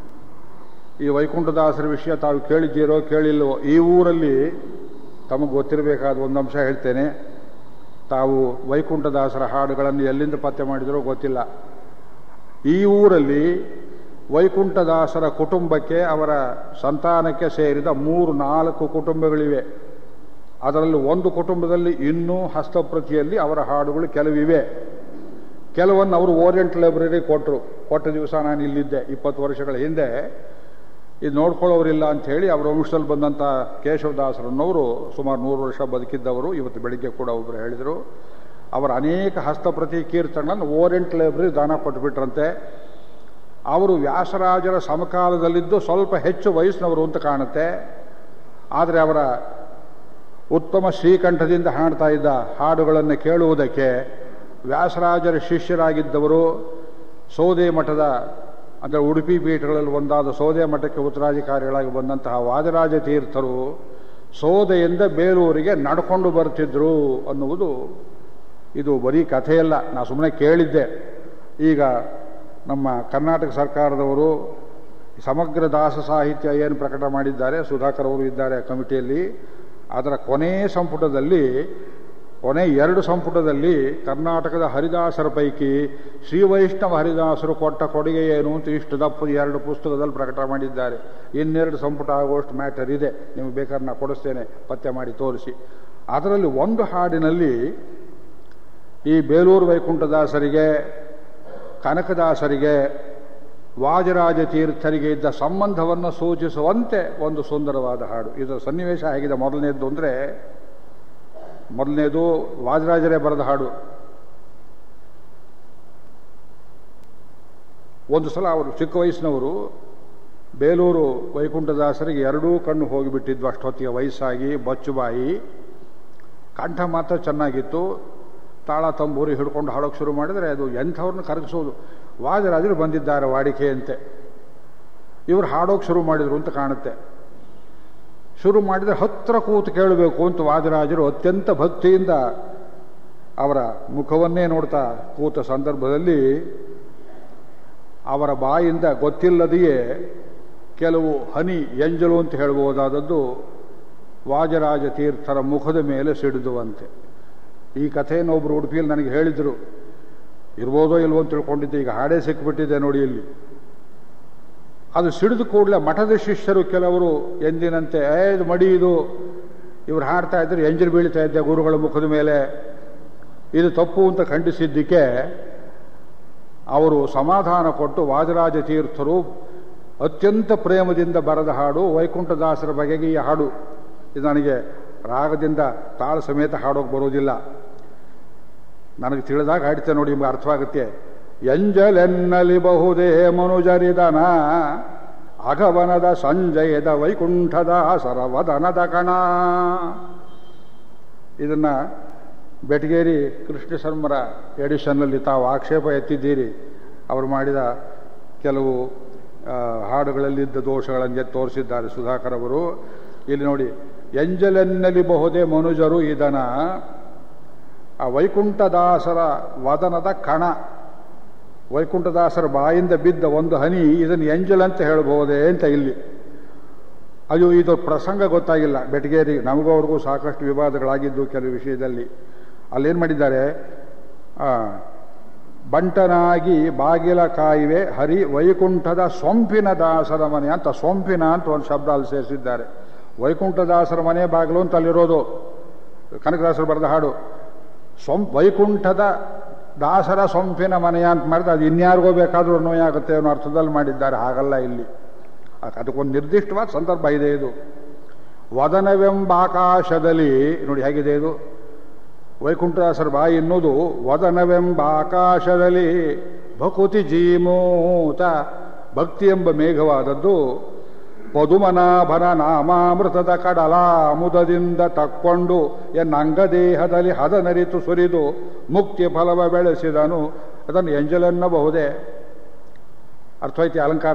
ಈ ವೈಕುಂಠದಾಸರ ವಿಷಯ ತಾವು ಕೇಳಿದ್ದೀರೋ ಕೇಳಿಲ್ಲವೋ ಈ ಊರಲ್ಲಿ ತಮಗೆ ಗೊತ್ತಿರಬೇಕಾದ ಒಂದು ಅಂಶ ಹೇಳ್ತೇನೆ ತಾವು ವೈಕುಂಠದಾಸರ ಹಾಡುಗಳನ್ನು ಎಲ್ಲಿಂದ ಪತ್ತೆ ಮಾಡಿದರೋ ಗೊತ್ತಿಲ್ಲ ಈ ಊರಲ್ಲಿ ವೈಕುಂಠದಾಸರ ಕುಟುಂಬಕ್ಕೆ ಅವರ ಸಂತಾನಕ್ಕೆ ಸೇರಿದ ಮೂರು ನಾಲ್ಕು ಕುಟುಂಬಗಳಿವೆ ಅದರಲ್ಲಿ ಒಂದು ಕುಟುಂಬದಲ್ಲಿ ಇನ್ನೂ ಹಸ್ತಪ್ರತಿಯಲ್ಲಿ ಅವರ ಹಾಡುಗಳು ಕೆಲವಿವೆ ಕೆಲವನ್ನು ಅವರು ಓರಿಯೆಂಟ್ ಲೈಬ್ರರಿ ಕೊಟ್ಟರು ಕೊಟ್ಟ ದಿವಸ ನಾನು ಇಲ್ಲಿದ್ದೆ ಇಪ್ಪತ್ತು ವರ್ಷಗಳ ಹಿಂದೆ ಇದು ನೋಡ್ಕೊಳ್ಳೋರಿಲ್ಲ ಅಂತ ಹೇಳಿ ಅವರ ವಂಶದಲ್ಲಿ ಬಂದಂಥ ಕೇಶವದಾಸರನ್ನವರು ಸುಮಾರು ನೂರು ವರ್ಷ ಬದುಕಿದ್ದವರು ಇವತ್ತು ಬೆಳಿಗ್ಗೆ ಕೂಡ ಒಬ್ಬರು ಹೇಳಿದರು ಅವರ ಅನೇಕ ಹಸ್ತಪ್ರತಿ ಕೀರ್ತನೆಗಳನ್ನು ಓರಿಯೆಂಟ್ ಲೈಬ್ರರಿ ದಾನ ಕೊಟ್ಟುಬಿಟ್ರಂತೆ ಅವರು ವ್ಯಾಸರಾಜರ ಸಮಕಾಲದಲ್ಲಿದ್ದು ಸ್ವಲ್ಪ ಹೆಚ್ಚು ವಯಸ್ಸಿನವರು ಅಂತ ಕಾಣುತ್ತೆ ಆದರೆ ಅವರ ಉತ್ತಮ ಶ್ರೀಕಂಠದಿಂದ ಹಾಡ್ತಾ ಇದ್ದ ಹಾಡುಗಳನ್ನು ಕೇಳುವುದಕ್ಕೆ ವ್ಯಾಸರಾಜರ ಶಿಷ್ಯರಾಗಿದ್ದವರು ಸೌದೆ ಮಠದ ಅಂದರೆ ಉಡುಪಿ ಪೀಠಗಳಲ್ಲಿ ಒಂದಾದ ಸೌದೆ ಮಠಕ್ಕೆ ಉತ್ತರಾಧಿಕಾರಿಗಳಾಗಿ ಬಂದಂತಹ ವಾದರಾಜ ತೀರ್ಥರು ಸೌದೆಯಿಂದ ಬೇಲೂರಿಗೆ ನಡ್ಕೊಂಡು ಬರ್ತಿದ್ರು ಅನ್ನುವುದು ಇದು ಬರೀ ಕಥೆಯಲ್ಲ ನಾ ಸುಮ್ಮನೆ ಕೇಳಿದ್ದೆ ಈಗ ನಮ್ಮ ಕರ್ನಾಟಕ ಸರ್ಕಾರದವರು ಸಮಗ್ರ ದಾಸ ಸಾಹಿತ್ಯ ಏನು ಪ್ರಕಟ ಮಾಡಿದ್ದಾರೆ ಸುಧಾಕರ್ ಅವರು ಇದ್ದಾರೆ ಕಮಿಟಿಯಲ್ಲಿ ಅದರ ಕೊನೆ ಸಂಪುಟದಲ್ಲಿ ಕೊನೆ ಎರಡು ಸಂಪುಟದಲ್ಲಿ ಕರ್ನಾಟಕದ ಹರಿದಾಸರ ಪೈಕಿ ಶ್ರೀ ವೈಷ್ಣವ ಹರಿದಾಸರು ಕೊಟ್ಟ ಕೊಡುಗೆ ಏನು ಅಂತ ಇಷ್ಟು ದಪ್ಪ ಎರಡು ಪುಸ್ತಕದಲ್ಲಿ ಪ್ರಕಟ ಮಾಡಿದ್ದಾರೆ ಇನ್ನೆರಡು ಸಂಪುಟ ಆಗುವಷ್ಟು ಮ್ಯಾಟರ್ ಇದೆ ನಿಮಗೆ ಬೇಕಾದ್ರೆ ನಾ ಕೊಡಿಸ್ತೇನೆ ಪತ್ತೆ ಮಾಡಿ ತೋರಿಸಿ ಅದರಲ್ಲಿ ಒಂದು ಹಾಡಿನಲ್ಲಿ ಈ ಬೇಲೂರು ವೈಕುಂಠದಾಸರಿಗೆ ಕನಕದಾಸರಿಗೆ ವಾಜರಾಜ ತೀರ್ಥರಿಗೆ ಇದ್ದ ಸಂಬಂಧವನ್ನು ಸೂಚಿಸುವಂತೆ ಒಂದು ಸುಂದರವಾದ ಹಾಡು ಇದರ ಸನ್ನಿವೇಶ ಹೇಗಿದೆ ಮೊದಲನೇದ್ದು ಅಂದರೆ ಮೊದಲನೇದು ವಾಜರಾಜರೇ ಬರೆದ ಹಾಡು ಒಂದು ಸಲ ಅವರು ಚಿಕ್ಕ ವಯಸ್ಸಿನವರು ಬೇಲೂರು ವೈಕುಂಠದಾಸರಿಗೆ ಎರಡೂ ಕಣ್ಣು ಹೋಗಿಬಿಟ್ಟಿದ್ವು ಅಷ್ಟೊತ್ತಿಗೆ ವಯಸ್ಸಾಗಿ ಬಚ್ಚುಬಾಯಿ ಕಂಠ ಮಾತ್ರ ಚೆನ್ನಾಗಿತ್ತು ತಾಳ ತಂಬೂರಿ ಹಿಡ್ಕೊಂಡು ಹಾಡೋಕೆ ಶುರು ಮಾಡಿದರೆ ಅದು ಎಂಥವ್ರನ್ನ ಕರಗಿಸೋದು ವಾದರಾಜರು ಬಂದಿದ್ದಾರೆ ವಾಡಿಕೆಯಂತೆ ಇವರು ಹಾಡೋಕೆ ಶುರು ಮಾಡಿದ್ರು ಅಂತ ಕಾಣುತ್ತೆ ಶುರು ಮಾಡಿದರೆ ಹತ್ರ ಕೂತು ಕೇಳಬೇಕು ಅಂತ ವಾದರಾಜರು ಅತ್ಯಂತ ಭಕ್ತಿಯಿಂದ ಅವರ ಮುಖವನ್ನೇ ನೋಡ್ತಾ ಕೂತ ಸಂದರ್ಭದಲ್ಲಿ ಅವರ ಬಾಯಿಂದ ಗೊತ್ತಿಲ್ಲದೆಯೇ ಕೆಲವು ಹನಿ ಎಂಜಲು ಅಂತ ಹೇಳಬಹುದಾದದ್ದು ವಾಜರಾಜ ತೀರ್ಥರ ಮುಖದ ಮೇಲೆ ಸಿಡಿದುವಂತೆ ಈ ಕಥೆಯನ್ನು ಒಬ್ಬರು ಉಡುಪಿಯಲ್ಲಿ ನನಗೆ ಹೇಳಿದರು ಇರ್ಬೋದೋ ಇಲ್ವೋ ಅಂತ ತಿಳ್ಕೊಂಡಿದ್ದೆ ಈಗ ಹಾಡೇ ಸಿಕ್ಕಿಬಿಟ್ಟಿದೆ ನೋಡಿ ಇಲ್ಲಿ ಅದು ಸಿಡಿದು ಕೂಡಲೇ ಮಠದ ಶಿಷ್ಯರು ಕೆಲವರು ಎಂದಿನಂತೆ ಏ ಇದು ಮಡಿ ಇದು ಇವ್ರು ಹಾಡ್ತಾ ಇದ್ರು ಎಂಜಲು ಬೀಳ್ತಾ ಇದ್ದೆ ಗುರುಗಳ ಮುಖದ ಮೇಲೆ ಇದು ತಪ್ಪು ಅಂತ ಖಂಡಿಸಿದ್ದಕ್ಕೆ ಅವರು ಸಮಾಧಾನ ಕೊಟ್ಟು ವಾಜರಾಜ ತೀರ್ಥರು ಅತ್ಯಂತ ಪ್ರೇಮದಿಂದ ಬರೆದ ಹಾಡು ವೈಕುಂಠದಾಸರ ಬಗೆಗೆ ಈ ಹಾಡು ಇದು ನನಗೆ ರಾಗದಿಂದ ತಾಳ ಸಮೇತ ಹಾಡೋಕೆ ಬರೋದಿಲ್ಲ ನನಗೆ ತಿಳಿದಾಗ ಹಾಡ್ತೇನೆ ನೋಡಿ ನಿಮ್ಗೆ ಅರ್ಥವಾಗುತ್ತೆ ಎಂಜಲೆನ್ನಲಿ ಬಹುದೇ ಮನುಜರಿದನ ಅಗವನದ ಸಂಜಯದ ವೈಕುಂಠದ ಸರವದನದ ಕಣ ಇದನ್ನ ಬೆಟಗೇರಿ ಕೃಷ್ಣ ಶರ್ಮರ ಎಡಿಷನ್ನಲ್ಲಿ ತಾವು ಆಕ್ಷೇಪ ಎತ್ತಿದ್ದೀರಿ ಅವರು ಮಾಡಿದ ಕೆಲವು ಆ, ಹಾಡುಗಳಲ್ಲಿದ್ದ ದೋಷಗಳನ್ನು ತೋರಿಸಿದ್ದಾರೆ ಸುಧಾಕರ್ ಅವರು ಇಲ್ಲಿ ನೋಡಿ ಎಂಜಲೆನ್ನಲಿ ಬಹುದೇ ಮನುಜರು ಇದನ ಆ ವೈಕುಂಠದಾಸರ ವದನದ ಕಣ ವೈಕುಂಠದಾಸರ ಬಾಯಿಂದ ಬಿದ್ದ ಒಂದು ಹನಿ ಇದನ್ನು ಎಂಜಲ್ ಅಂತ ಹೇಳಬಹುದೇ ಅಂತ ಇಲ್ಲಿ ಅದು ಇದು ಪ್ರಸಂಗ ಗೊತ್ತಾಗಿಲ್ಲ ಬೆಟಗೇರಿ ನಮಗೂ ಅವ್ರಿಗೂ ಸಾಕಷ್ಟು ವಿವಾದಗಳಾಗಿದ್ದು ಕೆಲವು ವಿಷಯದಲ್ಲಿ ಅಲ್ಲೇನು ಮಾಡಿದ್ದಾರೆ ಆ, ಬಂಟನಾಗಿ ಬಾಗಿಲ ಕಾಯುವೆ ಹರಿ ವೈಕುಂಠದ ಸೊಂಪಿನ ದಾಸರ ಮನೆ ಅಂತ ಸೊಂಪಿನ ಅಂತ ಒಂದು ಶಬ್ದ ಅಲ್ಲಿ ಸೇರಿಸಿದ್ದಾರೆ ವೈಕುಂಠದಾಸರ ಮನೆ ಬಾಗಿಲು ಅಂತ ಅಲ್ಲಿರೋದು ಕನಕದಾಸರು ಬರೆದ ಹಾಡು ಸೊಂ ವೈಕುಂಠದ ದಾಸರ ಸೊಂಪಿನ ಮನೆಯ ಅಂತ ಮಾಡಿದ್ರೆ ಅದು ಇನ್ಯಾರಿಗೋ ಬೇಕಾದರೂ ಅನ್ವಯ ಆಗುತ್ತೆ ಅನ್ನೋ ಅರ್ಥದಲ್ಲಿ ಮಾಡಿದ್ದಾರೆ ಹಾಗಲ್ಲ ಇಲ್ಲಿ ಅದಕ್ಕೊಂದು ನಿರ್ದಿಷ್ಟವಾದ ಸಂದರ್ಭ ಇದೆ ಇದು ವದನವೆಂಬ ಆಕಾಶದಲ್ಲಿ ನೋಡಿ ಹೇಗಿದೆ ಇದು ವೈಕುಂಠದಾಸರ ಬಾಯಿ ಎನ್ನುವುದು ವದನವೆಂಬ ಆಕಾಶದಲ್ಲಿ ಭಕುತಿ ಜೀಮೂತ ಭಕ್ತಿ ಎಂಬ ಮೇಘವಾದದ್ದು ಪದುಮನಾಭನ ನಾಮಾಮೃತದ ಕಡಲ ಮುದದಿಂದ ತಕ್ಕೊಂಡು ಎನ್ನಂಗದೇಹದಲ್ಲಿ ಹದನರಿತು ಸುರಿದು ಮುಕ್ತಿ ಫಲವ ಬೆಳೆಸಿದನು ಅದನ್ನು ಎಂಜಲೆನ್ನಬಹುದೇ ಅರ್ಥವಾಯ್ತಿ ಅಲಂಕಾರ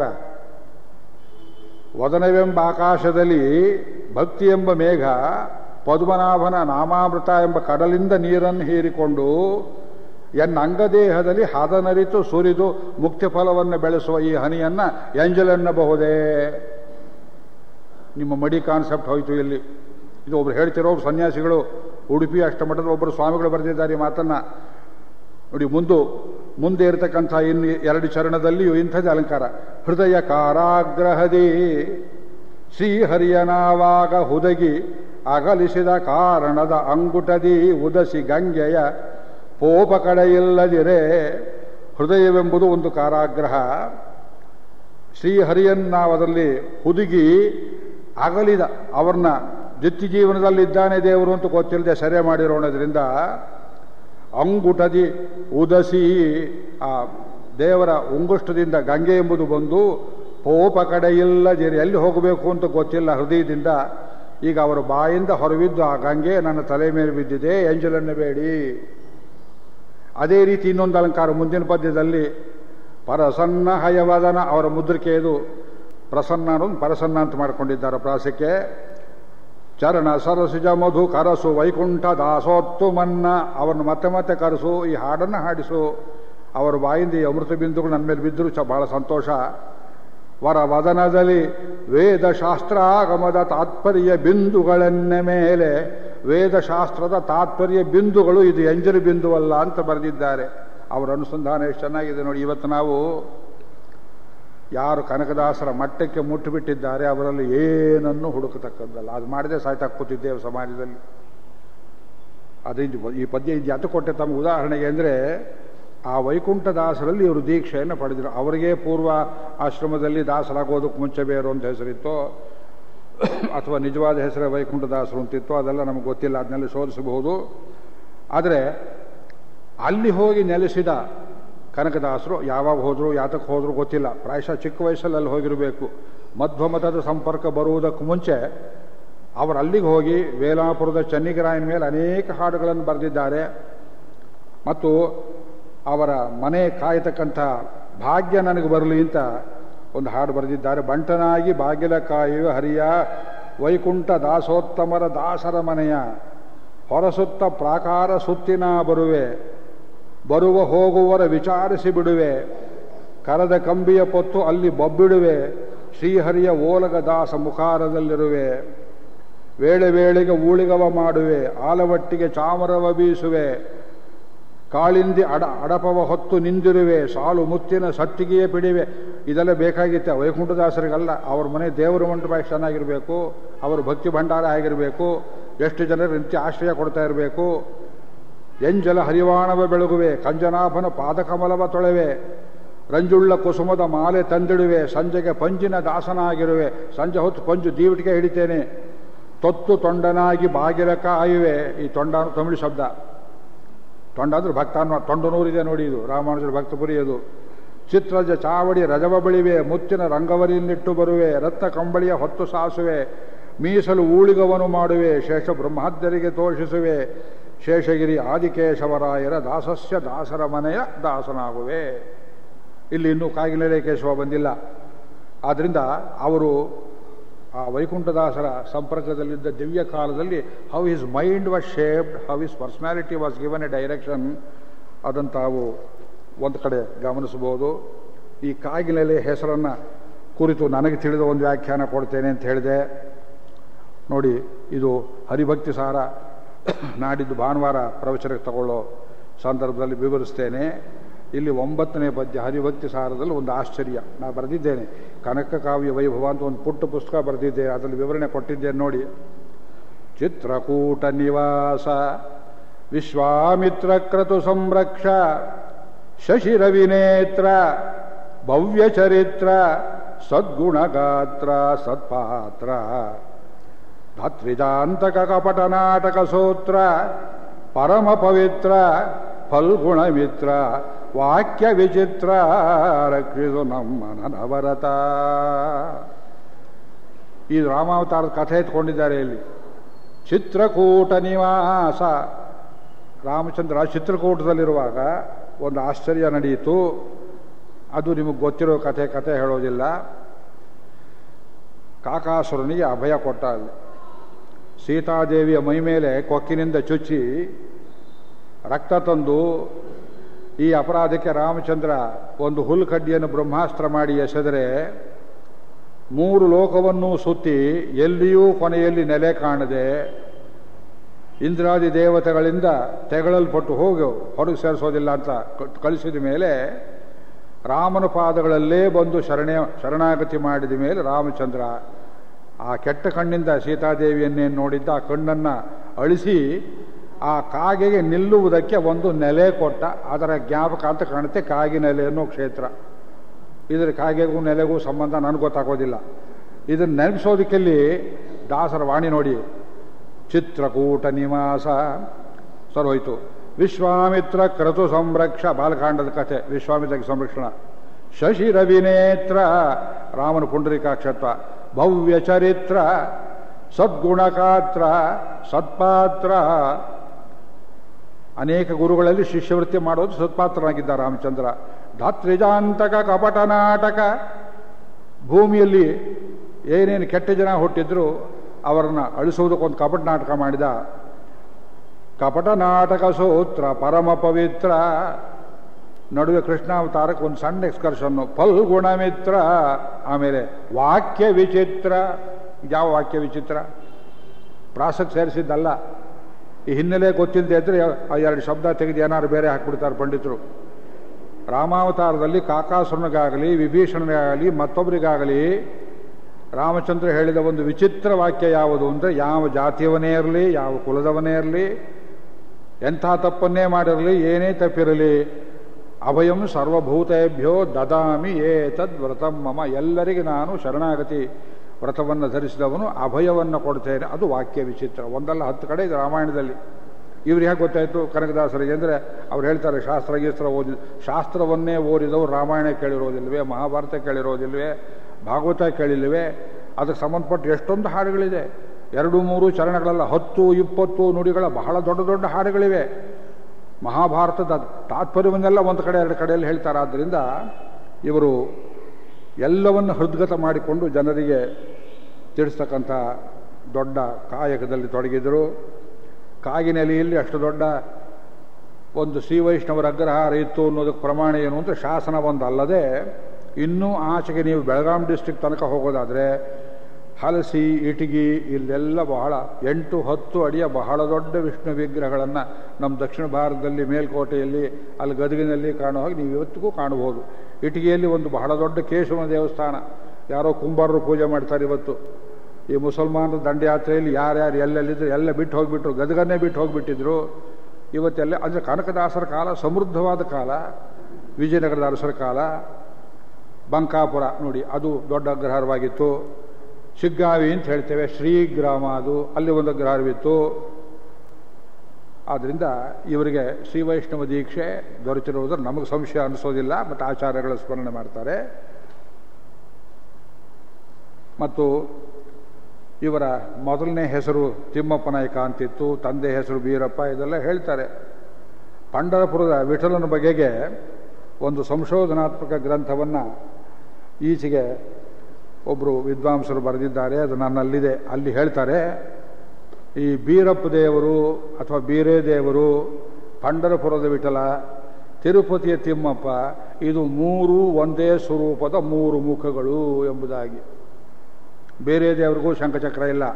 ವದನವೆಂಬ ಆಕಾಶದಲ್ಲಿ ಭಕ್ತಿ ಎಂಬ ಮೇಘ ಪದ್ಮನಾಭನ ನಾಮಾಮೃತ ಎಂಬ ಕಡಲಿಂದ ನೀರನ್ನು ಹೀರಿಕೊಂಡು ಎನ್ನ ಅಂಗದೇಹದಲ್ಲಿ ಹದನರಿತು ಸುರಿದು ಮುಕ್ತಿ ಫಲವನ್ನು ಬೆಳೆಸುವ ಈ ಹನಿಯನ್ನ ಎಂಜಲೆನ್ನಬಹುದೇ ನಿಮ್ಮ ಮಡಿ ಕಾನ್ಸೆಪ್ಟ್ ಹೋಯ್ತು ಇಲ್ಲಿ ಇದು ಒಬ್ರು ಹೇಳ್ತಿರೋ ಒಬ್ರು ಸನ್ಯಾಸಿಗಳು ಉಡುಪಿ ಅಷ್ಟಮಠದ ಒಬ್ಬರು ಸ್ವಾಮಿಗಳು ಬರೆದಿದ್ದಾರೆ ಈ ಮಾತನ್ನ ನೋಡಿ ಮುಂದು ಮುಂದೆ ಇರತಕ್ಕಂಥ ಇನ್ನು ಎರಡು ಚರಣದಲ್ಲಿಯೂ ಇಂಥದ್ದೇ ಅಲಂಕಾರ ಹೃದಯ ಕಾರಾಗ್ರಹದಿ ಶ್ರೀಹರಿಯನಾವಾಗ ಹುದಗಿ ಅಗಲಿಸಿದ ಕಾರಣದ ಅಂಗುಟದಿ ಉದಸಿ ಗಂಗೆಯ ಪೋಪ ಕಡೆಯಿಲ್ಲದಿರೆ ಹೃದಯವೆಂಬುದು ಒಂದು ಕಾರಾಗ್ರಹ ಶ್ರೀಹರಿಯನ್ನಾವದಲ್ಲಿ ಹುದುಗಿ ಅಗಲಿದ ಅವ್ರನ್ನ ನಿತ್ಯ ಜೀವನದಲ್ಲಿದ್ದಾನೆ ದೇವರು ಅಂತ ಗೊತ್ತಿಲ್ಲದೆ ಸೆರೆ ಮಾಡಿರೋಣದ್ರಿಂದ ಅಂಗುಟದಿ ಉದಸಿ ಆ ದೇವರ ಉಂಗುಷ್ಟದಿಂದ ಗಂಗೆ ಎಂಬುದು ಬಂದು ಪೋಪ ಕಡೆಯಿಲ್ಲದಿರಿ ಎಲ್ಲಿ ಹೋಗಬೇಕು ಅಂತ ಗೊತ್ತಿಲ್ಲ ಹೃದಯದಿಂದ ಈಗ ಅವರ ಬಾಯಿಂದ ಹೊರಬಿದ್ದು ಆ ಗಂಗೆ ನನ್ನ ತಲೆ ಮೇಲೆ ಬಿದ್ದಿದೆ ಎಂಜಲನ್ನು ಬೇಡಿ ಅದೇ ರೀತಿ ಇನ್ನೊಂದು ಅಲಂಕಾರ ಮುಂದಿನ ಪದ್ಯದಲ್ಲಿ ಪರಸನ್ನ ಹಯವದನ ಅವರ ಮುದ್ರಿಕೆ ಇದು ಪ್ರಸನ್ನ ಅನ್ನೋದು ಪರಸನ್ನ ಅಂತ ಮಾಡಿಕೊಂಡಿದ್ದಾರೆ ಪ್ರಾಸಕ್ಕೆ ಚರಣ ಸರಸಿಜ ಮಧು ಕರಸು ವೈಕುಂಠ ದಾಸೋತ್ತು ಮನ್ನ ಅವರನ್ನು ಮತ್ತೆ ಮತ್ತೆ ಕರೆಸು ಈ ಹಾಡನ್ನು ಹಾಡಿಸು ಅವರ ಬಾಯಿಂದ ಈ ಅಮೃತ ಬಿಂದುಗಳು ನನ್ನ ಮೇಲೆ ಬಿದ್ದರೂ ಚ ಬಹಳ ಸಂತೋಷ ವರ ವದನದಲ್ಲಿ ವೇದಶಾಸ್ತ್ರಾಗಮದ ತಾತ್ಪರ್ಯ ಬಿಂದುಗಳನ್ನ ಮೇಲೆ ವೇದಶಾಸ್ತ್ರದ ತಾತ್ಪರ್ಯ ಬಿಂದುಗಳು ಇದು ಎಂಜಲು ಬಿಂದುವಲ್ಲ ಅಂತ ಬರೆದಿದ್ದಾರೆ ಅವರ ಅನುಸಂಧಾನ ಎಷ್ಟು ಚೆನ್ನಾಗಿದೆ ನೋಡಿ ಇವತ್ತು ನಾವು ಯಾರು ಕನಕದಾಸರ ಮಟ್ಟಕ್ಕೆ ಮುಟ್ಟಿಬಿಟ್ಟಿದ್ದಾರೆ ಅವರಲ್ಲಿ ಏನನ್ನು ಹುಡುಕತಕ್ಕದ್ದಲ್ಲ ಅದು ಮಾಡದೆ ಸಾಯ್ತಾ ಕೂತಿದ್ದೇವೆ ಸಮಾಜದಲ್ಲಿ ಅದು ಈ ಪದ್ಯ ಇದು ಯಾತ ಕೊಟ್ಟೆ ತಮ್ಮ ಉದಾಹರಣೆಗೆ ಅಂದರೆ ಆ ವೈಕುಂಠದಾಸರಲ್ಲಿ ಇವರು ದೀಕ್ಷೆಯನ್ನು ಪಡೆದರು ಅವರಿಗೆ ಪೂರ್ವ ಆಶ್ರಮದಲ್ಲಿ ದಾಸರಾಗೋದಕ್ಕೆ ಮುಂಚೆ ಬೇರು ಅಂತ ಹೆಸರಿತ್ತೋ ಅಥವಾ ನಿಜವಾದ ಹೆಸರೇ ವೈಕುಂಠದಾಸರು ಅಂತಿತ್ತು ಅದೆಲ್ಲ ನಮಗೆ ಗೊತ್ತಿಲ್ಲ ಅದನ್ನೆಲ್ಲ ಶೋಧಿಸಬಹುದು ಆದರೆ ಅಲ್ಲಿ ಹೋಗಿ ನೆಲೆಸಿದ ಕನಕದಾಸರು ಯಾವಾಗ ಹೋದ್ರು ಯಾತಕ್ಕೆ ಹೋದ್ರು ಗೊತ್ತಿಲ್ಲ ಪ್ರಾಯಶಃ ಚಿಕ್ಕ ವಯಸ್ಸಲ್ಲಿ ಅಲ್ಲಿ ಹೋಗಿರಬೇಕು ಮಧ್ವ ಮತದ ಸಂಪರ್ಕ ಬರುವುದಕ್ಕೂ ಮುಂಚೆ ಅವರು ಅಲ್ಲಿಗೆ ಹೋಗಿ ವೇಲಾಪುರದ ಚನ್ನಿಗರಾಯನ ಮೇಲೆ ಅನೇಕ ಹಾಡುಗಳನ್ನು ಬರೆದಿದ್ದಾರೆ ಮತ್ತು ಅವರ ಮನೆ ಕಾಯತಕ್ಕಂಥ ಭಾಗ್ಯ ನನಗೆ ಬರಲಿ ಅಂತ ಒಂದು ಹಾಡು ಬರೆದಿದ್ದಾರೆ ಬಂಟನಾಗಿ ಬಾಗಿಲ ಕಾಯುವ ಹರಿಯ ವೈಕುಂಠ ದಾಸೋತ್ತಮರ ದಾಸರ ಮನೆಯ ಹೊರಸುತ್ತ ಪ್ರಾಕಾರ ಸುತ್ತಿನ ಬರುವೆ ಬರುವ ಹೋಗುವರ ವಿಚಾರಿಸಿ ಬಿಡುವೆ ಕರದ ಕಂಬಿಯ ಪೊತ್ತು ಅಲ್ಲಿ ಬೊಬ್ಬಿಡುವೆ ಶ್ರೀಹರಿಯ ಓಲಗ ದಾಸ ಮುಖಾರದಲ್ಲಿರುವೆ ವೇಳೆ ವೇಳೆಗೆ ಊಳಿಗವ ಮಾಡುವೆ ಆಲವಟ್ಟಿಗೆ ಚಾಮರವ ಬೀಸುವೆ ಕಾಳಿಂದಿ ಅಡ ಅಡಪವ ಹೊತ್ತು ನಿಂದಿರುವೆ ಸಾಲು ಮುತ್ತಿನ ಸತ್ತಿಗೆಯೇ ಪಿಡಿವೆ ಇದೆಲ್ಲ ಬೇಕಾಗಿತ್ತೆ ವೈಕುಂಠದಾಸರಿಗಲ್ಲ ಅವ್ರ ಮನೆ ದೇವರ ಮಂಟಪ ಎಷ್ಟು ಚೆನ್ನಾಗಿರಬೇಕು ಅವ್ರ ಭಕ್ತಿ ಭಂಡಾರ ಆಗಿರಬೇಕು ಎಷ್ಟು ಜನರು ನಿತ್ಯ ಆಶ್ರಯ ಕೊಡ್ತಾ ಇರಬೇಕು ಎಂಜಲ ಹರಿವಾಣವ ಬೆಳಗುವೆ ಕಂಜನಾಭನ ಪಾದಕಮಲವ ತೊಳೆವೆ ರಂಜುಳ್ಳ ಕುಸುಮದ ಮಾಲೆ ತಂದಿಡುವೆ ಸಂಜೆಗೆ ಪಂಜಿನ ದಾಸನಾಗಿರುವೆ ಸಂಜೆ ಹೊತ್ತು ಪಂಜು ದೀವಟಿಗೆ ಹಿಡಿತೇನೆ ತೊತ್ತು ತೊಂಡನಾಗಿ ಬಾಗಿಲ ಕಾಯುವೆ ಈ ತೊಂಡ ಅನ್ನೋ ತಮಿಳು ಶಬ್ದ ತೊಂಡ ಅಂದ್ರೆ ಭಕ್ತ ಅನ್ನೋ ತೊಂಡನೂರಿದೆ ನೋಡಿ ಇದು ರಾಮಾನುಜರ ಭಕ್ತಪುರಿ ಅದು ಚಿತ್ರಜ ಚಾವಡಿ ರಜವ ಬಳಿವೆ ಮುತ್ತಿನ ರಂಗವರಿಯನ್ನಿಟ್ಟು ಬರುವೆ ರತ್ತ ಕಂಬಳಿಯ ಹೊತ್ತು ಸಾಸುವೆ ಮೀಸಲು ಊಳಿಗವನು ಮಾಡುವೆ ಶೇಷ ಬ್ರಹ್ಮಾದ್ಯರಿಗೆ ತೋಷಿಸುವೆ ಶೇಷಗಿರಿ ಆದಿಕೇಶವರಾಯರ ದಾಸಸ್ಯ ದಾಸರ ಮನೆಯ ದಾಸನಾಗುವೆ ಇಲ್ಲಿ ಇನ್ನೂ ಕಾಗಿನೆಲೆ ಕೇಶವ ಬಂದಿಲ್ಲ ಆದ್ದರಿಂದ ಅವರು ಆ ವೈಕುಂಠದಾಸರ ಸಂಪರ್ಕದಲ್ಲಿದ್ದ ದಿವ್ಯ ಕಾಲದಲ್ಲಿ how his mind was shaped how his personality was given a direction ಅದನ್ನು ತಾವು ಒಂದು ಕಡೆ ಗಮನಿಸಬಹುದು ಈ ಕಾಗಿನೆಲೆ ಹೆಸರನ್ನು ಕುರಿತು ನನಗೆ ತಿಳಿದ ಒಂದು ವ್ಯಾಖ್ಯಾನ ಕೊಡ್ತೇನೆ ಅಂತ ಹೇಳಿದೆ ನೋಡಿ ಇದು ಹರಿಭಕ್ತಿ ಸಾರ ನಾಡಿದ್ದು ಭಾನುವಾರ ಪ್ರವಚನಕ್ಕೆ ತಗೊಳ್ಳೋ ಸಂದರ್ಭದಲ್ಲಿ ವಿವರಿಸ್ತೇನೆ ಇಲ್ಲಿ ಒಂಬತ್ತನೇ ಪದ್ಯ ಹರಿಭಕ್ತಿ ಸಾರದಲ್ಲಿ ಒಂದು ಆಶ್ಚರ್ಯ ನಾನು ಬರೆದಿದ್ದೇನೆ ಕನಕ ಕಾವ್ಯ ವೈಭವ ಅಂತ ಒಂದು ಪುಟ್ಟ ಪುಸ್ತಕ ಬರೆದಿದ್ದೇನೆ ಅದರಲ್ಲಿ ವಿವರಣೆ ಕೊಟ್ಟಿದ್ದೇನೆ ನೋಡಿ ಚಿತ್ರಕೂಟ ನಿವಾಸ ವಿಶ್ವಾಮಿತ್ರ ಕ್ರತು ಸಂರಕ್ಷ ಶಶಿರವಿನೇತ್ರ ಭವ್ಯಚರಿತ್ರ ಸದ್ಗುಣಗಾತ್ರ ಸತ್ಪಾತ್ರ ಧಾತ್ರಿಜಾಂತಕ ಕಪಟ ನಾಟಕ ಸೂತ್ರ ಪರಮ ಪವಿತ್ರ ಫಲ್ಗುಣ ಮಿತ್ರ ವಾಕ್ಯ ವಿಚಿತ್ರ ರಕ್ಷಿಸು ನಮ್ಮ ನನವರತ ಈ ರಾಮಾವತಾರದ ಕಥೆ ಎತ್ಕೊಂಡಿದ್ದಾರೆ ಇಲ್ಲಿ ಚಿತ್ರಕೂಟ ನಿವಾಸ ರಾಮಚಂದ್ರ ಚಿತ್ರಕೂಟದಲ್ಲಿರುವಾಗ ಒಂದು ಆಶ್ಚರ್ಯ ನಡೆಯಿತು ಅದು ನಿಮಗೆ ಗೊತ್ತಿರೋ ಕಥೆ ಕಥೆ ಹೇಳೋದಿಲ್ಲ ಕಾಕಾಸುರನಿಗೆ ಅಭಯ ಕೊಟ್ಟ ಅಲ್ಲಿ ಸೀತಾದೇವಿಯ ಮೈ ಮೇಲೆ ಕೊಕ್ಕಿನಿಂದ ಚುಚ್ಚಿ ರಕ್ತ ತಂದು ಈ ಅಪರಾಧಕ್ಕೆ ರಾಮಚಂದ್ರ ಒಂದು ಹುಲ್ಕಡ್ಡಿಯನ್ನು ಬ್ರಹ್ಮಾಸ್ತ್ರ ಮಾಡಿ ಎಸೆದರೆ ಮೂರು ಲೋಕವನ್ನು ಸುತ್ತಿ ಎಲ್ಲಿಯೂ ಕೊನೆಯಲ್ಲಿ ನೆಲೆ ಕಾಣದೆ ಇಂದ್ರಾದಿ ದೇವತೆಗಳಿಂದ ತೆಗಳಲ್ಪಟ್ಟು ಹೋಗಿ ಹೊರಗೆ ಸೇರಿಸೋದಿಲ್ಲ ಅಂತ ಕಳಿಸಿದ ಮೇಲೆ ರಾಮನ ಪಾದಗಳಲ್ಲೇ ಬಂದು ಶರಣೆ ಶರಣಾಗತಿ ಮಾಡಿದ ಮೇಲೆ ರಾಮಚಂದ್ರ ಆ ಕೆಟ್ಟ ಕಣ್ಣಿಂದ ಸೀತಾದೇವಿಯನ್ನೇನು ನೋಡಿದ್ದ ಆ ಕಣ್ಣನ್ನು ಅಳಿಸಿ ಆ ಕಾಗೆಗೆ ನಿಲ್ಲುವುದಕ್ಕೆ ಒಂದು ನೆಲೆ ಕೊಟ್ಟ ಅದರ ಜ್ಞಾಪಕ ಅಂತ ಕಾಣುತ್ತೆ ಕಾಗಿ ನೆಲೆ ಅನ್ನೋ ಕ್ಷೇತ್ರ ಇದರ ಕಾಗೆಗೂ ನೆಲೆಗೂ ಸಂಬಂಧ ನನಗೆ ಗೊತ್ತಾಗೋದಿಲ್ಲ ಇದನ್ನು ನೆನಪಿಸೋದಕ್ಕೆಲ್ಲಿ ದಾಸರ ವಾಣಿ ನೋಡಿ ಚಿತ್ರಕೂಟ ನಿವಾಸ ಸರ್ ಹೋಯ್ತು ವಿಶ್ವಾಮಿತ್ರ ಕ್ರತು ಸಂರಕ್ಷ ಬಾಲಕಾಂಡದ ಕಥೆ ವಿಶ್ವಾಮಿತ್ರಕ್ಕೆ ಸಂರಕ್ಷಣ ಶಶಿ ರವಿನೇತ್ರ ರಾಮನ ಪುಂಡರಿಕಾಕ್ಷತ್ವ ಭವ್ಯ ಚರಿತ್ರ ಸದ್ಗುಣಕಾತ್ರ ಸತ್ಪಾತ್ರ ಅನೇಕ ಗುರುಗಳಲ್ಲಿ ಶಿಷ್ಯವೃತ್ತಿ ಮಾಡೋದು ಸತ್ಪಾತ್ರನಾಗಿದ್ದ ರಾಮಚಂದ್ರ ಧಾತ್ರಿಜಾಂತಕ ಕಪಟ ನಾಟಕ ಭೂಮಿಯಲ್ಲಿ ಏನೇನು ಕೆಟ್ಟ ಜನ ಹುಟ್ಟಿದ್ರು ಅವರನ್ನ ಅಳಿಸುವುದಕ್ಕೊಂದು ಕಪಟ ನಾಟಕ ಮಾಡಿದ ಕಪಟ ನಾಟಕ ಸೂತ್ರ ಪರಮ ಪವಿತ್ರ ನಡುವೆ ಕೃಷ್ಣಾವತಾರಕ್ಕೆ ಒಂದು ಸಣ್ಣ ಎಕ್ಸ್ಕರ್ಷನ್ನು ಫಲ್ಗುಣ ಮಿತ್ರ ಆಮೇಲೆ ವಾಕ್ಯ ವಿಚಿತ್ರ ಯಾವ ವಾಕ್ಯ ವಿಚಿತ್ರ ಪ್ರಾಸಕ್ಕೆ ಸೇರಿಸಿದ್ದಲ್ಲ ಈ ಹಿನ್ನೆಲೆ ಗೊತ್ತಿಲ್ಲದೆ ಇದ್ರೆ ಆ ಎರಡು ಶಬ್ದ ತೆಗೆದು ಏನಾದ್ರು ಬೇರೆ ಹಾಕ್ಬಿಡ್ತಾರೆ ಪಂಡಿತರು ರಾಮಾವತಾರದಲ್ಲಿ ಕಾಕಾಸುರನಿಗಾಗಲಿ ವಿಭೀಷಣನಿಗಾಗಲಿ ಮತ್ತೊಬ್ಬರಿಗಾಗಲಿ ರಾಮಚಂದ್ರ ಹೇಳಿದ ಒಂದು ವಿಚಿತ್ರ ವಾಕ್ಯ ಯಾವುದು ಅಂದರೆ ಯಾವ ಜಾತಿಯವನೇ ಇರಲಿ ಯಾವ ಕುಲದವನೇ ಇರಲಿ ಎಂಥ ತಪ್ಪನ್ನೇ ಮಾಡಿರಲಿ ಏನೇ ತಪ್ಪಿರಲಿ ಅಭಯಂ ಸರ್ವಭೂತೇಭ್ಯೋ ದದಾಮಿ ಏತದ್ ವ್ರತಂ ಮಮ ಎಲ್ಲರಿಗೆ ನಾನು ಶರಣಾಗತಿ ವ್ರತವನ್ನು ಧರಿಸಿದವನು ಅಭಯವನ್ನು ಕೊಡ್ತೇನೆ ಅದು ವಾಕ್ಯ ವಿಚಿತ್ರ ಒಂದಲ್ಲ ಹತ್ತು ಕಡೆ ಇದು ರಾಮಾಯಣದಲ್ಲಿ ಇವ್ರು ಹೇಗೆ ಗೊತ್ತಾಯಿತು ಕನಕದಾಸರಿಗೆ ಅಂದರೆ ಅವ್ರು ಹೇಳ್ತಾರೆ ಶಾಸ್ತ್ರ ಗೀಸ್ತ್ರ ಓದಿ ಶಾಸ್ತ್ರವನ್ನೇ ಓದಿದವರು ರಾಮಾಯಣ ಕೇಳಿರೋದಿಲ್ವೇ ಮಹಾಭಾರತ ಕೇಳಿರೋದಿಲ್ವೇ ಭಾಗವತ ಕೇಳಿಲ್ವೇ ಅದಕ್ಕೆ ಸಂಬಂಧಪಟ್ಟ ಎಷ್ಟೊಂದು ಹಾಡುಗಳಿದೆ ಎರಡು ಮೂರು ಚರಣಗಳೆಲ್ಲ ಹತ್ತು ಇಪ್ಪತ್ತು ನುಡಿಗಳ ಬಹಳ ದೊಡ್ಡ ದೊಡ್ಡ ಹಾಡುಗಳಿವೆ ಮಹಾಭಾರತದ ತಾತ್ಪರ್ಯವನ್ನೆಲ್ಲ ಒಂದು ಕಡೆ ಎರಡು ಕಡೆಯಲ್ಲಿ ಹೇಳ್ತಾರೆ ಆದ್ದರಿಂದ ಇವರು ಎಲ್ಲವನ್ನು ಹೃದ್ಗತ ಮಾಡಿಕೊಂಡು ಜನರಿಗೆ ತಿಳಿಸ್ತಕ್ಕಂಥ ದೊಡ್ಡ ಕಾಯಕದಲ್ಲಿ ತೊಡಗಿದರು ಕಾಗಿನೆಲೆಯಲ್ಲಿ ಅಷ್ಟು ದೊಡ್ಡ ಒಂದು ಶ್ರೀ ವೈಷ್ಣವರ ಅಗ್ರಹಾರ ಇತ್ತು ಅನ್ನೋದಕ್ಕೆ ಪ್ರಮಾಣ ಏನು ಅಂತ ಶಾಸನ ಒಂದು ಅಲ್ಲದೆ ಇನ್ನೂ ಆಚೆಗೆ ನೀವು ಬೆಳಗಾಂ ಡಿಸ್ಟಿಕ್ ತನಕ ಹೋಗೋದಾದರೆ ಹಲಸಿ ಇಟಗಿ ಇಲ್ಲೆಲ್ಲ ಬಹಳ ಎಂಟು ಹತ್ತು ಅಡಿಯ ಬಹಳ ದೊಡ್ಡ ವಿಷ್ಣು ವಿಗ್ರಹಗಳನ್ನು ನಮ್ಮ ದಕ್ಷಿಣ ಭಾರತದಲ್ಲಿ ಮೇಲ್ಕೋಟೆಯಲ್ಲಿ ಅಲ್ಲಿ ಗದಗಿನಲ್ಲಿ ಕಾಣೋ ಹಾಗೆ ನೀವು ಇವತ್ತಿಗೂ ಕಾಣಬಹುದು ಇಟಗಿಯಲ್ಲಿ ಒಂದು ಬಹಳ ದೊಡ್ಡ ಕೇಶವನ ದೇವಸ್ಥಾನ ಯಾರೋ ಕುಂಬಾರರು ಪೂಜೆ ಮಾಡ್ತಾರೆ ಇವತ್ತು ಈ ಮುಸಲ್ಮಾನರ ದಂಡಯಾತ್ರೆಯಲ್ಲಿ ಯಾರ್ಯಾರು ಎಲ್ಲೆಲ್ಲಿದ್ರು ಎಲ್ಲ ಬಿಟ್ಟು ಹೋಗಿಬಿಟ್ರು ಗದಗನ್ನೇ ಬಿಟ್ಟು ಹೋಗಿಬಿಟ್ಟಿದ್ರು ಇವತ್ತೆಲ್ಲ ಅಂದರೆ ಕನಕದಾಸರ ಕಾಲ ಸಮೃದ್ಧವಾದ ಕಾಲ ವಿಜಯನಗರದ ಅರಸರ ಕಾಲ ಬಂಕಾಪುರ ನೋಡಿ ಅದು ದೊಡ್ಡ ಅಗ್ರಹಾರವಾಗಿತ್ತು ಶಿಗ್ಗಾವಿ ಅಂತ ಹೇಳ್ತೇವೆ ಶ್ರೀಗ್ರಾಮ ಅದು ಅಲ್ಲಿ ಒಂದು ಅಗ್ರಹಾರವಿತ್ತು ಆದ್ದರಿಂದ ಇವರಿಗೆ ಶ್ರೀ ವೈಷ್ಣವ ದೀಕ್ಷೆ ದೊರೆತಿರುವುದು ನಮಗೆ ಸಂಶಯ ಅನಿಸೋದಿಲ್ಲ ಮತ್ತು ಆಚಾರ್ಯಗಳ ಸ್ಮರಣೆ ಮಾಡ್ತಾರೆ ಮತ್ತು ಇವರ ಮೊದಲನೇ ಹೆಸರು ತಿಮ್ಮಪ್ಪ ನಾಯ್ಕ ಅಂತಿತ್ತು ತಂದೆ ಹೆಸರು ಬೀರಪ್ಪ ಇದೆಲ್ಲ ಹೇಳ್ತಾರೆ ಪಂಡರಪುರದ ವಿಠಲನ ಬಗೆಗೆ ಒಂದು ಸಂಶೋಧನಾತ್ಮಕ ಗ್ರಂಥವನ್ನು ಈಚೆಗೆ ಒಬ್ಬರು ವಿದ್ವಾಂಸರು ಬರೆದಿದ್ದಾರೆ ಅದು ನನ್ನಲ್ಲಿದೆ ಅಲ್ಲಿ ಹೇಳ್ತಾರೆ ಈ ಬೀರಪ್ಪ ದೇವರು ಅಥವಾ ಬೀರೇ ದೇವರು ಪಂಡರಪುರದ ವಿಠಲ ತಿರುಪತಿಯ ತಿಮ್ಮಪ್ಪ ಇದು ಮೂರು ಒಂದೇ ಸ್ವರೂಪದ ಮೂರು ಮುಖಗಳು ಎಂಬುದಾಗಿ ಬೇರೆ ದೇವರಿಗೂ ಶಂಖಚಕ್ರ ಇಲ್ಲ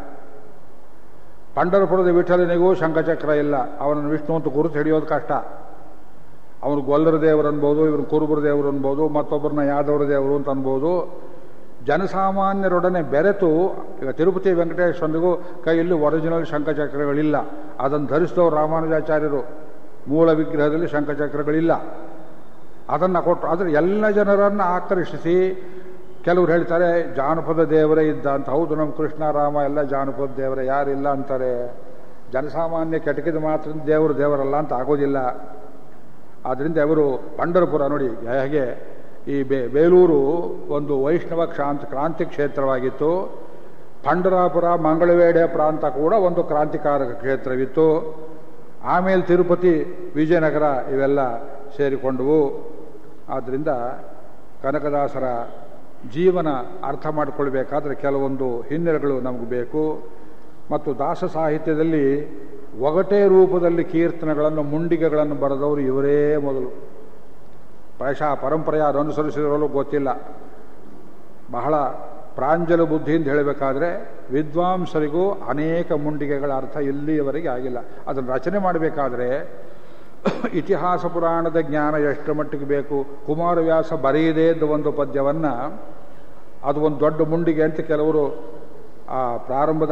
ಪಂಡರಪುರದ ವಿಠಲನಿಗೂ ಶಂಖಚಕ್ರ ಇಲ್ಲ ಅವನನ್ನು ವಿಷ್ಣು ಅಂತ ಗುರುತು ಹಿಡಿಯೋದು ಕಷ್ಟ ಅವನು ಗೊಲ್ಲರ ದೇವರು ಅನ್ಬೋದು ಇವನು ಕುರುಬರ ದೇವರು ಅನ್ಬೋದು ಮತ್ತೊಬ್ಬರನ್ನ ಯಾದವರ ದೇವರು ಅಂತ ಅನ್ಬೋದು ಜನಸಾಮಾನ್ಯರೊಡನೆ ಬೆರೆತು ಈಗ ತಿರುಪತಿ ವೆಂಕಟೇಶ್ವರನಿಗೂ ಕೈಯಲ್ಲಿ ಒರಿಜಿನಲ್ ಶಂಖಚಕ್ರಗಳಿಲ್ಲ ಅದನ್ನು ಧರಿಸಿದವರು ರಾಮಾನುಜಾಚಾರ್ಯರು ಮೂಲ ವಿಗ್ರಹದಲ್ಲಿ ಶಂಖಚಕ್ರಗಳಿಲ್ಲ ಅದನ್ನು ಕೊಟ್ಟು ಆದರೆ ಎಲ್ಲ ಜನರನ್ನು ಆಕರ್ಷಿಸಿ ಕೆಲವರು ಹೇಳ್ತಾರೆ ಜಾನಪದ ದೇವರೇ ಇದ್ದ ಅಂತ ಹೌದು ನಮ್ಮ ಕೃಷ್ಣ ರಾಮ ಎಲ್ಲ ಜಾನಪದ ದೇವರೇ ಯಾರಿಲ್ಲ ಅಂತಾರೆ ಜನಸಾಮಾನ್ಯ ಕೆಟಕಿದ ಮಾತ್ರ ದೇವರು ದೇವರಲ್ಲ ಅಂತ ಆಗೋದಿಲ್ಲ ಆದ್ದರಿಂದ ಅವರು ಪಂಡರಪುರ ನೋಡಿ ಹೇಗೆ ಈ ಬೇ ಬೇಲೂರು ಒಂದು ವೈಷ್ಣವ ಕ್ರಾಂತಿ ಕ್ರಾಂತಿ ಕ್ಷೇತ್ರವಾಗಿತ್ತು ಪಂಡರಾಪುರ ಮಂಗಳವೇಡೆ ಪ್ರಾಂತ ಕೂಡ ಒಂದು ಕ್ರಾಂತಿಕಾರಕ ಕ್ಷೇತ್ರವಿತ್ತು ಆಮೇಲೆ ತಿರುಪತಿ ವಿಜಯನಗರ ಇವೆಲ್ಲ ಸೇರಿಕೊಂಡವು ಆದ್ದರಿಂದ ಕನಕದಾಸರ ಜೀವನ ಅರ್ಥ ಮಾಡಿಕೊಳ್ಬೇಕಾದ್ರೆ ಕೆಲವೊಂದು ಹಿನ್ನೆಲೆಗಳು ನಮಗೆ ಬೇಕು ಮತ್ತು ದಾಸ ಸಾಹಿತ್ಯದಲ್ಲಿ ಒಗಟೆ ರೂಪದಲ್ಲಿ ಕೀರ್ತನೆಗಳನ್ನು ಮುಂಡಿಗೆಗಳನ್ನು ಬರೆದವರು ಇವರೇ ಮೊದಲು ಪ್ರಾಯಶಃ ಪರಂಪರೆ ಯಾರು ಅನುಸರಿಸಿರೋರು ಗೊತ್ತಿಲ್ಲ ಬಹಳ ಪ್ರಾಂಜಲ ಬುದ್ಧಿಯಿಂದ ಹೇಳಬೇಕಾದ್ರೆ ವಿದ್ವಾಂಸರಿಗೂ ಅನೇಕ ಮುಂಡಿಗೆಗಳ ಅರ್ಥ ಇಲ್ಲಿಯವರೆಗೆ ಆಗಿಲ್ಲ ಅದನ್ನು ರಚನೆ ಮಾಡಬೇಕಾದ್ರೆ ಇತಿಹಾಸ ಪುರಾಣದ ಜ್ಞಾನ ಎಷ್ಟು ಮಟ್ಟಿಗೆ ಬೇಕು ಕುಮಾರವ್ಯಾಸ ಬರೆಯದೇ ಇದ್ದ ಒಂದು ಪದ್ಯವನ್ನು ಅದು ಒಂದು ದೊಡ್ಡ ಮುಂಡಿಗೆ ಅಂತ ಕೆಲವರು ಆ ಪ್ರಾರಂಭದ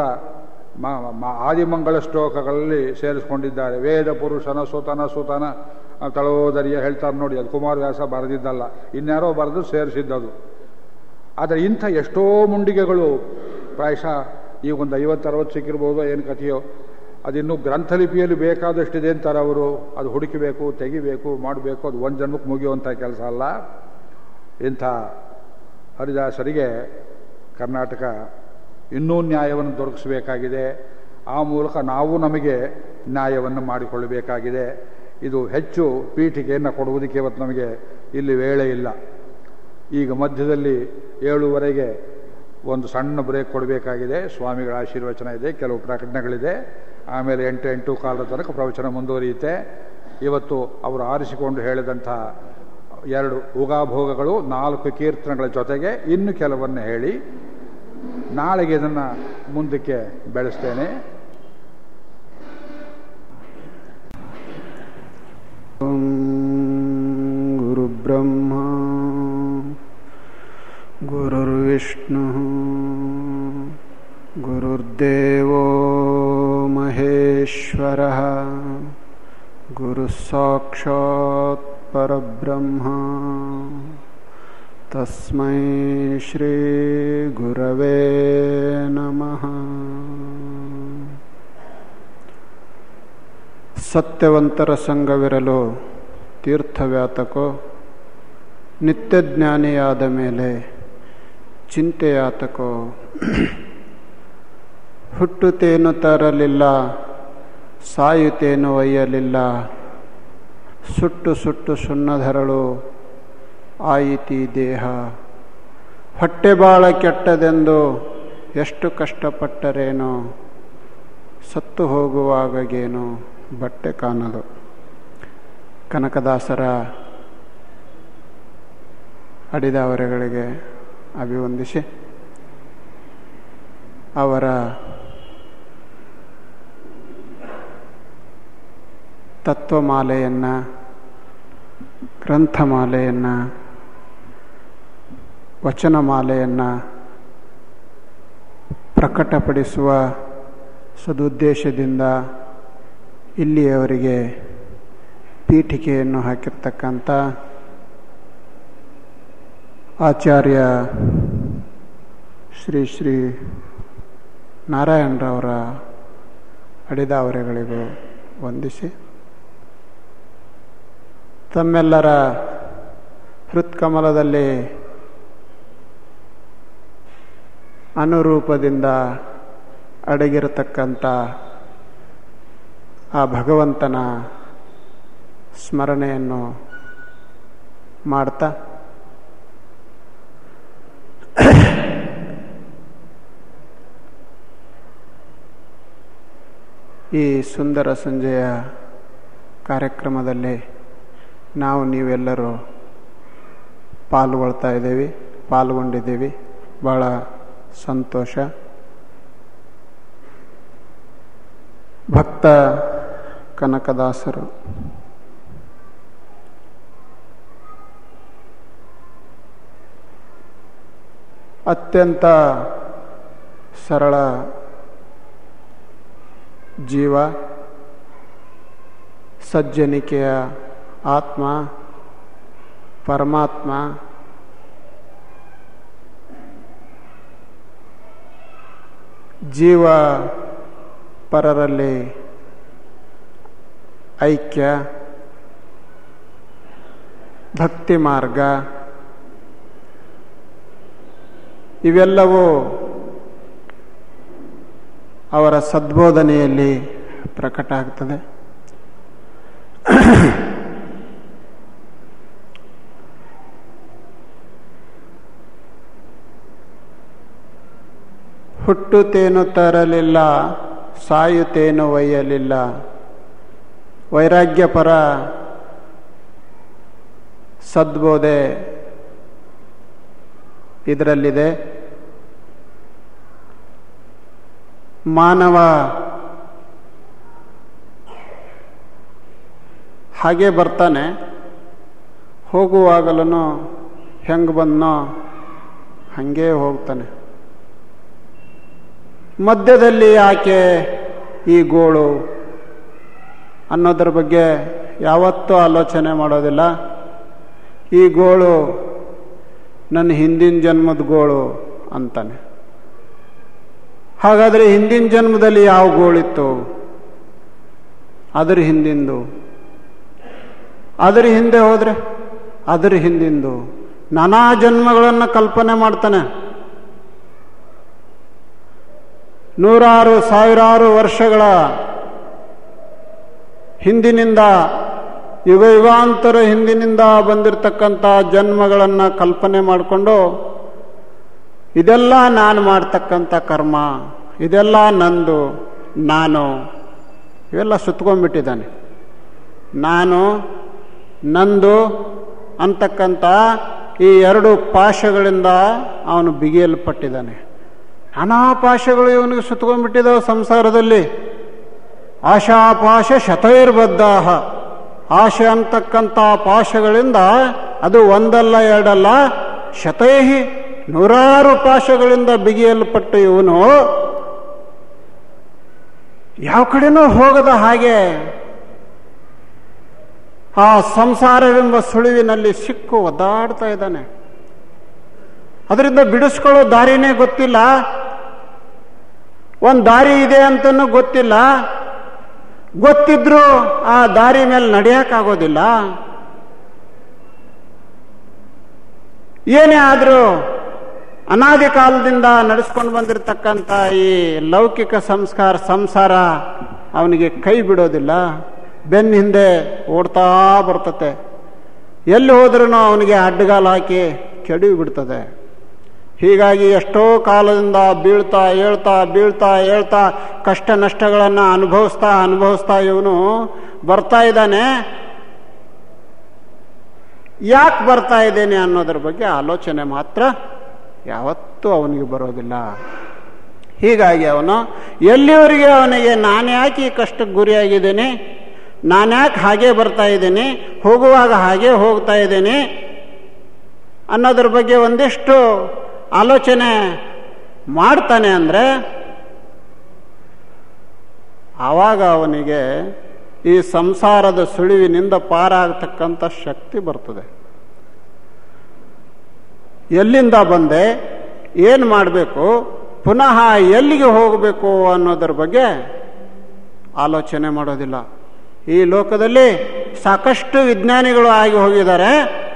ಆದಿಮಂಗಳ ಶ್ಲೋಕಗಳಲ್ಲಿ ಸೇರಿಸ್ಕೊಂಡಿದ್ದಾರೆ ವೇದ ಪುರುಷನ ಸುತನ ಸುತನ ತಳೋದರಿಯ ಹೇಳ್ತಾರೆ ನೋಡಿ ಅದು ಕುಮಾರವ್ಯಾಸ ಬರೆದಿದ್ದಲ್ಲ ಇನ್ಯಾರೋ ಬರೆದು ಸೇರಿಸಿದ್ದದು ಆದರೆ ಇಂಥ ಎಷ್ಟೋ ಮುಂಡಿಗೆಗಳು ಪ್ರಾಯಶಃ ಈಗ ಒಂದು ಐವತ್ತರವತ್ತು ಸಿಕ್ಕಿರ್ಬೋದು ಏನು ಕಥೆಯೋ ಅದಿನ್ನೂ ಗ್ರಂಥಲಿಪಿಯಲ್ಲಿ ಬೇಕಾದಷ್ಟಿದೆ ಅಂತಾರೆ ಅವರು ಅದು ಹುಡುಕಬೇಕು ತೆಗಿಬೇಕು ಮಾಡಬೇಕು ಅದು ಒಂದು ಜನ್ಮಕ್ಕೆ ಮುಗಿಯುವಂಥ ಕೆಲಸ ಅಲ್ಲ ಇಂಥ ಹರಿದಾಸರಿಗೆ ಕರ್ನಾಟಕ ಇನ್ನೂ ನ್ಯಾಯವನ್ನು ದೊರಕಿಸಬೇಕಾಗಿದೆ ಆ ಮೂಲಕ ನಾವು ನಮಗೆ ನ್ಯಾಯವನ್ನು ಮಾಡಿಕೊಳ್ಳಬೇಕಾಗಿದೆ ಇದು ಹೆಚ್ಚು ಪೀಠಿಗೆಯನ್ನು ಕೊಡುವುದಕ್ಕೆ ಇವತ್ತು ನಮಗೆ ಇಲ್ಲಿ ವೇಳೆ ಇಲ್ಲ ಈಗ ಮಧ್ಯದಲ್ಲಿ ಏಳುವರೆಗೆ ಒಂದು ಸಣ್ಣ ಬ್ರೇಕ್ ಕೊಡಬೇಕಾಗಿದೆ ಸ್ವಾಮಿಗಳ ಆಶೀರ್ವಚನ ಇದೆ ಕೆಲವು ಪ್ರಕಟಣೆಗಳಿದೆ ಆಮೇಲೆ ಎಂಟು ಎಂಟು ಕಾಲದ ತನಕ ಪ್ರವಚನ ಮುಂದುವರಿಯುತ್ತೆ ಇವತ್ತು ಅವರು ಆರಿಸಿಕೊಂಡು ಹೇಳಿದಂಥ ಎರಡು ಉಗಾಭೋಗಗಳು ನಾಲ್ಕು ಕೀರ್ತನೆಗಳ ಜೊತೆಗೆ ಇನ್ನು ಕೆಲವನ್ನು ಹೇಳಿ ನಾಳೆಗೆ ಇದನ್ನು ಮುಂದಕ್ಕೆ ಬೆಳೆಸ್ತೇನೆ गुरुब्रह्मा गुरुर्विष्णुः गुरुर्देवो महेश्वरः गुरुः साक्षात् परब्रह्मा तस्मै श्रीगुरवे नमः ಸತ್ಯವಂತರ ಸಂಘವಿರಲು ತೀರ್ಥವ್ಯಾತಕೋ ನಿತ್ಯಜ್ಞಾನಿಯಾದ ಮೇಲೆ ಚಿಂತೆಯಾತಕೋ ಹುಟ್ಟುತ್ತೇನು ತರಲಿಲ್ಲ ಸಾಯುತ್ತೇನು ಒಯ್ಯಲಿಲ್ಲ ಸುಟ್ಟು ಸುಟ್ಟು ಸುಣ್ಣಧರಳು ಆಯಿತಿ ದೇಹ ಹೊಟ್ಟೆ ಬಾಳ ಕೆಟ್ಟದೆಂದು ಎಷ್ಟು ಕಷ್ಟಪಟ್ಟರೇನೋ ಸತ್ತು ಹೋಗುವಾಗಗೇನು ಬಟ್ಟೆ ಕಾಣದು ಕನಕದಾಸರ ಅಡಿದವರೆಗಳಿಗೆ ಅಭಿವಂದಿಸಿ ಅವರ ತತ್ವಮಾಲೆಯನ್ನು ಗ್ರಂಥಮಾಲೆಯನ್ನು ವಚನಮಾಲೆಯನ್ನು ಪ್ರಕಟಪಡಿಸುವ ಸದುದ್ದೇಶದಿಂದ ಇಲ್ಲಿಯವರೆಗೆ ಪೀಠಿಕೆಯನ್ನು ಹಾಕಿರ್ತಕ್ಕಂಥ ಆಚಾರ್ಯ ಶ್ರೀ ಶ್ರೀ ನಾರಾಯಣರವರ ಅಡಿದಾವರೆಗಳಿಗೂ ವಂದಿಸಿ ತಮ್ಮೆಲ್ಲರ ಹೃತ್ಕಮಲದಲ್ಲಿ ಅನುರೂಪದಿಂದ ಅಡಗಿರತಕ್ಕಂಥ ಆ ಭಗವಂತನ ಸ್ಮರಣೆಯನ್ನು ಮಾಡ್ತಾ ಈ ಸುಂದರ ಸಂಜೆಯ ಕಾರ್ಯಕ್ರಮದಲ್ಲಿ ನಾವು ನೀವೆಲ್ಲರೂ ಪಾಲ್ಗೊಳ್ತಾ ಇದ್ದೀವಿ ಪಾಲ್ಗೊಂಡಿದ್ದೀವಿ ಭಾಳ ಸಂತೋಷ ಭಕ್ತ ಕನಕದಾಸರು ಅತ್ಯಂತ ಸರಳ ಜೀವ ಸಜ್ಜನಿಕೆಯ ಆತ್ಮ ಪರಮಾತ್ಮ ಜೀವ ಪರರಲ್ಲಿ ಐಕ್ಯ ಭಕ್ತಿ ಮಾರ್ಗ ಇವೆಲ್ಲವೂ ಅವರ ಸದ್ಬೋಧನೆಯಲ್ಲಿ ಪ್ರಕಟ ಆಗ್ತದೆ ಹುಟ್ಟುತ್ತೇನು ತರಲಿಲ್ಲ ಸಾಯುತ್ತೇನು ಒಯ್ಯಲಿಲ್ಲ ವೈರಾಗ್ಯಪರ ಸದ್ಬೋಧೆ ಇದರಲ್ಲಿದೆ ಮಾನವ ಹಾಗೆ ಬರ್ತಾನೆ ಹೋಗುವಾಗಲೂ ಹೆಂಗೆ ಬಂದನೋ ಹಾಗೇ ಹೋಗ್ತಾನೆ ಮಧ್ಯದಲ್ಲಿ ಯಾಕೆ ಈ ಗೋಳು ಅನ್ನೋದ್ರ ಬಗ್ಗೆ ಯಾವತ್ತೂ ಆಲೋಚನೆ ಮಾಡೋದಿಲ್ಲ ಈ ಗೋಳು ನನ್ನ ಹಿಂದಿನ ಜನ್ಮದ ಗೋಳು ಅಂತಾನೆ ಹಾಗಾದರೆ ಹಿಂದಿನ ಜನ್ಮದಲ್ಲಿ ಯಾವ ಗೋಳಿತ್ತು ಅದರ ಹಿಂದಿಂದು ಅದರ ಹಿಂದೆ ಹೋದರೆ ಅದರ ಹಿಂದಿಂದು ನಾನಾ ಜನ್ಮಗಳನ್ನು ಕಲ್ಪನೆ ಮಾಡ್ತಾನೆ ನೂರಾರು ಸಾವಿರಾರು ವರ್ಷಗಳ ಹಿಂದಿನಿಂದ ಯುಗ ಯುಗಾಂತರ ಹಿಂದಿನಿಂದ ಬಂದಿರತಕ್ಕಂಥ ಜನ್ಮಗಳನ್ನು ಕಲ್ಪನೆ ಮಾಡಿಕೊಂಡು ಇದೆಲ್ಲ ನಾನು ಮಾಡ್ತಕ್ಕಂಥ ಕರ್ಮ ಇದೆಲ್ಲ ನಂದು ನಾನು ಇವೆಲ್ಲ ಸುತ್ಕೊಂಡ್ಬಿಟ್ಟಿದ್ದಾನೆ ನಾನು ನಂದು ಅಂತಕ್ಕಂಥ ಈ ಎರಡು ಪಾಶಗಳಿಂದ ಅವನು ಬಿಗಿಯಲ್ಪಟ್ಟಿದ್ದಾನೆ ನಾನಾ ಪಾಶಗಳು ಇವನಿಗೆ ಸುತ್ಕೊಂಡ್ಬಿಟ್ಟಿದ್ದಾವೆ ಸಂಸಾರದಲ್ಲಿ ಆಶಾಪಾಶ ಶತೈರ್ಬದ್ಧಾಹ ಆಶೆ ಅಂತಕ್ಕಂಥ ಪಾಶಗಳಿಂದ ಅದು ಒಂದಲ್ಲ ಎರಡಲ್ಲ ಶತೈಹಿ ನೂರಾರು ಪಾಶಗಳಿಂದ ಬಿಗಿಯಲ್ಪಟ್ಟ ಇವನು ಯಾವ ಕಡೆನೂ ಹೋಗದ ಹಾಗೆ ಆ ಸಂಸಾರವೆಂಬ ಸುಳಿವಿನಲ್ಲಿ ಸಿಕ್ಕು ಒದ್ದಾಡ್ತಾ ಇದ್ದಾನೆ ಅದರಿಂದ ಬಿಡಿಸ್ಕೊಳ್ಳೋ ದಾರಿನೇ ಗೊತ್ತಿಲ್ಲ ಒಂದು ದಾರಿ ಇದೆ ಅಂತನೂ ಗೊತ್ತಿಲ್ಲ ಗೊತ್ತಿದ್ರೂ ಆ ದಾರಿ ಮೇಲೆ ನಡೆಯಕ್ಕಾಗೋದಿಲ್ಲ ಏನೇ ಆದರೂ ಅನಾದಿ ಕಾಲದಿಂದ ನಡೆಸ್ಕೊಂಡು ಬಂದಿರತಕ್ಕಂಥ ಈ ಲೌಕಿಕ ಸಂಸ್ಕಾರ ಸಂಸಾರ ಅವನಿಗೆ ಕೈ ಬಿಡೋದಿಲ್ಲ ಬೆನ್ನ ಹಿಂದೆ ಓಡ್ತಾ ಬರ್ತತೆ ಎಲ್ಲಿ ಹೋದ್ರೂ ಅವನಿಗೆ ಅಡ್ಡಗಾಲು ಹಾಕಿ ಕೆಡವಿ ಬಿಡ್ತದೆ ಹೀಗಾಗಿ ಎಷ್ಟೋ ಕಾಲದಿಂದ ಬೀಳ್ತಾ ಏಳ್ತಾ ಬೀಳ್ತಾ ಏಳ್ತಾ ಕಷ್ಟ ನಷ್ಟಗಳನ್ನು ಅನುಭವಿಸ್ತಾ ಅನುಭವಿಸ್ತಾ ಇವನು ಬರ್ತಾ ಇದ್ದಾನೆ ಯಾಕೆ ಬರ್ತಾ ಇದ್ದೇನೆ ಅನ್ನೋದ್ರ ಬಗ್ಗೆ ಆಲೋಚನೆ ಮಾತ್ರ ಯಾವತ್ತೂ ಅವನಿಗೆ ಬರೋದಿಲ್ಲ ಹೀಗಾಗಿ ಅವನು ಎಲ್ಲಿವರೆಗೆ ಅವನಿಗೆ ನಾನು ಯಾಕೆ ಈ ಕಷ್ಟಕ್ಕೆ ಗುರಿಯಾಗಿದ್ದೇನೆ ನಾನು ಯಾಕೆ ಹಾಗೆ ಬರ್ತಾ ಇದ್ದೀನಿ ಹೋಗುವಾಗ ಹಾಗೆ ಹೋಗ್ತಾ ಇದ್ದೀನಿ ಅನ್ನೋದ್ರ ಬಗ್ಗೆ ಒಂದಿಷ್ಟು ಆಲೋಚನೆ ಮಾಡ್ತಾನೆ ಅಂದರೆ ಆವಾಗ ಅವನಿಗೆ ಈ ಸಂಸಾರದ ಸುಳಿವಿನಿಂದ ಪಾರಾಗತಕ್ಕಂಥ ಶಕ್ತಿ ಬರ್ತದೆ ಎಲ್ಲಿಂದ ಬಂದೆ ಏನು ಮಾಡಬೇಕು ಪುನಃ ಎಲ್ಲಿಗೆ ಹೋಗಬೇಕು ಅನ್ನೋದ್ರ ಬಗ್ಗೆ ಆಲೋಚನೆ ಮಾಡೋದಿಲ್ಲ ಈ ಲೋಕದಲ್ಲಿ ಸಾಕಷ್ಟು ವಿಜ್ಞಾನಿಗಳು ಆಗಿ ಹೋಗಿದ್ದಾರೆ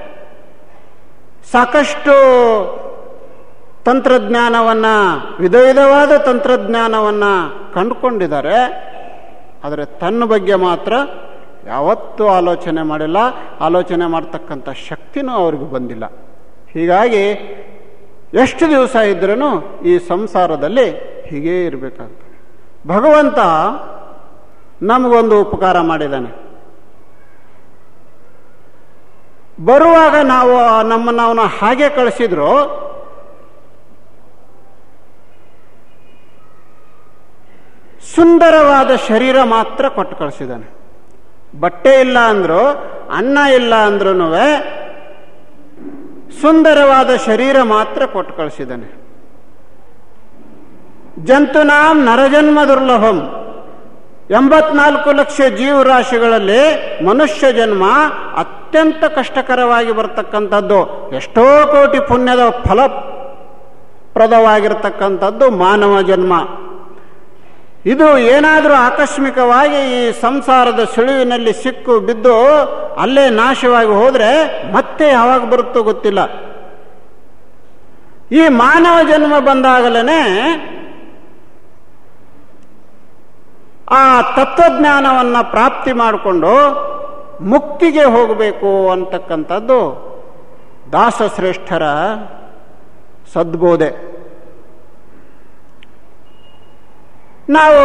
ಸಾಕಷ್ಟು ತಂತ್ರಜ್ಞಾನವನ್ನು ವಿಧ ವಿಧವಾದ ತಂತ್ರಜ್ಞಾನವನ್ನು ಕಂಡುಕೊಂಡಿದ್ದಾರೆ ಆದರೆ ತನ್ನ ಬಗ್ಗೆ ಮಾತ್ರ ಯಾವತ್ತೂ ಆಲೋಚನೆ ಮಾಡಿಲ್ಲ ಆಲೋಚನೆ ಮಾಡ್ತಕ್ಕಂಥ ಶಕ್ತಿನೂ ಅವ್ರಿಗೆ ಬಂದಿಲ್ಲ ಹೀಗಾಗಿ ಎಷ್ಟು ದಿವಸ ಇದ್ರೂ ಈ ಸಂಸಾರದಲ್ಲಿ ಹೀಗೇ ಇರಬೇಕಾಗ್ತದೆ ಭಗವಂತ ನಮಗೊಂದು ಉಪಕಾರ ಮಾಡಿದ್ದಾನೆ ಬರುವಾಗ ನಾವು ನಮ್ಮನ್ನು ಅವನು ಹಾಗೆ ಕಳಿಸಿದ್ರು ಸುಂದರವಾದ ಶರೀರ ಮಾತ್ರ ಕೊಟ್ಟು ಕಳಿಸಿದ್ದಾನೆ ಬಟ್ಟೆ ಇಲ್ಲ ಅಂದ್ರು ಅನ್ನ ಇಲ್ಲ ಅಂದ್ರೂ ಸುಂದರವಾದ ಶರೀರ ಮಾತ್ರ ಕೊಟ್ಟು ಕಳಿಸಿದ್ದಾನೆ ಜಂತುನಾಂ ನರಜನ್ಮ ದುರ್ಲಭಂ ಎಂಬತ್ನಾಲ್ಕು ಲಕ್ಷ ಜೀವರಾಶಿಗಳಲ್ಲಿ ಮನುಷ್ಯ ಜನ್ಮ ಅತ್ಯಂತ ಕಷ್ಟಕರವಾಗಿ ಬರ್ತಕ್ಕಂಥದ್ದು ಎಷ್ಟೋ ಕೋಟಿ ಪುಣ್ಯದ ಫಲಪ್ರದವಾಗಿರ್ತಕ್ಕಂಥದ್ದು ಮಾನವ ಜನ್ಮ ಇದು ಏನಾದರೂ ಆಕಸ್ಮಿಕವಾಗಿ ಈ ಸಂಸಾರದ ಸುಳಿವಿನಲ್ಲಿ ಸಿಕ್ಕು ಬಿದ್ದು ಅಲ್ಲೇ ನಾಶವಾಗಿ ಹೋದ್ರೆ ಮತ್ತೆ ಯಾವಾಗ ಬರುತ್ತೋ ಗೊತ್ತಿಲ್ಲ ಈ ಮಾನವ ಜನ್ಮ ಬಂದಾಗಲೇ ಆ ತತ್ವಜ್ಞಾನವನ್ನು ಪ್ರಾಪ್ತಿ ಮಾಡಿಕೊಂಡು ಮುಕ್ತಿಗೆ ಹೋಗಬೇಕು ಅಂತಕ್ಕಂಥದ್ದು ದಾಸಶ್ರೇಷ್ಠರ ಸದ್ಬೋಧೆ ನಾವು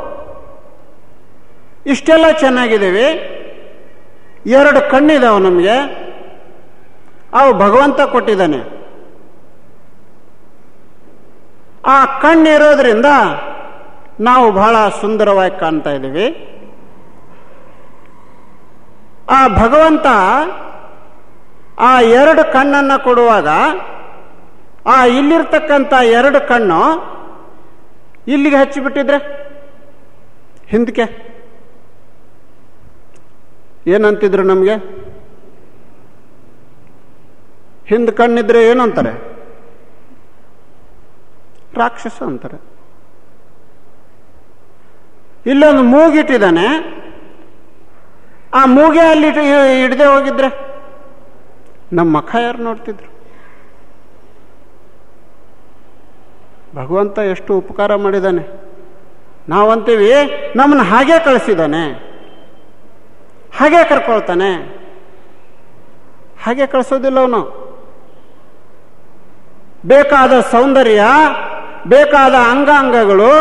ಇಷ್ಟೆಲ್ಲ ಚೆನ್ನಾಗಿದ್ದೀವಿ ಎರಡು ಕಣ್ಣಿದಾವೆ ನಮಗೆ ಅವು ಭಗವಂತ ಕೊಟ್ಟಿದ್ದಾನೆ ಆ ಕಣ್ಣಿರೋದ್ರಿಂದ ನಾವು ಬಹಳ ಸುಂದರವಾಗಿ ಕಾಣ್ತಾ ಇದ್ದೀವಿ ಆ ಭಗವಂತ ಆ ಎರಡು ಕಣ್ಣನ್ನು ಕೊಡುವಾಗ ಆ ಇಲ್ಲಿರ್ತಕ್ಕಂಥ ಎರಡು ಕಣ್ಣು ಇಲ್ಲಿಗೆ ಹಚ್ಚಿಬಿಟ್ಟಿದ್ರೆ ಹಿಂದಕ್ಕೆ ಏನಂತಿದ್ರು ನಮಗೆ ಹಿಂದ್ ಕಣ್ಣಿದ್ರೆ ಏನಂತಾರೆ ರಾಕ್ಷಸ ಅಂತಾರೆ ಇಲ್ಲೊಂದು ಮೂಗಿಟ್ಟಿದ್ದಾನೆ ಆ ಮೂಗೆ ಅಲ್ಲಿ ಹಿಡ್ದೆ ಹೋಗಿದ್ರೆ ನಮ್ಮ ಮಖ ಯಾರು ನೋಡ್ತಿದ್ರು ಭಗವಂತ ಎಷ್ಟು ಉಪಕಾರ ಮಾಡಿದ್ದಾನೆ ನಾವಂತೀವಿ ನಮ್ಮನ್ನು ಹಾಗೆ ಕಳಿಸಿದ್ದಾನೆ ಹಾಗೆ ಕರ್ಕೊಳ್ತಾನೆ ಹಾಗೆ ಕಳಿಸೋದಿಲ್ಲ ಅವನು ಬೇಕಾದ ಸೌಂದರ್ಯ ಬೇಕಾದ ಅಂಗಾಂಗಗಳು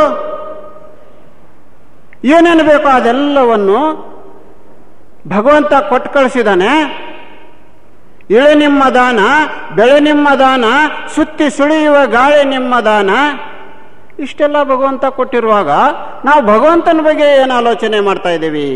ಏನೇನು ಬೇಕೋ ಅದೆಲ್ಲವನ್ನು ಭಗವಂತ ಕೊಟ್ಟು ಕಳಿಸಿದಾನೆ ಇಳೆ ನಿಮ್ಮ ದಾನ ಬೆಳೆ ನಿಮ್ಮ ದಾನ ಸುತ್ತಿ ಸುಳಿಯುವ ಗಾಳಿ ನಿಮ್ಮ ದಾನ ಇಷ್ಟೆಲ್ಲ ಭಗವಂತ ಕೊಟ್ಟಿರುವಾಗ ನಾವು ಭಗವಂತನ ಬಗ್ಗೆ ಏನು ಆಲೋಚನೆ ಮಾಡ್ತಾ ಇದ್ದೀವಿ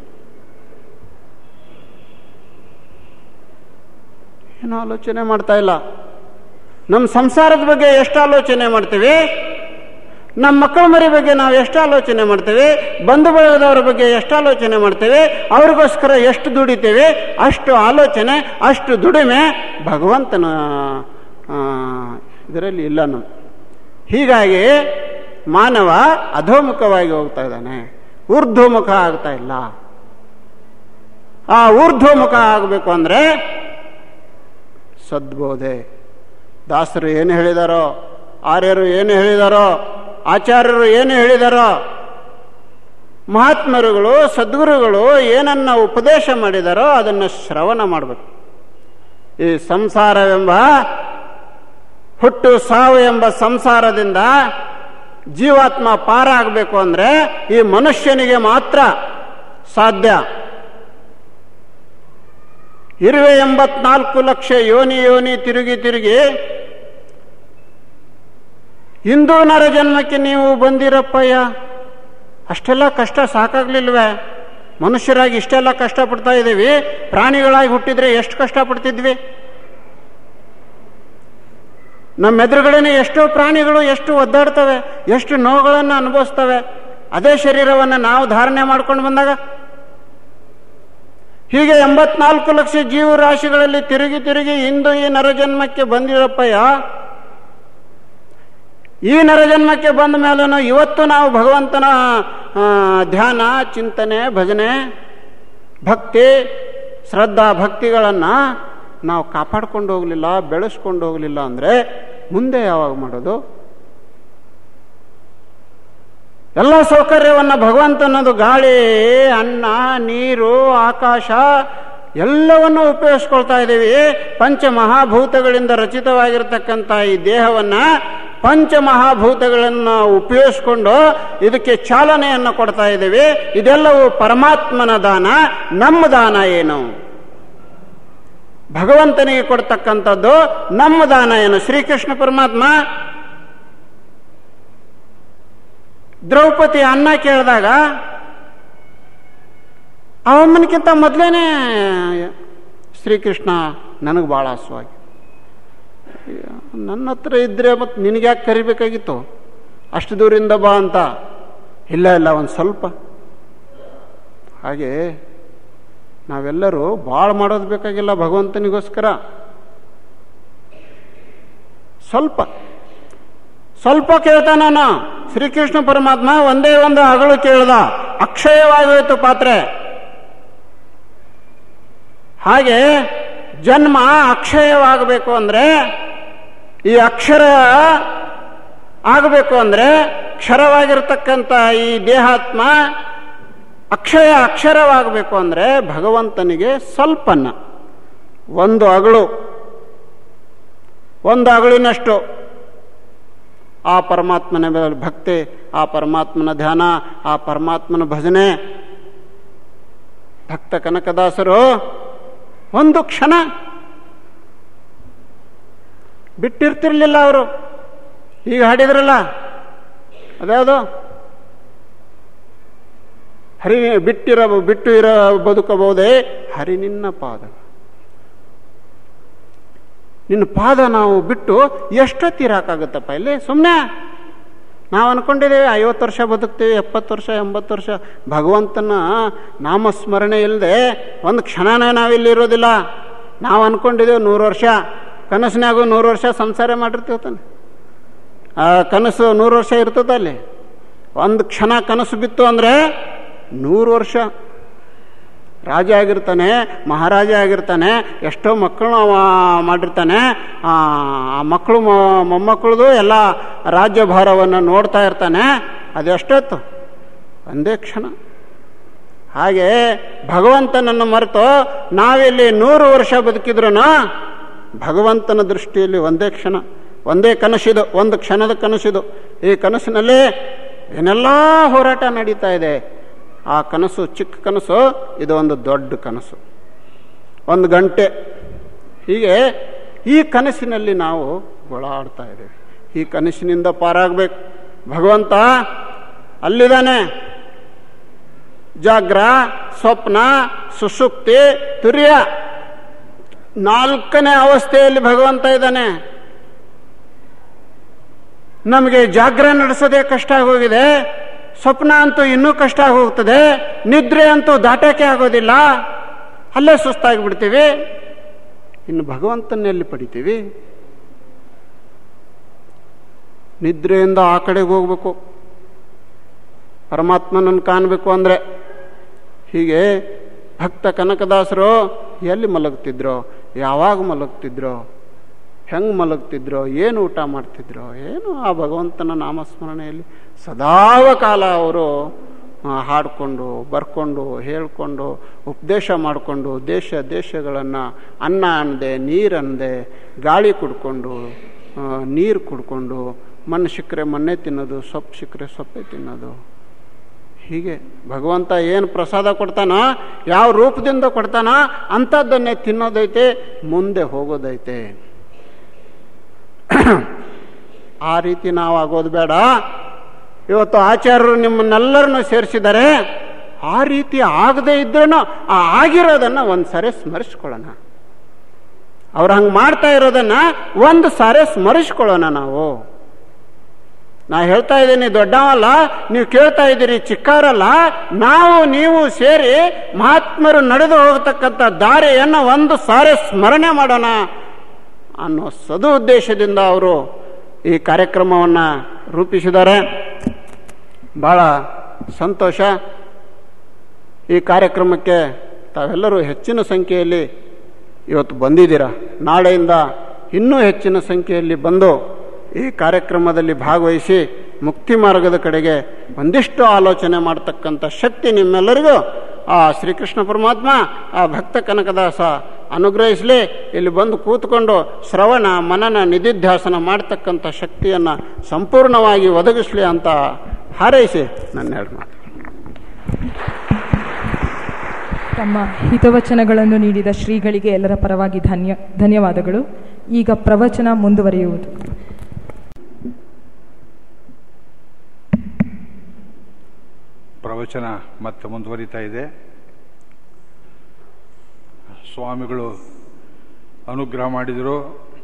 ಏನು ಆಲೋಚನೆ ಮಾಡ್ತಾ ಇಲ್ಲ ನಮ್ಮ ಸಂಸಾರದ ಬಗ್ಗೆ ಎಷ್ಟು ಆಲೋಚನೆ ಮಾಡ್ತೀವಿ ನಮ್ಮ ಮಕ್ಕಳ ಮರಿ ಬಗ್ಗೆ ನಾವು ಎಷ್ಟು ಆಲೋಚನೆ ಮಾಡ್ತೇವೆ ಬಂಧು ಬಳಗದವರ ಬಗ್ಗೆ ಎಷ್ಟು ಆಲೋಚನೆ ಮಾಡ್ತೇವೆ ಅವ್ರಿಗೋಸ್ಕರ ಎಷ್ಟು ದುಡಿತೇವೆ ಅಷ್ಟು ಆಲೋಚನೆ ಅಷ್ಟು ದುಡಿಮೆ ಭಗವಂತನ ಇದರಲ್ಲಿ ಇಲ್ಲ ನಾವು ಹೀಗಾಗಿ ಮಾನವ ಅಧೋಮುಖವಾಗಿ ಹೋಗ್ತಾ ಇದ್ದಾನೆ ಊರ್ಧ್ವಮುಖ ಆಗ್ತಾ ಇಲ್ಲ ಆ ಊರ್ಧ್ವಮುಖ ಆಗಬೇಕು ಅಂದರೆ ಸದ್ಬೋಧೆ ದಾಸರು ಏನು ಹೇಳಿದಾರೋ ಆರ್ಯರು ಏನು ಹೇಳಿದಾರೋ ಆಚಾರ್ಯರು ಏನು ಹೇಳಿದಾರೋ ಮಹಾತ್ಮರುಗಳು ಸದ್ಗುರುಗಳು ಏನನ್ನ ಉಪದೇಶ ಮಾಡಿದಾರೋ ಅದನ್ನು ಶ್ರವಣ ಮಾಡಬೇಕು ಈ ಸಂಸಾರವೆಂಬ ಹುಟ್ಟು ಸಾವು ಎಂಬ ಸಂಸಾರದಿಂದ ಜೀವಾತ್ಮ ಪಾರಾಗಬೇಕು ಅಂದರೆ ಈ ಮನುಷ್ಯನಿಗೆ ಮಾತ್ರ ಸಾಧ್ಯ ಇರುವೆ ಎಂಬತ್ನಾಲ್ಕು ಲಕ್ಷ ಯೋನಿ ಯೋನಿ ತಿರುಗಿ ತಿರುಗಿ ಹಿಂದೂ ನರ ಜನ್ಮಕ್ಕೆ ನೀವು ಬಂದಿರಪ್ಪಯ್ಯ ಅಷ್ಟೆಲ್ಲ ಕಷ್ಟ ಸಾಕಾಗ್ಲಿಲ್ವೇ ಮನುಷ್ಯರಾಗಿ ಇಷ್ಟೆಲ್ಲ ಕಷ್ಟಪಡ್ತಾ ಇದ್ದೀವಿ ಪ್ರಾಣಿಗಳಾಗಿ ಹುಟ್ಟಿದ್ರೆ ಎಷ್ಟು ಕಷ್ಟಪಡ್ತಿದ್ವಿ ನಮ್ಮ ಎದುರುಗಡೆನೆ ಎಷ್ಟೋ ಪ್ರಾಣಿಗಳು ಎಷ್ಟು ಒದ್ದಾಡ್ತವೆ ಎಷ್ಟು ನೋವುಗಳನ್ನು ಅನುಭವಿಸ್ತವೆ ಅದೇ ಶರೀರವನ್ನು ನಾವು ಧಾರಣೆ ಮಾಡ್ಕೊಂಡು ಬಂದಾಗ ಹೀಗೆ ಎಂಬತ್ನಾಲ್ಕು ಲಕ್ಷ ಜೀವರಾಶಿಗಳಲ್ಲಿ ತಿರುಗಿ ತಿರುಗಿ ಇಂದು ಈ ನರಜನ್ಮಕ್ಕೆ ಬಂದಿರಪ್ಪಯ್ಯ ಈ ನರಜನ್ಮಕ್ಕೆ ಬಂದ ಮೇಲೂ ಇವತ್ತು ನಾವು ಭಗವಂತನ ಆ, ಧ್ಯಾನ ಚಿಂತನೆ ಭಜನೆ ಭಕ್ತಿ ಶ್ರದ್ಧಾ ಭಕ್ತಿಗಳನ್ನು ನಾವು ಕಾಪಾಡ್ಕೊಂಡು ಹೋಗಲಿಲ್ಲ ಬೆಳೆಸ್ಕೊಂಡು ಹೋಗಲಿಲ್ಲ ಅಂದರೆ ಮುಂದೆ ಯಾವಾಗ ಮಾಡೋದು ಎಲ್ಲ ಸೌಕರ್ಯವನ್ನು ಭಗವಂತನದು ಗಾಳಿ ಅನ್ನ ನೀರು ಆಕಾಶ ಎಲ್ಲವನ್ನು ಉಪಯೋಗಿಸ್ಕೊಳ್ತಾ ಇದ್ದೀವಿ ಪಂಚಮಹಾಭೂತಗಳಿಂದ ರಚಿತವಾಗಿರತಕ್ಕಂಥ ಈ ದೇಹವನ್ನು ಪಂಚಮಹಾಭೂತಗಳನ್ನು ಉಪಯೋಗಿಸ್ಕೊಂಡು ಇದಕ್ಕೆ ಚಾಲನೆಯನ್ನು ಕೊಡ್ತಾ ಇದ್ದೀವಿ ಇದೆಲ್ಲವೂ ಪರಮಾತ್ಮನ ದಾನ ನಮ್ಮ ದಾನ ಏನು ಭಗವಂತನಿಗೆ ಕೊಡ್ತಕ್ಕಂಥದ್ದು ನಮ್ಮ ದಾನ ಏನು ಶ್ರೀಕೃಷ್ಣ ಪರಮಾತ್ಮ ದ್ರೌಪದಿ ಅನ್ನ ಕೇಳಿದಾಗ ಅವಮ್ಮನಿಗಿಂತ ಮೊದಲೇನೆ ಶ್ರೀಕೃಷ್ಣ ನನಗೆ ಭಾಳ ಹಸುವಾಗಿ ನನ್ನ ಹತ್ರ ಇದ್ರೆ ಮತ್ತು ನಿನಗೆ ಯಾಕೆ ಕರಿಬೇಕಾಗಿತ್ತು ಅಷ್ಟು ದೂರಿಂದ ಬಾ ಅಂತ ಇಲ್ಲ ಇಲ್ಲ ಒಂದು ಸ್ವಲ್ಪ ಹಾಗೆ ನಾವೆಲ್ಲರೂ ಭಾಳ ಮಾಡೋದು ಬೇಕಾಗಿಲ್ಲ ಭಗವಂತನಿಗೋಸ್ಕರ ಸ್ವಲ್ಪ ಸ್ವಲ್ಪ ಕೇಳ್ತಾನ ಶ್ರೀಕೃಷ್ಣ ಪರಮಾತ್ಮ ಒಂದೇ ಒಂದು ಅಗಳು ಕೇಳ್ದ ಅಕ್ಷಯವಾಗೋಯ್ತು ಪಾತ್ರೆ ಹಾಗೆ ಜನ್ಮ ಅಕ್ಷಯವಾಗಬೇಕು ಅಂದ್ರೆ ಈ ಅಕ್ಷರ ಆಗಬೇಕು ಅಂದ್ರೆ ಕ್ಷರವಾಗಿರ್ತಕ್ಕಂಥ ಈ ದೇಹಾತ್ಮ ಅಕ್ಷಯ ಅಕ್ಷರವಾಗಬೇಕು ಅಂದ್ರೆ ಭಗವಂತನಿಗೆ ಸ್ವಲ್ಪನ್ನ ಒಂದು ಅಗಳು ಒಂದು ಅಗಳಿನಷ್ಟು ಆ ಪರಮಾತ್ಮನ ಮೇಲೆ ಭಕ್ತಿ ಆ ಪರಮಾತ್ಮನ ಧ್ಯಾನ ಆ ಪರಮಾತ್ಮನ ಭಜನೆ ಭಕ್ತ ಕನಕದಾಸರು ಒಂದು ಕ್ಷಣ ಬಿಟ್ಟಿರ್ತಿರ್ಲಿಲ್ಲ ಅವರು ಈಗ ಹಾಡಿದ್ರಲ್ಲ ಅದ್ಯಾವುದು ಹರಿ ಬಿಟ್ಟಿರ ಬಿಟ್ಟು ಇರ ಬದುಕಬಹುದೇ ಹರಿ ನಿನ್ನ ಪಾದ ನಿನ್ನ ಪಾದ ನಾವು ಬಿಟ್ಟು ಎಷ್ಟೊತ್ತಿರಾಕಾಗುತ್ತಪ್ಪ ಇಲ್ಲಿ ಸುಮ್ಮನೆ ನಾವು ಅನ್ಕೊಂಡಿದ್ದೇವೆ ಐವತ್ತು ವರ್ಷ ಬದುಕ್ತೀವಿ ಎಪ್ಪತ್ತು ವರ್ಷ ಎಂಬತ್ತು ವರ್ಷ ಭಗವಂತನ ನಾಮಸ್ಮರಣೆ ಇಲ್ಲದೆ ಒಂದು ಕ್ಷಣನೇ ನಾವಿಲ್ಲಿ ಇರೋದಿಲ್ಲ ನಾವು ಅನ್ಕೊಂಡಿದ್ದೇವೆ ನೂರು ವರ್ಷ ಕನಸಿನಾಗೂ ನೂರು ವರ್ಷ ಸಂಸಾರ ಮಾಡಿರ್ತೀವಿ ತಾನೆ ಆ ಕನಸು ನೂರು ವರ್ಷ ಇರ್ತದ ಅಲ್ಲಿ ಒಂದು ಕ್ಷಣ ಕನಸು ಬಿತ್ತು ಅಂದರೆ ನೂರು ವರ್ಷ ರಾಜ ಆಗಿರ್ತಾನೆ ಮಹಾರಾಜ ಆಗಿರ್ತಾನೆ ಎಷ್ಟೋ ಮಕ್ಕಳು ಅವ ಮಾಡಿರ್ತಾನೆ ಆ ಆ ಮಕ್ಕಳು ಮೊಮ್ಮಕ್ಕಳದು ಎಲ್ಲ ರಾಜ್ಯಭಾರವನ್ನು ನೋಡ್ತಾ ಇರ್ತಾನೆ ಅದೆಷ್ಟೊತ್ತು ಒಂದೇ ಕ್ಷಣ ಹಾಗೆ ಭಗವಂತನನ್ನು ಮರೆತು ನಾವಿಲ್ಲಿ ನೂರು ವರ್ಷ ಬದುಕಿದ್ರು ಭಗವಂತನ ದೃಷ್ಟಿಯಲ್ಲಿ ಒಂದೇ ಕ್ಷಣ ಒಂದೇ ಕನಸಿದು ಒಂದು ಕ್ಷಣದ ಕನಸಿದು ಈ ಕನಸಿನಲ್ಲಿ ಏನೆಲ್ಲ ಹೋರಾಟ ನಡೀತಾ ಇದೆ ಆ ಕನಸು ಚಿಕ್ಕ ಕನಸು ಇದು ಒಂದು ದೊಡ್ಡ ಕನಸು ಒಂದು ಗಂಟೆ ಹೀಗೆ ಈ ಕನಸಿನಲ್ಲಿ ನಾವು ಗೊಳಾಡ್ತಾ ಇದ್ದೇವೆ ಈ ಕನಸಿನಿಂದ ಪಾರಾಗಬೇಕು ಭಗವಂತ ಅಲ್ಲಿದ್ದಾನೆ ಜಾಗ್ರ ಸ್ವಪ್ನ ಸುಸುಕ್ತಿ ತುರ್ಯ ನಾಲ್ಕನೇ ಅವಸ್ಥೆಯಲ್ಲಿ ಭಗವಂತ ಇದ್ದಾನೆ ನಮಗೆ ಜಾಗ್ರ ನಡೆಸೋದೇ ಕಷ್ಟ ಆಗೋಗಿದೆ ಸ್ವಪ್ನ ಅಂತೂ ಇನ್ನೂ ಕಷ್ಟ ಆಗೋಗ್ತದೆ ನಿದ್ರೆ ಅಂತೂ ದಾಟಕ್ಕೆ ಆಗೋದಿಲ್ಲ ಅಲ್ಲೇ ಸುಸ್ತಾಗಿ ಬಿಡ್ತೀವಿ ಇನ್ನು ಭಗವಂತನೆಲ್ಲಿ ಪಡಿತೀವಿ ನಿದ್ರೆಯಿಂದ ಆ ಕಡೆಗೆ ಹೋಗ್ಬೇಕು ಪರಮಾತ್ಮನನ್ನು ಕಾಣಬೇಕು ಅಂದರೆ ಹೀಗೆ ಭಕ್ತ ಕನಕದಾಸರು ಎಲ್ಲಿ ಮಲಗ್ತಿದ್ರೋ ಯಾವಾಗ ಮಲಗ್ತಿದ್ರೋ ಹೆಂಗೆ ಮಲಗ್ತಿದ್ರೋ ಏನು ಊಟ ಮಾಡ್ತಿದ್ರೋ ಏನು ಆ ಭಗವಂತನ ನಾಮಸ್ಮರಣೆಯಲ್ಲಿ ಸದಾವ ಕಾಲ ಅವರು ಹಾಡಿಕೊಂಡು ಬರ್ಕೊಂಡು ಹೇಳ್ಕೊಂಡು ಉಪದೇಶ ಮಾಡಿಕೊಂಡು ದೇಶ ದೇಶಗಳನ್ನು ಅನ್ನ ಅನ್ನದೆ ನೀರು ಅನ್ನದೆ ಗಾಳಿ ಕುಡ್ಕೊಂಡು ನೀರು ಕುಡ್ಕೊಂಡು ಮಣ್ಣು ಸಿಕ್ಕರೆ ಮಣ್ಣೆ ತಿನ್ನೋದು ಸೊಪ್ಪು ಸಿಕ್ಕರೆ ಸೊಪ್ಪೆ ತಿನ್ನೋದು ಹೀಗೆ ಭಗವಂತ ಏನು ಪ್ರಸಾದ ಕೊಡ್ತಾನ ಯಾವ ರೂಪದಿಂದ ಕೊಡ್ತಾನ ಅಂಥದ್ದನ್ನೇ ತಿನ್ನೋದೈತೆ ಮುಂದೆ ಹೋಗೋದೈತೆ ಆ ರೀತಿ ನಾವು ಆಗೋದು ಬೇಡ ಇವತ್ತು ಆಚಾರ್ಯರು ನಿಮ್ಮನ್ನೆಲ್ಲರನ್ನು ಸೇರಿಸಿದ್ದಾರೆ ಆ ರೀತಿ ಆಗದೇ ಇದ್ರೂ ಆ ಆಗಿರೋದನ್ನು ಒಂದು ಸರಿ ಸ್ಮರಿಸ್ಕೊಳ್ಳೋಣ ಅವ್ರು ಹಂಗೆ ಮಾಡ್ತಾ ಇರೋದನ್ನ ಒಂದು ಸಾರಿ ಸ್ಮರಿಸ್ಕೊಳ್ಳೋಣ ನಾವು ನಾ ಹೇಳ್ತಾ ಇದ್ದೀನಿ ದೊಡ್ಡವಲ್ಲ ನೀವು ಕೇಳ್ತಾ ಇದ್ದೀರಿ ಚಿಕ್ಕವರಲ್ಲ ನಾವು ನೀವು ಸೇರಿ ಮಹಾತ್ಮರು ನಡೆದು ಹೋಗತಕ್ಕಂಥ ದಾರಿಯನ್ನು ಒಂದು ಸಾರಿ ಸ್ಮರಣೆ ಮಾಡೋಣ ಅನ್ನೋ ಸದು ಉದ್ದೇಶದಿಂದ ಅವರು ಈ ಕಾರ್ಯಕ್ರಮವನ್ನು ರೂಪಿಸಿದ್ದಾರೆ ಬಹಳ ಸಂತೋಷ ಈ ಕಾರ್ಯಕ್ರಮಕ್ಕೆ ತಾವೆಲ್ಲರೂ ಹೆಚ್ಚಿನ ಸಂಖ್ಯೆಯಲ್ಲಿ ಇವತ್ತು ಬಂದಿದ್ದೀರಾ ನಾಳೆಯಿಂದ ಇನ್ನೂ ಹೆಚ್ಚಿನ ಸಂಖ್ಯೆಯಲ್ಲಿ ಬಂದು ಈ ಕಾರ್ಯಕ್ರಮದಲ್ಲಿ ಭಾಗವಹಿಸಿ ಮುಕ್ತಿ ಮಾರ್ಗದ ಕಡೆಗೆ ಒಂದಿಷ್ಟು ಆಲೋಚನೆ ಮಾಡತಕ್ಕಂಥ ಶಕ್ತಿ ನಿಮ್ಮೆಲ್ಲರಿಗೂ ಆ ಶ್ರೀಕೃಷ್ಣ ಪರಮಾತ್ಮ ಆ ಭಕ್ತ ಕನಕದಾಸ ಅನುಗ್ರಹಿಸಲಿ ಇಲ್ಲಿ ಬಂದು ಕೂತ್ಕೊಂಡು ಶ್ರವಣ ಮನನ ನಿಧಿಧ್ಯಾಸನ ಮಾಡ್ತಕ್ಕಂಥ ಶಕ್ತಿಯನ್ನು ಸಂಪೂರ್ಣವಾಗಿ ಒದಗಿಸಲಿ ಅಂತ ಹಾರೈಸಿ ನನ್ನ ಎರಡು ಮಾತು ತಮ್ಮ ಹಿತವಚನಗಳನ್ನು ನೀಡಿದ ಶ್ರೀಗಳಿಗೆ ಎಲ್ಲರ ಪರವಾಗಿ ಧನ್ಯ ಧನ್ಯವಾದಗಳು ಈಗ ಪ್ರವಚನ ಮುಂದುವರಿಯುವುದು ಪ್ರವಚನ ಮತ್ತೆ ಮುಂದುವರಿತಾ ಇದೆ ಸ್ವಾಮಿಗಳು ಅನುಗ್ರಹ ಮಾಡಿದರು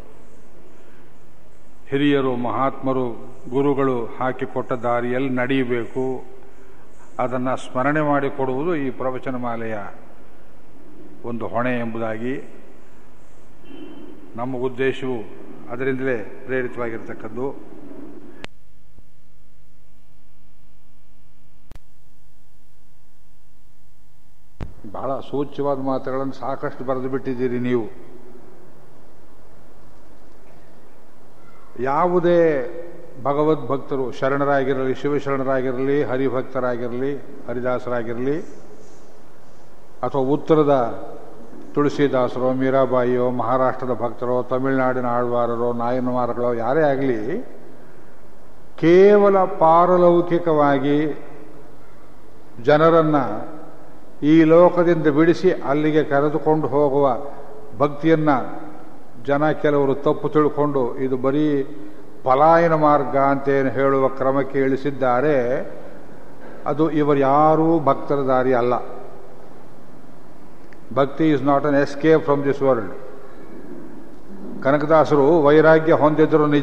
ಹಿರಿಯರು ಮಹಾತ್ಮರು ಗುರುಗಳು ಹಾಕಿಕೊಟ್ಟ ದಾರಿಯಲ್ಲಿ ನಡೆಯಬೇಕು ಅದನ್ನು ಸ್ಮರಣೆ ಮಾಡಿಕೊಡುವುದು ಈ ಪ್ರವಚನ ಮಾಲೆಯ ಒಂದು ಹೊಣೆ ಎಂಬುದಾಗಿ ನಮ್ಮ ಉದ್ದೇಶವು ಅದರಿಂದಲೇ ಪ್ರೇರಿತವಾಗಿರ್ತಕ್ಕದ್ದು ಬಹಳ ಸೂಚ್ಯವಾದ ಮಾತುಗಳನ್ನು ಸಾಕಷ್ಟು ಬರೆದು ಬಿಟ್ಟಿದ್ದೀರಿ ನೀವು ಯಾವುದೇ ಭಗವದ್ ಭಕ್ತರು ಶರಣರಾಗಿರಲಿ ಶಿವಶರಣರಾಗಿರಲಿ ಹರಿಭಕ್ತರಾಗಿರಲಿ ಹರಿದಾಸರಾಗಿರಲಿ ಅಥವಾ ಉತ್ತರದ ತುಳಸಿದಾಸರೋ ಮೀರಾಬಾಯಿಯೋ ಮಹಾರಾಷ್ಟ್ರದ ಭಕ್ತರೋ ತಮಿಳುನಾಡಿನ ಆಳ್ವಾರರೋ ನಾಯನಮಾರಗಳೋ ಯಾರೇ ಆಗಲಿ ಕೇವಲ ಪಾರಲೌಕಿಕವಾಗಿ ಜನರನ್ನ ಈ ಲೋಕದಿಂದ ಬಿಡಿಸಿ ಅಲ್ಲಿಗೆ ಕರೆದುಕೊಂಡು ಹೋಗುವ ಭಕ್ತಿಯನ್ನ ಜನ ಕೆಲವರು ತಪ್ಪು ತಿಳ್ಕೊಂಡು ಇದು ಬರೀ ಪಲಾಯನ ಮಾರ್ಗ ಅಂತೇನು ಹೇಳುವ ಕ್ರಮಕ್ಕೆ ಇಳಿಸಿದ್ದಾರೆ ಅದು ಇವರು ಯಾರೂ ಭಕ್ತರ ದಾರಿ ಅಲ್ಲ bhakti is not an escape from this world ಕನಕದಾಸರು ವೈರಾಗ್ಯ ಹೊಂದಿದ್ರು ನಿಜ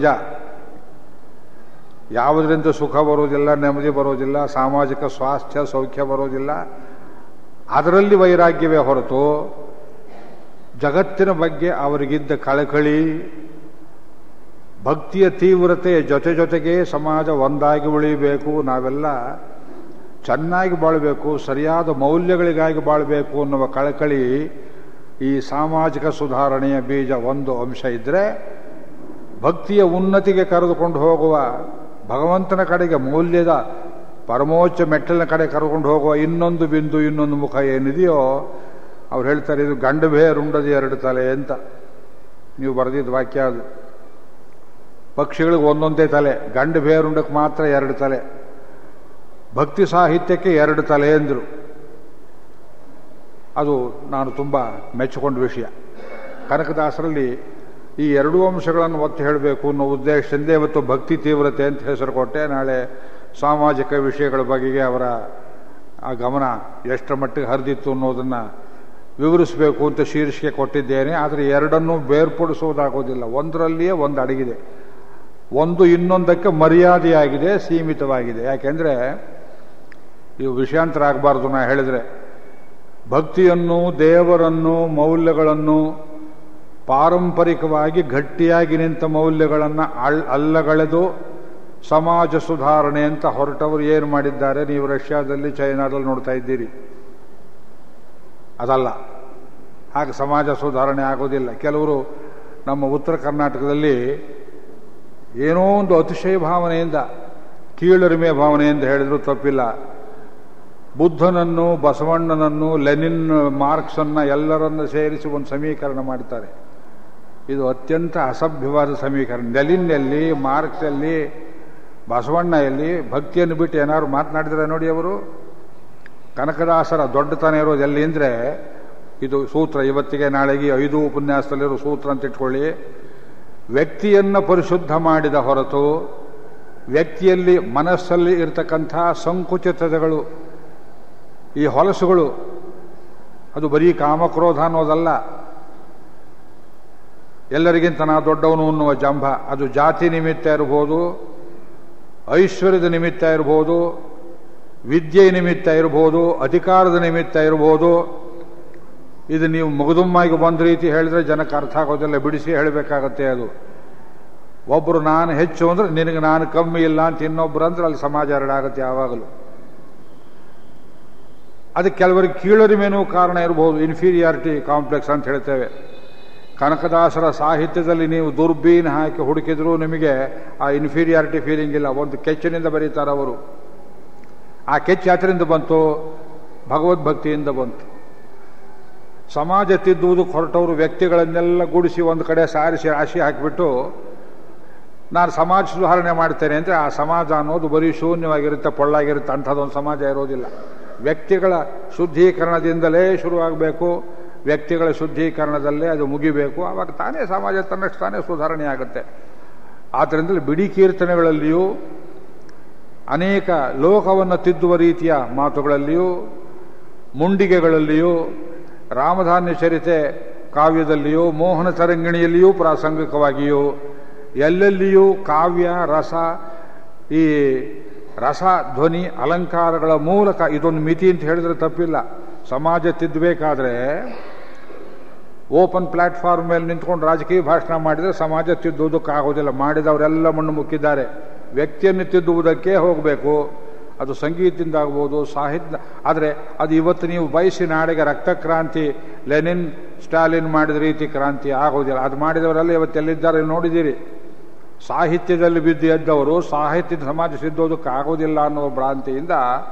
ಯಾವುದರಿಂದ ಸುಖ ಬರೋದಿಲ್ಲ ನೆಮ್ಮದಿ ಬರೋದಿಲ್ಲ ಸಾಮಾಜಿಕ ಸ್ವಾಸ್ಥ್ಯ ಸೌಖ್ಯ ಬರೋದಿಲ್ಲ ಅದರಲ್ಲಿ ವೈರಾಗ್ಯವೇ ಹೊರತು ಜಗತ್ತಿನ ಬಗ್ಗೆ ಅವರಿಗಿದ್ದ ಕಳಕಳಿ ಭಕ್ತಿಯ ತೀವ್ರತೆಯ ಜೊತೆ ಜೊತೆಗೆ ಸಮಾಜ ಒಂದಾಗಿ ಉಳಿಯಬೇಕು ನಾವೆಲ್ಲ ಚೆನ್ನಾಗಿ ಬಾಳಬೇಕು ಸರಿಯಾದ ಮೌಲ್ಯಗಳಿಗಾಗಿ ಬಾಳಬೇಕು ಅನ್ನುವ ಕಳಕಳಿ ಈ ಸಾಮಾಜಿಕ ಸುಧಾರಣೆಯ ಬೀಜ ಒಂದು ಅಂಶ ಇದ್ದರೆ ಭಕ್ತಿಯ ಉನ್ನತಿಗೆ ಕರೆದುಕೊಂಡು ಹೋಗುವ ಭಗವಂತನ ಕಡೆಗೆ ಮೌಲ್ಯದ ಪರಮೋಚ್ಚ ಮೆಟ್ಟಲಿನ ಕಡೆ ಕರ್ಕೊಂಡು ಹೋಗುವ ಇನ್ನೊಂದು ಬಿಂದು ಇನ್ನೊಂದು ಮುಖ ಏನಿದೆಯೋ ಅವ್ರು ಹೇಳ್ತಾರೆ ಇದು ಗಂಡು ಬೇರುಂಡದ ಎರಡು ತಲೆ ಅಂತ ನೀವು ಬರೆದಿದ್ದ ವಾಕ್ಯ ಅದು ಪಕ್ಷಿಗಳಿಗೆ ಒಂದೊಂದೇ ತಲೆ ಗಂಡು ಬೇರುಂಡಕ್ಕೆ ಮಾತ್ರ ಎರಡು ತಲೆ ಭಕ್ತಿ ಸಾಹಿತ್ಯಕ್ಕೆ ಎರಡು ತಲೆ ಎಂದರು ಅದು ನಾನು ತುಂಬ ಮೆಚ್ಚಿಕೊಂಡ ವಿಷಯ ಕನಕದಾಸರಲ್ಲಿ ಈ ಎರಡೂ ಅಂಶಗಳನ್ನು ಒತ್ತು ಹೇಳಬೇಕು ಅನ್ನೋ ಉದ್ದೇಶದಿಂದ ಇವತ್ತು ಭಕ್ತಿ ತೀವ್ರತೆ ಅಂತ ಹೆಸರು ಕೊಟ್ಟೆ ನಾಳೆ ಸಾಮಾಜಿಕ ವಿಷಯಗಳ ಬಗೆಗೆ ಅವರ ಆ ಗಮನ ಎಷ್ಟರ ಮಟ್ಟಿಗೆ ಹರಿದಿತ್ತು ಅನ್ನೋದನ್ನು ವಿವರಿಸಬೇಕು ಅಂತ ಶೀರ್ಷಿಕೆ ಕೊಟ್ಟಿದ್ದೇನೆ ಆದರೆ ಎರಡನ್ನೂ ಬೇರ್ಪಡಿಸುವುದಾಗೋದಿಲ್ಲ ಒಂದರಲ್ಲಿಯೇ ಒಂದು ಅಡಗಿದೆ ಒಂದು ಇನ್ನೊಂದಕ್ಕೆ ಮರ್ಯಾದೆಯಾಗಿದೆ ಸೀಮಿತವಾಗಿದೆ ಯಾಕೆಂದರೆ ಇವು ವಿಷಯಾಂತರ ಆಗಬಾರ್ದು ನಾ ಹೇಳಿದರೆ ಭಕ್ತಿಯನ್ನು ದೇವರನ್ನು ಮೌಲ್ಯಗಳನ್ನು ಪಾರಂಪರಿಕವಾಗಿ ಗಟ್ಟಿಯಾಗಿ ನಿಂತ ಮೌಲ್ಯಗಳನ್ನು ಅಳ್ ಅಲ್ಲಗಳೆದು ಸಮಾಜ ಸುಧಾರಣೆ ಅಂತ ಹೊರಟವರು ಏನು ಮಾಡಿದ್ದಾರೆ ನೀವು ರಷ್ಯಾದಲ್ಲಿ ಚೈನಾದಲ್ಲಿ ನೋಡ್ತಾ ಇದ್ದೀರಿ ಅದಲ್ಲ ಹಾಗೆ ಸಮಾಜ ಸುಧಾರಣೆ ಆಗೋದಿಲ್ಲ ಕೆಲವರು ನಮ್ಮ ಉತ್ತರ ಕರ್ನಾಟಕದಲ್ಲಿ ಏನೋ ಒಂದು ಅತಿಶಯ ಭಾವನೆಯಿಂದ ಕೀಳರಿಮೆ ಭಾವನೆಯಿಂದ ಹೇಳಿದ್ರು ತಪ್ಪಿಲ್ಲ ಬುದ್ಧನನ್ನು ಬಸವಣ್ಣನನ್ನು ಲೆನಿನ್ ಮಾರ್ಕ್ಸನ್ನ ಎಲ್ಲರನ್ನು ಸೇರಿಸಿ ಒಂದು ಸಮೀಕರಣ ಮಾಡ್ತಾರೆ ಇದು ಅತ್ಯಂತ ಅಸಭ್ಯವಾದ ಸಮೀಕರಣ ಲೆಲಿನ್ನಲ್ಲಿ ಮಾರ್ಕ್ಸಲ್ಲಿ ಬಸವಣ್ಣ ಎಲ್ಲಿ ಭಕ್ತಿಯನ್ನು ಬಿಟ್ಟು ಏನಾದ್ರು ಮಾತನಾಡಿದ್ರೆ ನೋಡಿ ಅವರು ಕನಕದಾಸರ ದೊಡ್ಡತನ ಇರೋದು ಎಲ್ಲಿ ಅಂದರೆ ಇದು ಸೂತ್ರ ಇವತ್ತಿಗೆ ನಾಳೆಗೆ ಐದು ಉಪನ್ಯಾಸದಲ್ಲಿರೋ ಸೂತ್ರ ಅಂತ ಇಟ್ಕೊಳ್ಳಿ ವ್ಯಕ್ತಿಯನ್ನು ಪರಿಶುದ್ಧ ಮಾಡಿದ ಹೊರತು ವ್ಯಕ್ತಿಯಲ್ಲಿ ಮನಸ್ಸಲ್ಲಿ ಇರತಕ್ಕಂಥ ಸಂಕುಚಿತತೆಗಳು ಈ ಹೊಲಸುಗಳು ಅದು ಬರೀ ಕಾಮಕ್ರೋಧ ಅನ್ನೋದಲ್ಲ ಎಲ್ಲರಿಗಿಂತ ನಾ ದೊಡ್ಡವನು ಅನ್ನುವ ಜಂಭ ಅದು ಜಾತಿ ನಿಮಿತ್ತ ಇರಬಹುದು ಐಶ್ವರ್ಯದ ನಿಮಿತ್ತ ಇರಬಹುದು ವಿದ್ಯೆ ನಿಮಿತ್ತ ಇರಬಹುದು ಅಧಿಕಾರದ ನಿಮಿತ್ತ ಇರಬಹುದು ಇದು ನೀವು ಮುಗುದುಮ್ಮಾಗಿ ಬಂದ ರೀತಿ ಹೇಳಿದ್ರೆ ಜನಕ್ಕೆ ಅರ್ಥ ಆಗೋದಿಲ್ಲ ಬಿಡಿಸಿ ಹೇಳಬೇಕಾಗತ್ತೆ ಅದು ಒಬ್ಬರು ನಾನು ಹೆಚ್ಚು ಅಂದ್ರೆ ನಿನಗೆ ನಾನು ಕಮ್ಮಿ ಇಲ್ಲ ಅಂತ ಇನ್ನೊಬ್ರು ಅಂದ್ರೆ ಅಲ್ಲಿ ಸಮಾಜ ಎರಡಾಗುತ್ತೆ ಯಾವಾಗಲೂ ಅದಕ್ಕೆ ಕೆಲವರಿಗೆ ಕೀಳರಿಮೆನೂ ಕಾರಣ ಇರಬಹುದು ಇನ್ಫೀರಿಯಾರಿಟಿ ಕಾಂಪ್ಲೆಕ್ಸ್ ಅಂತ ಹೇಳ್ತೇವೆ ಕನಕದಾಸರ ಸಾಹಿತ್ಯದಲ್ಲಿ ನೀವು ದುರ್ಬೀನ್ ಹಾಕಿ ಹುಡುಕಿದ್ರೂ ನಿಮಗೆ ಆ ಇನ್ಫೀರಿಯಾರಿಟಿ ಫೀಲಿಂಗ್ ಇಲ್ಲ ಒಂದು ಕೆಚ್ಚಿನಿಂದ ಬರೀತಾರೆ ಅವರು ಆ ಕೆಚ್ಚು ಯಾತ್ರೆಯಿಂದ ಬಂತು ಭಗವದ್ಭಕ್ತಿಯಿಂದ ಬಂತು ಸಮಾಜ ತಿದ್ದುವುದಕ್ಕೆ ಹೊರಟವರು ವ್ಯಕ್ತಿಗಳನ್ನೆಲ್ಲ ಗೂಡಿಸಿ ಒಂದು ಕಡೆ ಸಾರಿಸಿ ರಾಶಿ ಹಾಕಿಬಿಟ್ಟು ನಾನು ಸಮಾಜ ಸುಧಾರಣೆ ಮಾಡ್ತೇನೆ ಅಂದರೆ ಆ ಸಮಾಜ ಅನ್ನೋದು ಬರೀ ಶೂನ್ಯವಾಗಿರುತ್ತೆ ಪೊಳ್ಳಾಗಿರುತ್ತೆ ಅಂಥದ್ದೊಂದು ಸಮಾಜ ಇರೋದಿಲ್ಲ ವ್ಯಕ್ತಿಗಳ ಶುದ್ಧೀಕರಣದಿಂದಲೇ ಶುರುವಾಗಬೇಕು ವ್ಯಕ್ತಿಗಳ ಶುದ್ಧೀಕರಣದಲ್ಲೇ ಅದು ಮುಗಿಬೇಕು ಆವಾಗ ತಾನೇ ಸಮಾಜ ತನ್ನಷ್ಟು ತಾನೇ ಸುಧಾರಣೆ ಆಗುತ್ತೆ ಆದ್ದರಿಂದಲೇ ಬಿಡಿ ಕೀರ್ತನೆಗಳಲ್ಲಿಯೂ ಅನೇಕ ಲೋಕವನ್ನು ತಿದ್ದುವ ರೀತಿಯ ಮಾತುಗಳಲ್ಲಿಯೂ ಮುಂಡಿಗೆಗಳಲ್ಲಿಯೂ ರಾಮಧಾನ್ಯ ಚರಿತೆ ಕಾವ್ಯದಲ್ಲಿಯೂ ಮೋಹನ ತರಂಗಿಣಿಯಲ್ಲಿಯೂ ಪ್ರಾಸಂಗಿಕವಾಗಿಯೂ ಎಲ್ಲೆಲ್ಲಿಯೂ ಕಾವ್ಯ ರಸ ಈ ರಸ ಧ್ವನಿ ಅಲಂಕಾರಗಳ ಮೂಲಕ ಇದೊಂದು ಮಿತಿ ಅಂತ ಹೇಳಿದ್ರೆ ತಪ್ಪಿಲ್ಲ ಸಮಾಜ ತಿದ್ದಬೇಕಾದ್ರೆ ಓಪನ್ ಪ್ಲಾಟ್ಫಾರ್ಮ್ ಮೇಲೆ ನಿಂತ್ಕೊಂಡು ರಾಜಕೀಯ ಭಾಷಣ ಮಾಡಿದರೆ ಸಮಾಜ ತಿದ್ದುವುದಕ್ಕಾಗೋದಿಲ್ಲ ಮಾಡಿದವರೆಲ್ಲ ಮಣ್ಣು ಮುಕ್ಕಿದ್ದಾರೆ ವ್ಯಕ್ತಿಯನ್ನು ತಿದ್ದುವುದಕ್ಕೆ ಹೋಗಬೇಕು ಅದು ಸಂಗೀತದಿಂದ ಆಗ್ಬೋದು ಸಾಹಿತ್ಯ ಆದರೆ ಅದು ಇವತ್ತು ನೀವು ಬಯಸಿ ನಾಡಿಗೆ ರಕ್ತ ಕ್ರಾಂತಿ ಲೆನಿನ್ ಸ್ಟಾಲಿನ್ ಮಾಡಿದ ರೀತಿ ಕ್ರಾಂತಿ ಆಗೋದಿಲ್ಲ ಅದು ಮಾಡಿದವರೆಲ್ಲ ಇವತ್ತು ಎಲ್ಲಿದ್ದಾರೆ ನೋಡಿದ್ದೀರಿ ಸಾಹಿತ್ಯದಲ್ಲಿ ಬಿದ್ದು ಎದ್ದವರು ಸಾಹಿತ್ಯದ ಸಮಾಜ ಸಿದ್ದೋದಕ್ಕಾಗೋದಿಲ್ಲ ಅನ್ನೋ ಭ್ರಾಂತಿಯಿಂದ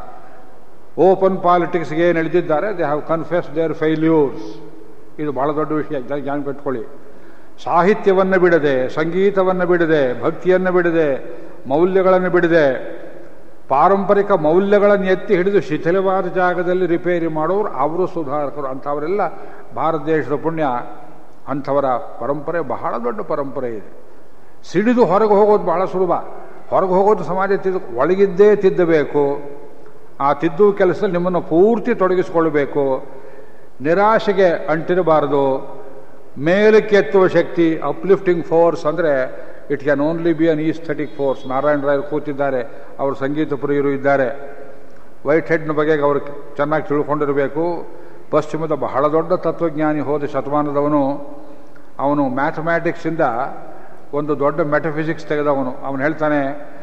ಓಪನ್ ಪಾಲಿಟಿಕ್ಸ್ಗೆ ಏನು ಎಳೆದಿದ್ದಾರೆ they have confess their failures ಇದು ಬಹಳ ದೊಡ್ಡ ವಿಷಯ ಜ್ಞಾನ ಪೆಟ್ಕೊಳ್ಳಿ ಸಾಹಿತ್ಯವನ್ನು ಬಿಡದೆ ಸಂಗೀತವನ್ನು ಬಿಡದೆ ಭಕ್ತಿಯನ್ನು ಬಿಡದೆ ಮೌಲ್ಯಗಳನ್ನು ಬಿಡದೆ ಪಾರಂಪರಿಕ ಮೌಲ್ಯಗಳನ್ನು ಎತ್ತಿ ಹಿಡಿದು ಶಿಥಿಲವಾದ ಜಾಗದಲ್ಲಿ ರಿಪೇರಿ ಮಾಡೋರು ಅವರು ಸುಧಾರಕರು ಅಂಥವರೆಲ್ಲ ಭಾರತ ದೇಶದ ಪುಣ್ಯ ಅಂಥವರ ಪರಂಪರೆ ಬಹಳ ದೊಡ್ಡ ಪರಂಪರೆ ಇದೆ ಸಿಡಿದು ಹೊರಗೆ ಹೋಗೋದು ಬಹಳ ಸುಲಭ ಹೊರಗೆ ಹೋಗೋದು ಸಮಾಜ ತಿದ್ದು ಒಳಗಿದ್ದೇ ತಿದ್ದಬೇಕು ಆ ತಿದ್ದುವ ಕೆಲಸದಲ್ಲಿ ನಿಮ್ಮನ್ನು ಪೂರ್ತಿ ತೊಡಗಿಸಿಕೊಳ್ಬೇಕು ನಿರಾಶೆಗೆ ಅಂಟಿರಬಾರದು ಮೇಲಕ್ಕೆತ್ತುವ ಶಕ್ತಿ ಅಪ್ಲಿಫ್ಟಿಂಗ್ ಫೋರ್ಸ್ ಅಂದರೆ it can only be an aesthetic force Narayana ರಾಯರು ಕೂತಿದ್ದಾರೆ ಅವರು ಸಂಗೀತ ಪ್ರಿಯರು ಇದ್ದಾರೆ ವೈಟ್ ಹೆಡ್ನ ಬಗೆಗೆ ಅವರು ಚೆನ್ನಾಗಿ ತಿಳ್ಕೊಂಡಿರಬೇಕು ಪಶ್ಚಿಮದ ಬಹಳ ದೊಡ್ಡ ತತ್ವಜ್ಞಾನಿ ಹೋದ ಶತಮಾನದವನು ಅವನು ಮ್ಯಾಥಮ್ಯಾಟಿಕ್ಸಿಂದ ಒಂದು ದೊಡ್ಡ ಮೆಟಫಿಸಿಕ್ಸ್ ತೆಗೆದವನು ಅವನು ಹೇಳ್ತಾನೆ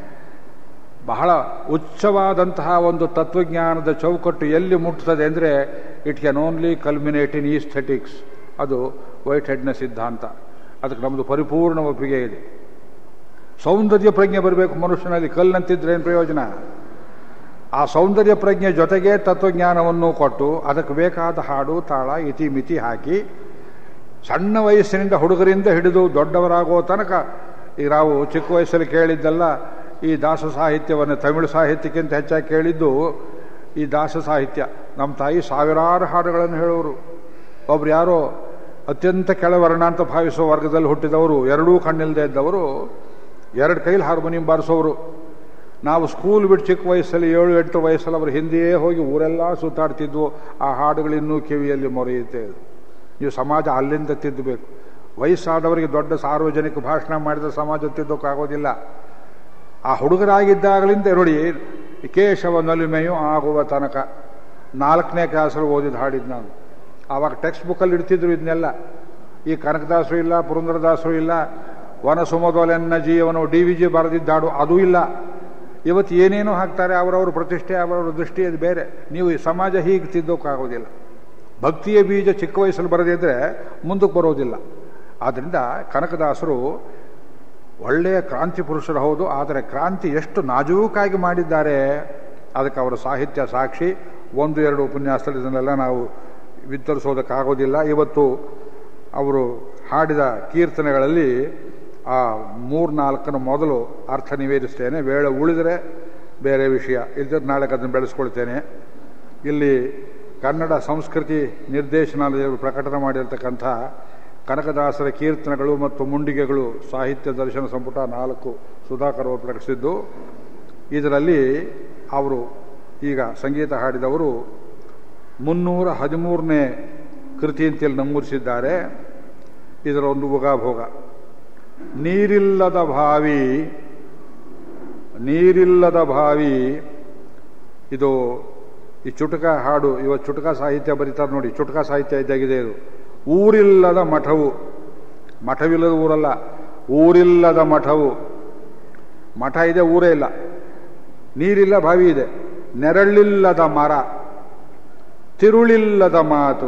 ಬಹಳ ಉಚ್ಚವಾದಂತಹ ಒಂದು ತತ್ವಜ್ಞಾನದ ಚೌಕಟ್ಟು ಎಲ್ಲಿ ಮುಟ್ತದೆ ಅಂದರೆ it can only culminate in aesthetics ಅದು ವೈಟ್ ಹೆಡ್ನ ಸಿದ್ಧಾಂತ ಅದಕ್ಕೆ ನಮ್ಮದು ಪರಿಪೂರ್ಣ ಒಪ್ಪಿಗೆ ಇದೆ ಸೌಂದರ್ಯ ಪ್ರಜ್ಞೆ ಬರಬೇಕು ಮನುಷ್ಯನಲ್ಲಿ ಕಲ್ಲಂತಿದ್ರೆ ಏನು ಪ್ರಯೋಜನ ಆ ಸೌಂದರ್ಯ ಪ್ರಜ್ಞೆ ಜೊತೆಗೆ ತತ್ವಜ್ಞಾನವನ್ನು ಕೊಟ್ಟು ಅದಕ್ಕೆ ಬೇಕಾದ ಹಾಡು ತಾಳ ಇತಿ ಮಿತಿ ಹಾಕಿ ಸಣ್ಣ ವಯಸ್ಸಿನಿಂದ ಹುಡುಗರಿಂದ ಹಿಡಿದು ದೊಡ್ಡವರಾಗೋ ತನಕ ಈಗ ನಾವು ಚಿಕ್ಕ ವಯಸ್ಸಲ್ಲಿ ಕೇಳಿದ್ದೆಲ್ಲ ಈ ದಾಸ ಸಾಹಿತ್ಯವನ್ನು ತಮಿಳು ಸಾಹಿತ್ಯಕ್ಕಿಂತ ಹೆಚ್ಚಾಗಿ ಕೇಳಿದ್ದು ಈ ದಾಸ ಸಾಹಿತ್ಯ ನಮ್ಮ ತಾಯಿ ಸಾವಿರಾರು ಹಾಡುಗಳನ್ನು ಹೇಳೋರು ಒಬ್ರು ಯಾರೋ ಅತ್ಯಂತ ಕೆಳವರ್ಣ ಅಂತ ಭಾವಿಸುವ ವರ್ಗದಲ್ಲಿ ಹುಟ್ಟಿದವರು ಎರಡೂ ಕಣ್ಣಿಲ್ಲದೆ ಇದ್ದವರು ಎರಡು ಕೈಲಿ ಹಾರ್ಮೋನಿಯಂ ಬಾರಿಸೋರು ನಾವು ಸ್ಕೂಲ್ ಬಿಟ್ಟು ಚಿಕ್ಕ ವಯಸ್ಸಲ್ಲಿ ಏಳು ಎಂಟು ವಯಸ್ಸಲ್ಲಿ ಅವರು ಹಿಂದೆಯೇ ಹೋಗಿ ಊರೆಲ್ಲ ಸುತ್ತಾಡ್ತಿದ್ವು ಆ ಹಾಡುಗಳಿನ್ನೂ ಕಿವಿಯಲ್ಲಿ ಮೊರೆಯುತ್ತೆ ನೀವು ಸಮಾಜ ಅಲ್ಲಿಂದ ತಿದ್ದಬೇಕು ವಯಸ್ಸಾದವರಿಗೆ ದೊಡ್ಡ ಸಾರ್ವಜನಿಕ ಭಾಷಣ ಮಾಡಿದ್ರೆ ಸಮಾಜ ತಿದ್ದೋಕ್ಕಾಗೋದಿಲ್ಲ ಆ ಹುಡುಗರಾಗಿದ್ದಾಗಲಿಂದ ನೋಡಿ ಕೇಶವ ನಲುಮೆಯು ಆಗುವ ತನಕ ನಾಲ್ಕನೇ ಕ್ಲಾಸಲ್ಲಿ ಓದಿದ ಹಾಡಿದ್ದು ನಾನು ಆವಾಗ ಟೆಕ್ಸ್ಟ್ ಬುಕ್ಕಲ್ಲಿ ಇಡ್ತಿದ್ರು ಇದನ್ನೆಲ್ಲ ಈ ಕನಕದಾಸರು ಇಲ್ಲ ಪುರಂದರದಾಸರು ಇಲ್ಲ ವನಸುಮದೊಲೆನ್ನ ಜೀವನ ಡಿ ವಿ ಜಿ ಬರೆದಿದ್ದಾಡು ಅದೂ ಇಲ್ಲ ಇವತ್ತು ಏನೇನೋ ಹಾಕ್ತಾರೆ ಅವರವ್ರ ಪ್ರತಿಷ್ಠೆ ಅವರವ್ರ ದೃಷ್ಟಿ ಅದು ಬೇರೆ ನೀವು ಈ ಸಮಾಜ ಹೀಗೆ ತಿದ್ದೋಕ್ಕಾಗೋದಿಲ್ಲ ಭಕ್ತಿಯ ಬೀಜ ಚಿಕ್ಕ ವಯಸ್ಸಲ್ಲಿ ಬರದಿದ್ದರೆ ಮುಂದಕ್ಕೆ ಬರೋದಿಲ್ಲ ಆದ್ದರಿಂದ ಕನಕದಾಸರು ಒಳ್ಳೆಯ ಕ್ರಾಂತಿ ಪುರುಷರು ಹೌದು ಆದರೆ ಕ್ರಾಂತಿ ಎಷ್ಟು ನಾಜೂಕಾಗಿ ಮಾಡಿದ್ದಾರೆ ಅದಕ್ಕೆ ಅವರ ಸಾಹಿತ್ಯ ಸಾಕ್ಷಿ ಒಂದು ಎರಡು ಉಪನ್ಯಾಸದಲ್ಲಿ ಇದನ್ನೆಲ್ಲ ನಾವು ವಿತರಿಸೋದಕ್ಕಾಗೋದಿಲ್ಲ ಇವತ್ತು ಅವರು ಹಾಡಿದ ಕೀರ್ತನೆಗಳಲ್ಲಿ ಆ ಮೂರ್ನಾಲ್ಕನ ಮೊದಲು ಅರ್ಥ ನಿವೇದಿಸ್ತೇನೆ ವೇಳೆ ಉಳಿದರೆ ಬೇರೆ ವಿಷಯ ಇಲ್ಲದ್ರೆ ನಾಳೆ ಅದನ್ನು ಬೆಳೆಸ್ಕೊಳ್ತೇನೆ ಇಲ್ಲಿ ಕನ್ನಡ ಸಂಸ್ಕೃತಿ ನಿರ್ದೇಶನಾಲಯಗಳು ಪ್ರಕಟಣೆ ಮಾಡಿರ್ತಕ್ಕಂಥ ಕನಕದಾಸರ ಕೀರ್ತನೆಗಳು ಮತ್ತು ಮುಂಡಿಗೆಗಳು ಸಾಹಿತ್ಯ ದರ್ಶನ ಸಂಪುಟ ನಾಲ್ಕು ಸುಧಾಕರ್ ಅವರು ಪ್ರಕಟಿಸಿದ್ದು ಇದರಲ್ಲಿ ಅವರು ಈಗ ಸಂಗೀತ ಹಾಡಿದವರು ಮುನ್ನೂರ ಹದಿಮೂರನೇ ಕೃತಿ ಅಂತೇಳಿ ನಮೂದಿಸಿದ್ದಾರೆ ಇದರ ಒಂದು ಉಗಾಭೋಗ ನೀರಿಲ್ಲದ ಬಾವಿ ನೀರಿಲ್ಲದ ಬಾವಿ ಇದು ಈ ಚುಟಕ ಹಾಡು ಇವತ್ತು ಚುಟಕ ಸಾಹಿತ್ಯ ಬರೀತಾರೆ ನೋಡಿ ಚುಟಕ ಸಾಹಿತ್ಯ ಇದ್ದಾಗಿದೆ ಇದು ಊರಿಲ್ಲದ ಮಠವು ಮಠವಿಲ್ಲದ ಊರಲ್ಲ ಊರಿಲ್ಲದ ಮಠವು ಮಠ ಇದೆ ಊರೇ ಇಲ್ಲ ನೀರಿಲ್ಲ ಬಾವಿ ಇದೆ ನೆರಳಿಲ್ಲದ ಮರ ತಿರುಳಿಲ್ಲದ ಮಾತು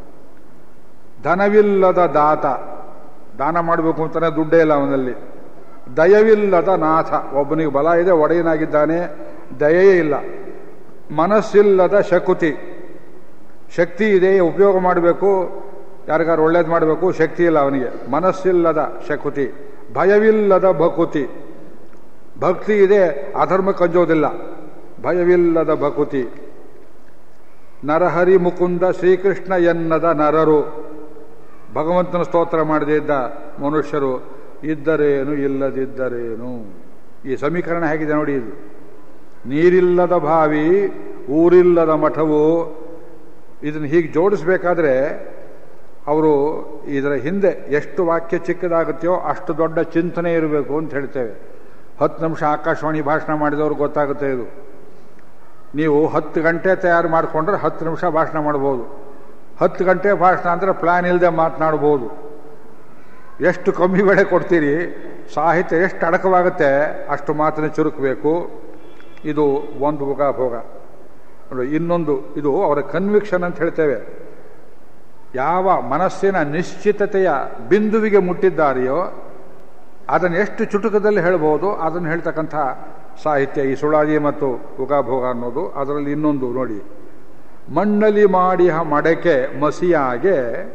ಧನವಿಲ್ಲದ ದಾತ ದಾನ ಮಾಡಬೇಕು ಅಂತಾನೆ ದುಡ್ಡೇ ಇಲ್ಲ ಅವನಲ್ಲಿ ದಯವಿಲ್ಲದ ನಾಥ ಒಬ್ಬನಿಗೆ ಬಲ ಇದೆ ಒಡೆಯನಾಗಿದ್ದಾನೆ ದಯೆಯೇ ಇಲ್ಲ ಮನಸ್ಸಿಲ್ಲದ ಶಕುತಿ ಶಕ್ತಿ ಇದೆ ಉಪಯೋಗ ಮಾಡಬೇಕು ಯಾರಿಗಾರು ಒಳ್ಳೇದು ಮಾಡಬೇಕು ಶಕ್ತಿ ಇಲ್ಲ ಅವನಿಗೆ ಮನಸ್ಸಿಲ್ಲದ ಶಕುತಿ ಭಯವಿಲ್ಲದ ಭಕುತಿ ಭಕ್ತಿ ಇದೆ ಅಧರ್ಮ ಕಂಜೋದಿಲ್ಲ ಭಯವಿಲ್ಲದ ಭಕುತಿ ನರಹರಿ ಮುಕುಂದ ಶ್ರೀಕೃಷ್ಣ ಎನ್ನದ ನರರು ಭಗವಂತನ ಸ್ತೋತ್ರ ಮಾಡದೇ ಇದ್ದ ಮನುಷ್ಯರು ಇದ್ದರೇನು ಇಲ್ಲದಿದ್ದರೇನು ಈ ಸಮೀಕರಣ ಹೇಗಿದೆ ನೋಡಿ ಇದು ನೀರಿಲ್ಲದ ಬಾವಿ ಊರಿಲ್ಲದ ಮಠವು ಇದನ್ನು ಹೀಗೆ ಜೋಡಿಸ್ಬೇಕಾದ್ರೆ ಅವರು ಇದರ ಹಿಂದೆ ಎಷ್ಟು ವಾಕ್ಯ ಚಿಕ್ಕದಾಗುತ್ತೆಯೋ ಅಷ್ಟು ದೊಡ್ಡ ಚಿಂತನೆ ಇರಬೇಕು ಅಂತ ಹೇಳ್ತೇವೆ ಹತ್ತು ನಿಮಿಷ ಆಕಾಶವಾಣಿ ಭಾಷಣ ಮಾಡಿದವ್ರು ಗೊತ್ತಾಗುತ್ತೆ ಇದು ನೀವು ಹತ್ತು ಗಂಟೆ ತಯಾರು ಮಾಡಿಕೊಂಡ್ರೆ ಹತ್ತು ನಿಮಿಷ ಭಾಷಣ ಮಾಡ್ಬೋದು ಹತ್ತು ಗಂಟೆ ಭಾಷಣ ಅಂದರೆ ಪ್ಲಾನ್ ಇಲ್ಲದೆ ಮಾತನಾಡ್ಬೋದು ಎಷ್ಟು ಕಮ್ಮಿ ಬೆಳೆ ಕೊಡ್ತೀರಿ ಸಾಹಿತ್ಯ ಎಷ್ಟು ಅಡಕವಾಗುತ್ತೆ ಅಷ್ಟು ಮಾತಿನ ಚುರುಕಬೇಕು ಇದು ಒಂದು ಭೋಗ ನೋಡಿ ಇನ್ನೊಂದು ಇದು ಅವರ ಕನ್ವಿಕ್ಷನ್ ಅಂತ ಹೇಳ್ತೇವೆ ಯಾವ ಮನಸ್ಸಿನ ನಿಶ್ಚಿತತೆಯ ಬಿಂದುವಿಗೆ ಮುಟ್ಟಿದ್ದಾರೆಯೋ ಅದನ್ನು ಎಷ್ಟು ಚುಟುಕದಲ್ಲಿ ಹೇಳ್ಬೋದು ಅದನ್ನು ಹೇಳ್ತಕ್ಕಂಥ ಸಾಹಿತ್ಯ ಈ ಸುಳಾದಿ ಮತ್ತು ಉಗಾಭೋಗ ಅನ್ನೋದು ಅದರಲ್ಲಿ ಇನ್ನೊಂದು ನೋಡಿ ಮಣ್ಣಲ್ಲಿ ಮಾಡಿಹ ಮಡಕೆ ಮಸಿಯಾಗೆ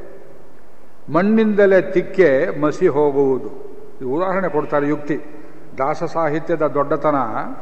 ಮಣ್ಣಿಂದಲೇ ತಿಕ್ಕೆ ಮಸಿ ಹೋಗುವುದು ಇದು ಉದಾಹರಣೆ ಕೊಡ್ತಾರೆ ಯುಕ್ತಿ ದಾಸ ಸಾಹಿತ್ಯದ ದೊಡ್ಡತನ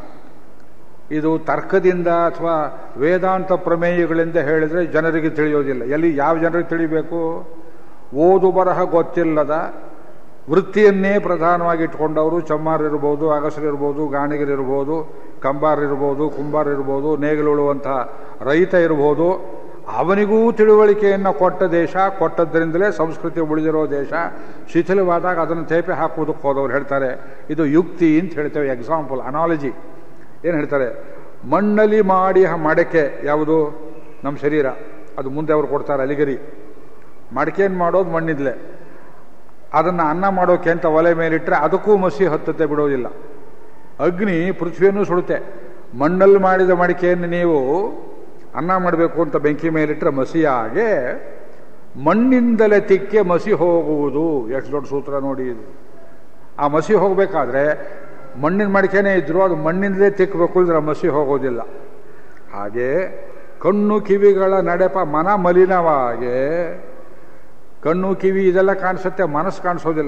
ಇದು ತರ್ಕದಿಂದ ಅಥವಾ ವೇದಾಂತ ಪ್ರಮೇಯಗಳಿಂದ ಹೇಳಿದರೆ ಜನರಿಗೆ ತಿಳಿಯೋದಿಲ್ಲ ಎಲ್ಲಿ ಯಾವ ಜನರಿಗೆ ತಿಳಿಬೇಕು ಓದು ಬರಹ ಗೊತ್ತಿಲ್ಲದ ವೃತ್ತಿಯನ್ನೇ ಪ್ರಧಾನವಾಗಿ ಇಟ್ಕೊಂಡವರು ಚಮ್ಮಾರಿರ್ಬೋದು ಅಗಸರಿರ್ಬೋದು ಗಾಣಿಗರಿರ್ಬೋದು ಕಂಬಾರಿರ್ಬೋದು ಕುಂಬಾರಿರ್ಬೋದು ನೇಗಿಲುಳುವಂಥ ರೈತ ಇರ್ಬೋದು ಅವನಿಗೂ ತಿಳುವಳಿಕೆಯನ್ನು ಕೊಟ್ಟ ದೇಶ ಕೊಟ್ಟದ್ರಿಂದಲೇ ಸಂಸ್ಕೃತಿ ಉಳಿದಿರೋ ದೇಶ ಶಿಥಿಲವಾದಾಗ ಅದನ್ನು ತೇಪೆ ಹಾಕುವುದಕ್ಕೆ ಹೋದವ್ರು ಹೇಳ್ತಾರೆ ಇದು ಯುಕ್ತಿ ಅಂತ ಹೇಳ್ತೇವೆ ಎಕ್ಸಾಂಪಲ್ ಅನಾಲಜಿ ಏನು ಹೇಳ್ತಾರೆ ಮಣ್ಣಲ್ಲಿ ಮಾಡಿ ಮಡಕೆ ಯಾವುದು ನಮ್ಮ ಶರೀರ ಅದು ಮುಂದೆ ಅವರು ಕೊಡ್ತಾರೆ ಅಲಿಗರಿ ಮಡಕೆಯನ್ನು ಮಾಡೋದು ಮಣ್ಣಿದ್ಲೆ ಅದನ್ನು ಅನ್ನ ಮಾಡೋಕೆ ಅಂತ ಒಲೆ ಮೇಲಿಟ್ಟರೆ ಅದಕ್ಕೂ ಮಸಿ ಹತ್ತತೆ ಬಿಡೋದಿಲ್ಲ ಅಗ್ನಿ ಪೃಥ್ವಿಯನ್ನು ಸುಡುತ್ತೆ ಮಣ್ಣಲ್ಲಿ ಮಾಡಿದ ಮಡಿಕೆಯನ್ನು ನೀವು ಅನ್ನ ಮಾಡಬೇಕು ಅಂತ ಬೆಂಕಿ ಮೇಲಿಟ್ಟರೆ ಮಸಿಯಾಗೆ ಮಣ್ಣಿಂದಲೇ ತಿಕ್ಕೆ ಮಸಿ ಹೋಗುವುದು ಎಷ್ಟು ದೊಡ್ಡ ಸೂತ್ರ ನೋಡಿ ಇದು ಆ ಮಸಿ ಹೋಗಬೇಕಾದ್ರೆ ಮಣ್ಣಿನ ಮಡಿಕೆನೇ ಇದ್ರು ಅದು ಮಣ್ಣಿಂದಲೇ ತಿಕ್ಕಬೇಕು ಇದ್ರೆ ಮಸಿ ಹೋಗೋದಿಲ್ಲ ಹಾಗೆ ಕಣ್ಣು ಕಿವಿಗಳ ನಡೆಪ ಮನ ಮಲಿನವಾಗೆ ಕಣ್ಣು ಕಿವಿ ಇದೆಲ್ಲ ಕಾಣಿಸುತ್ತೆ ಮನಸ್ಸು ಕಾಣಿಸೋದಿಲ್ಲ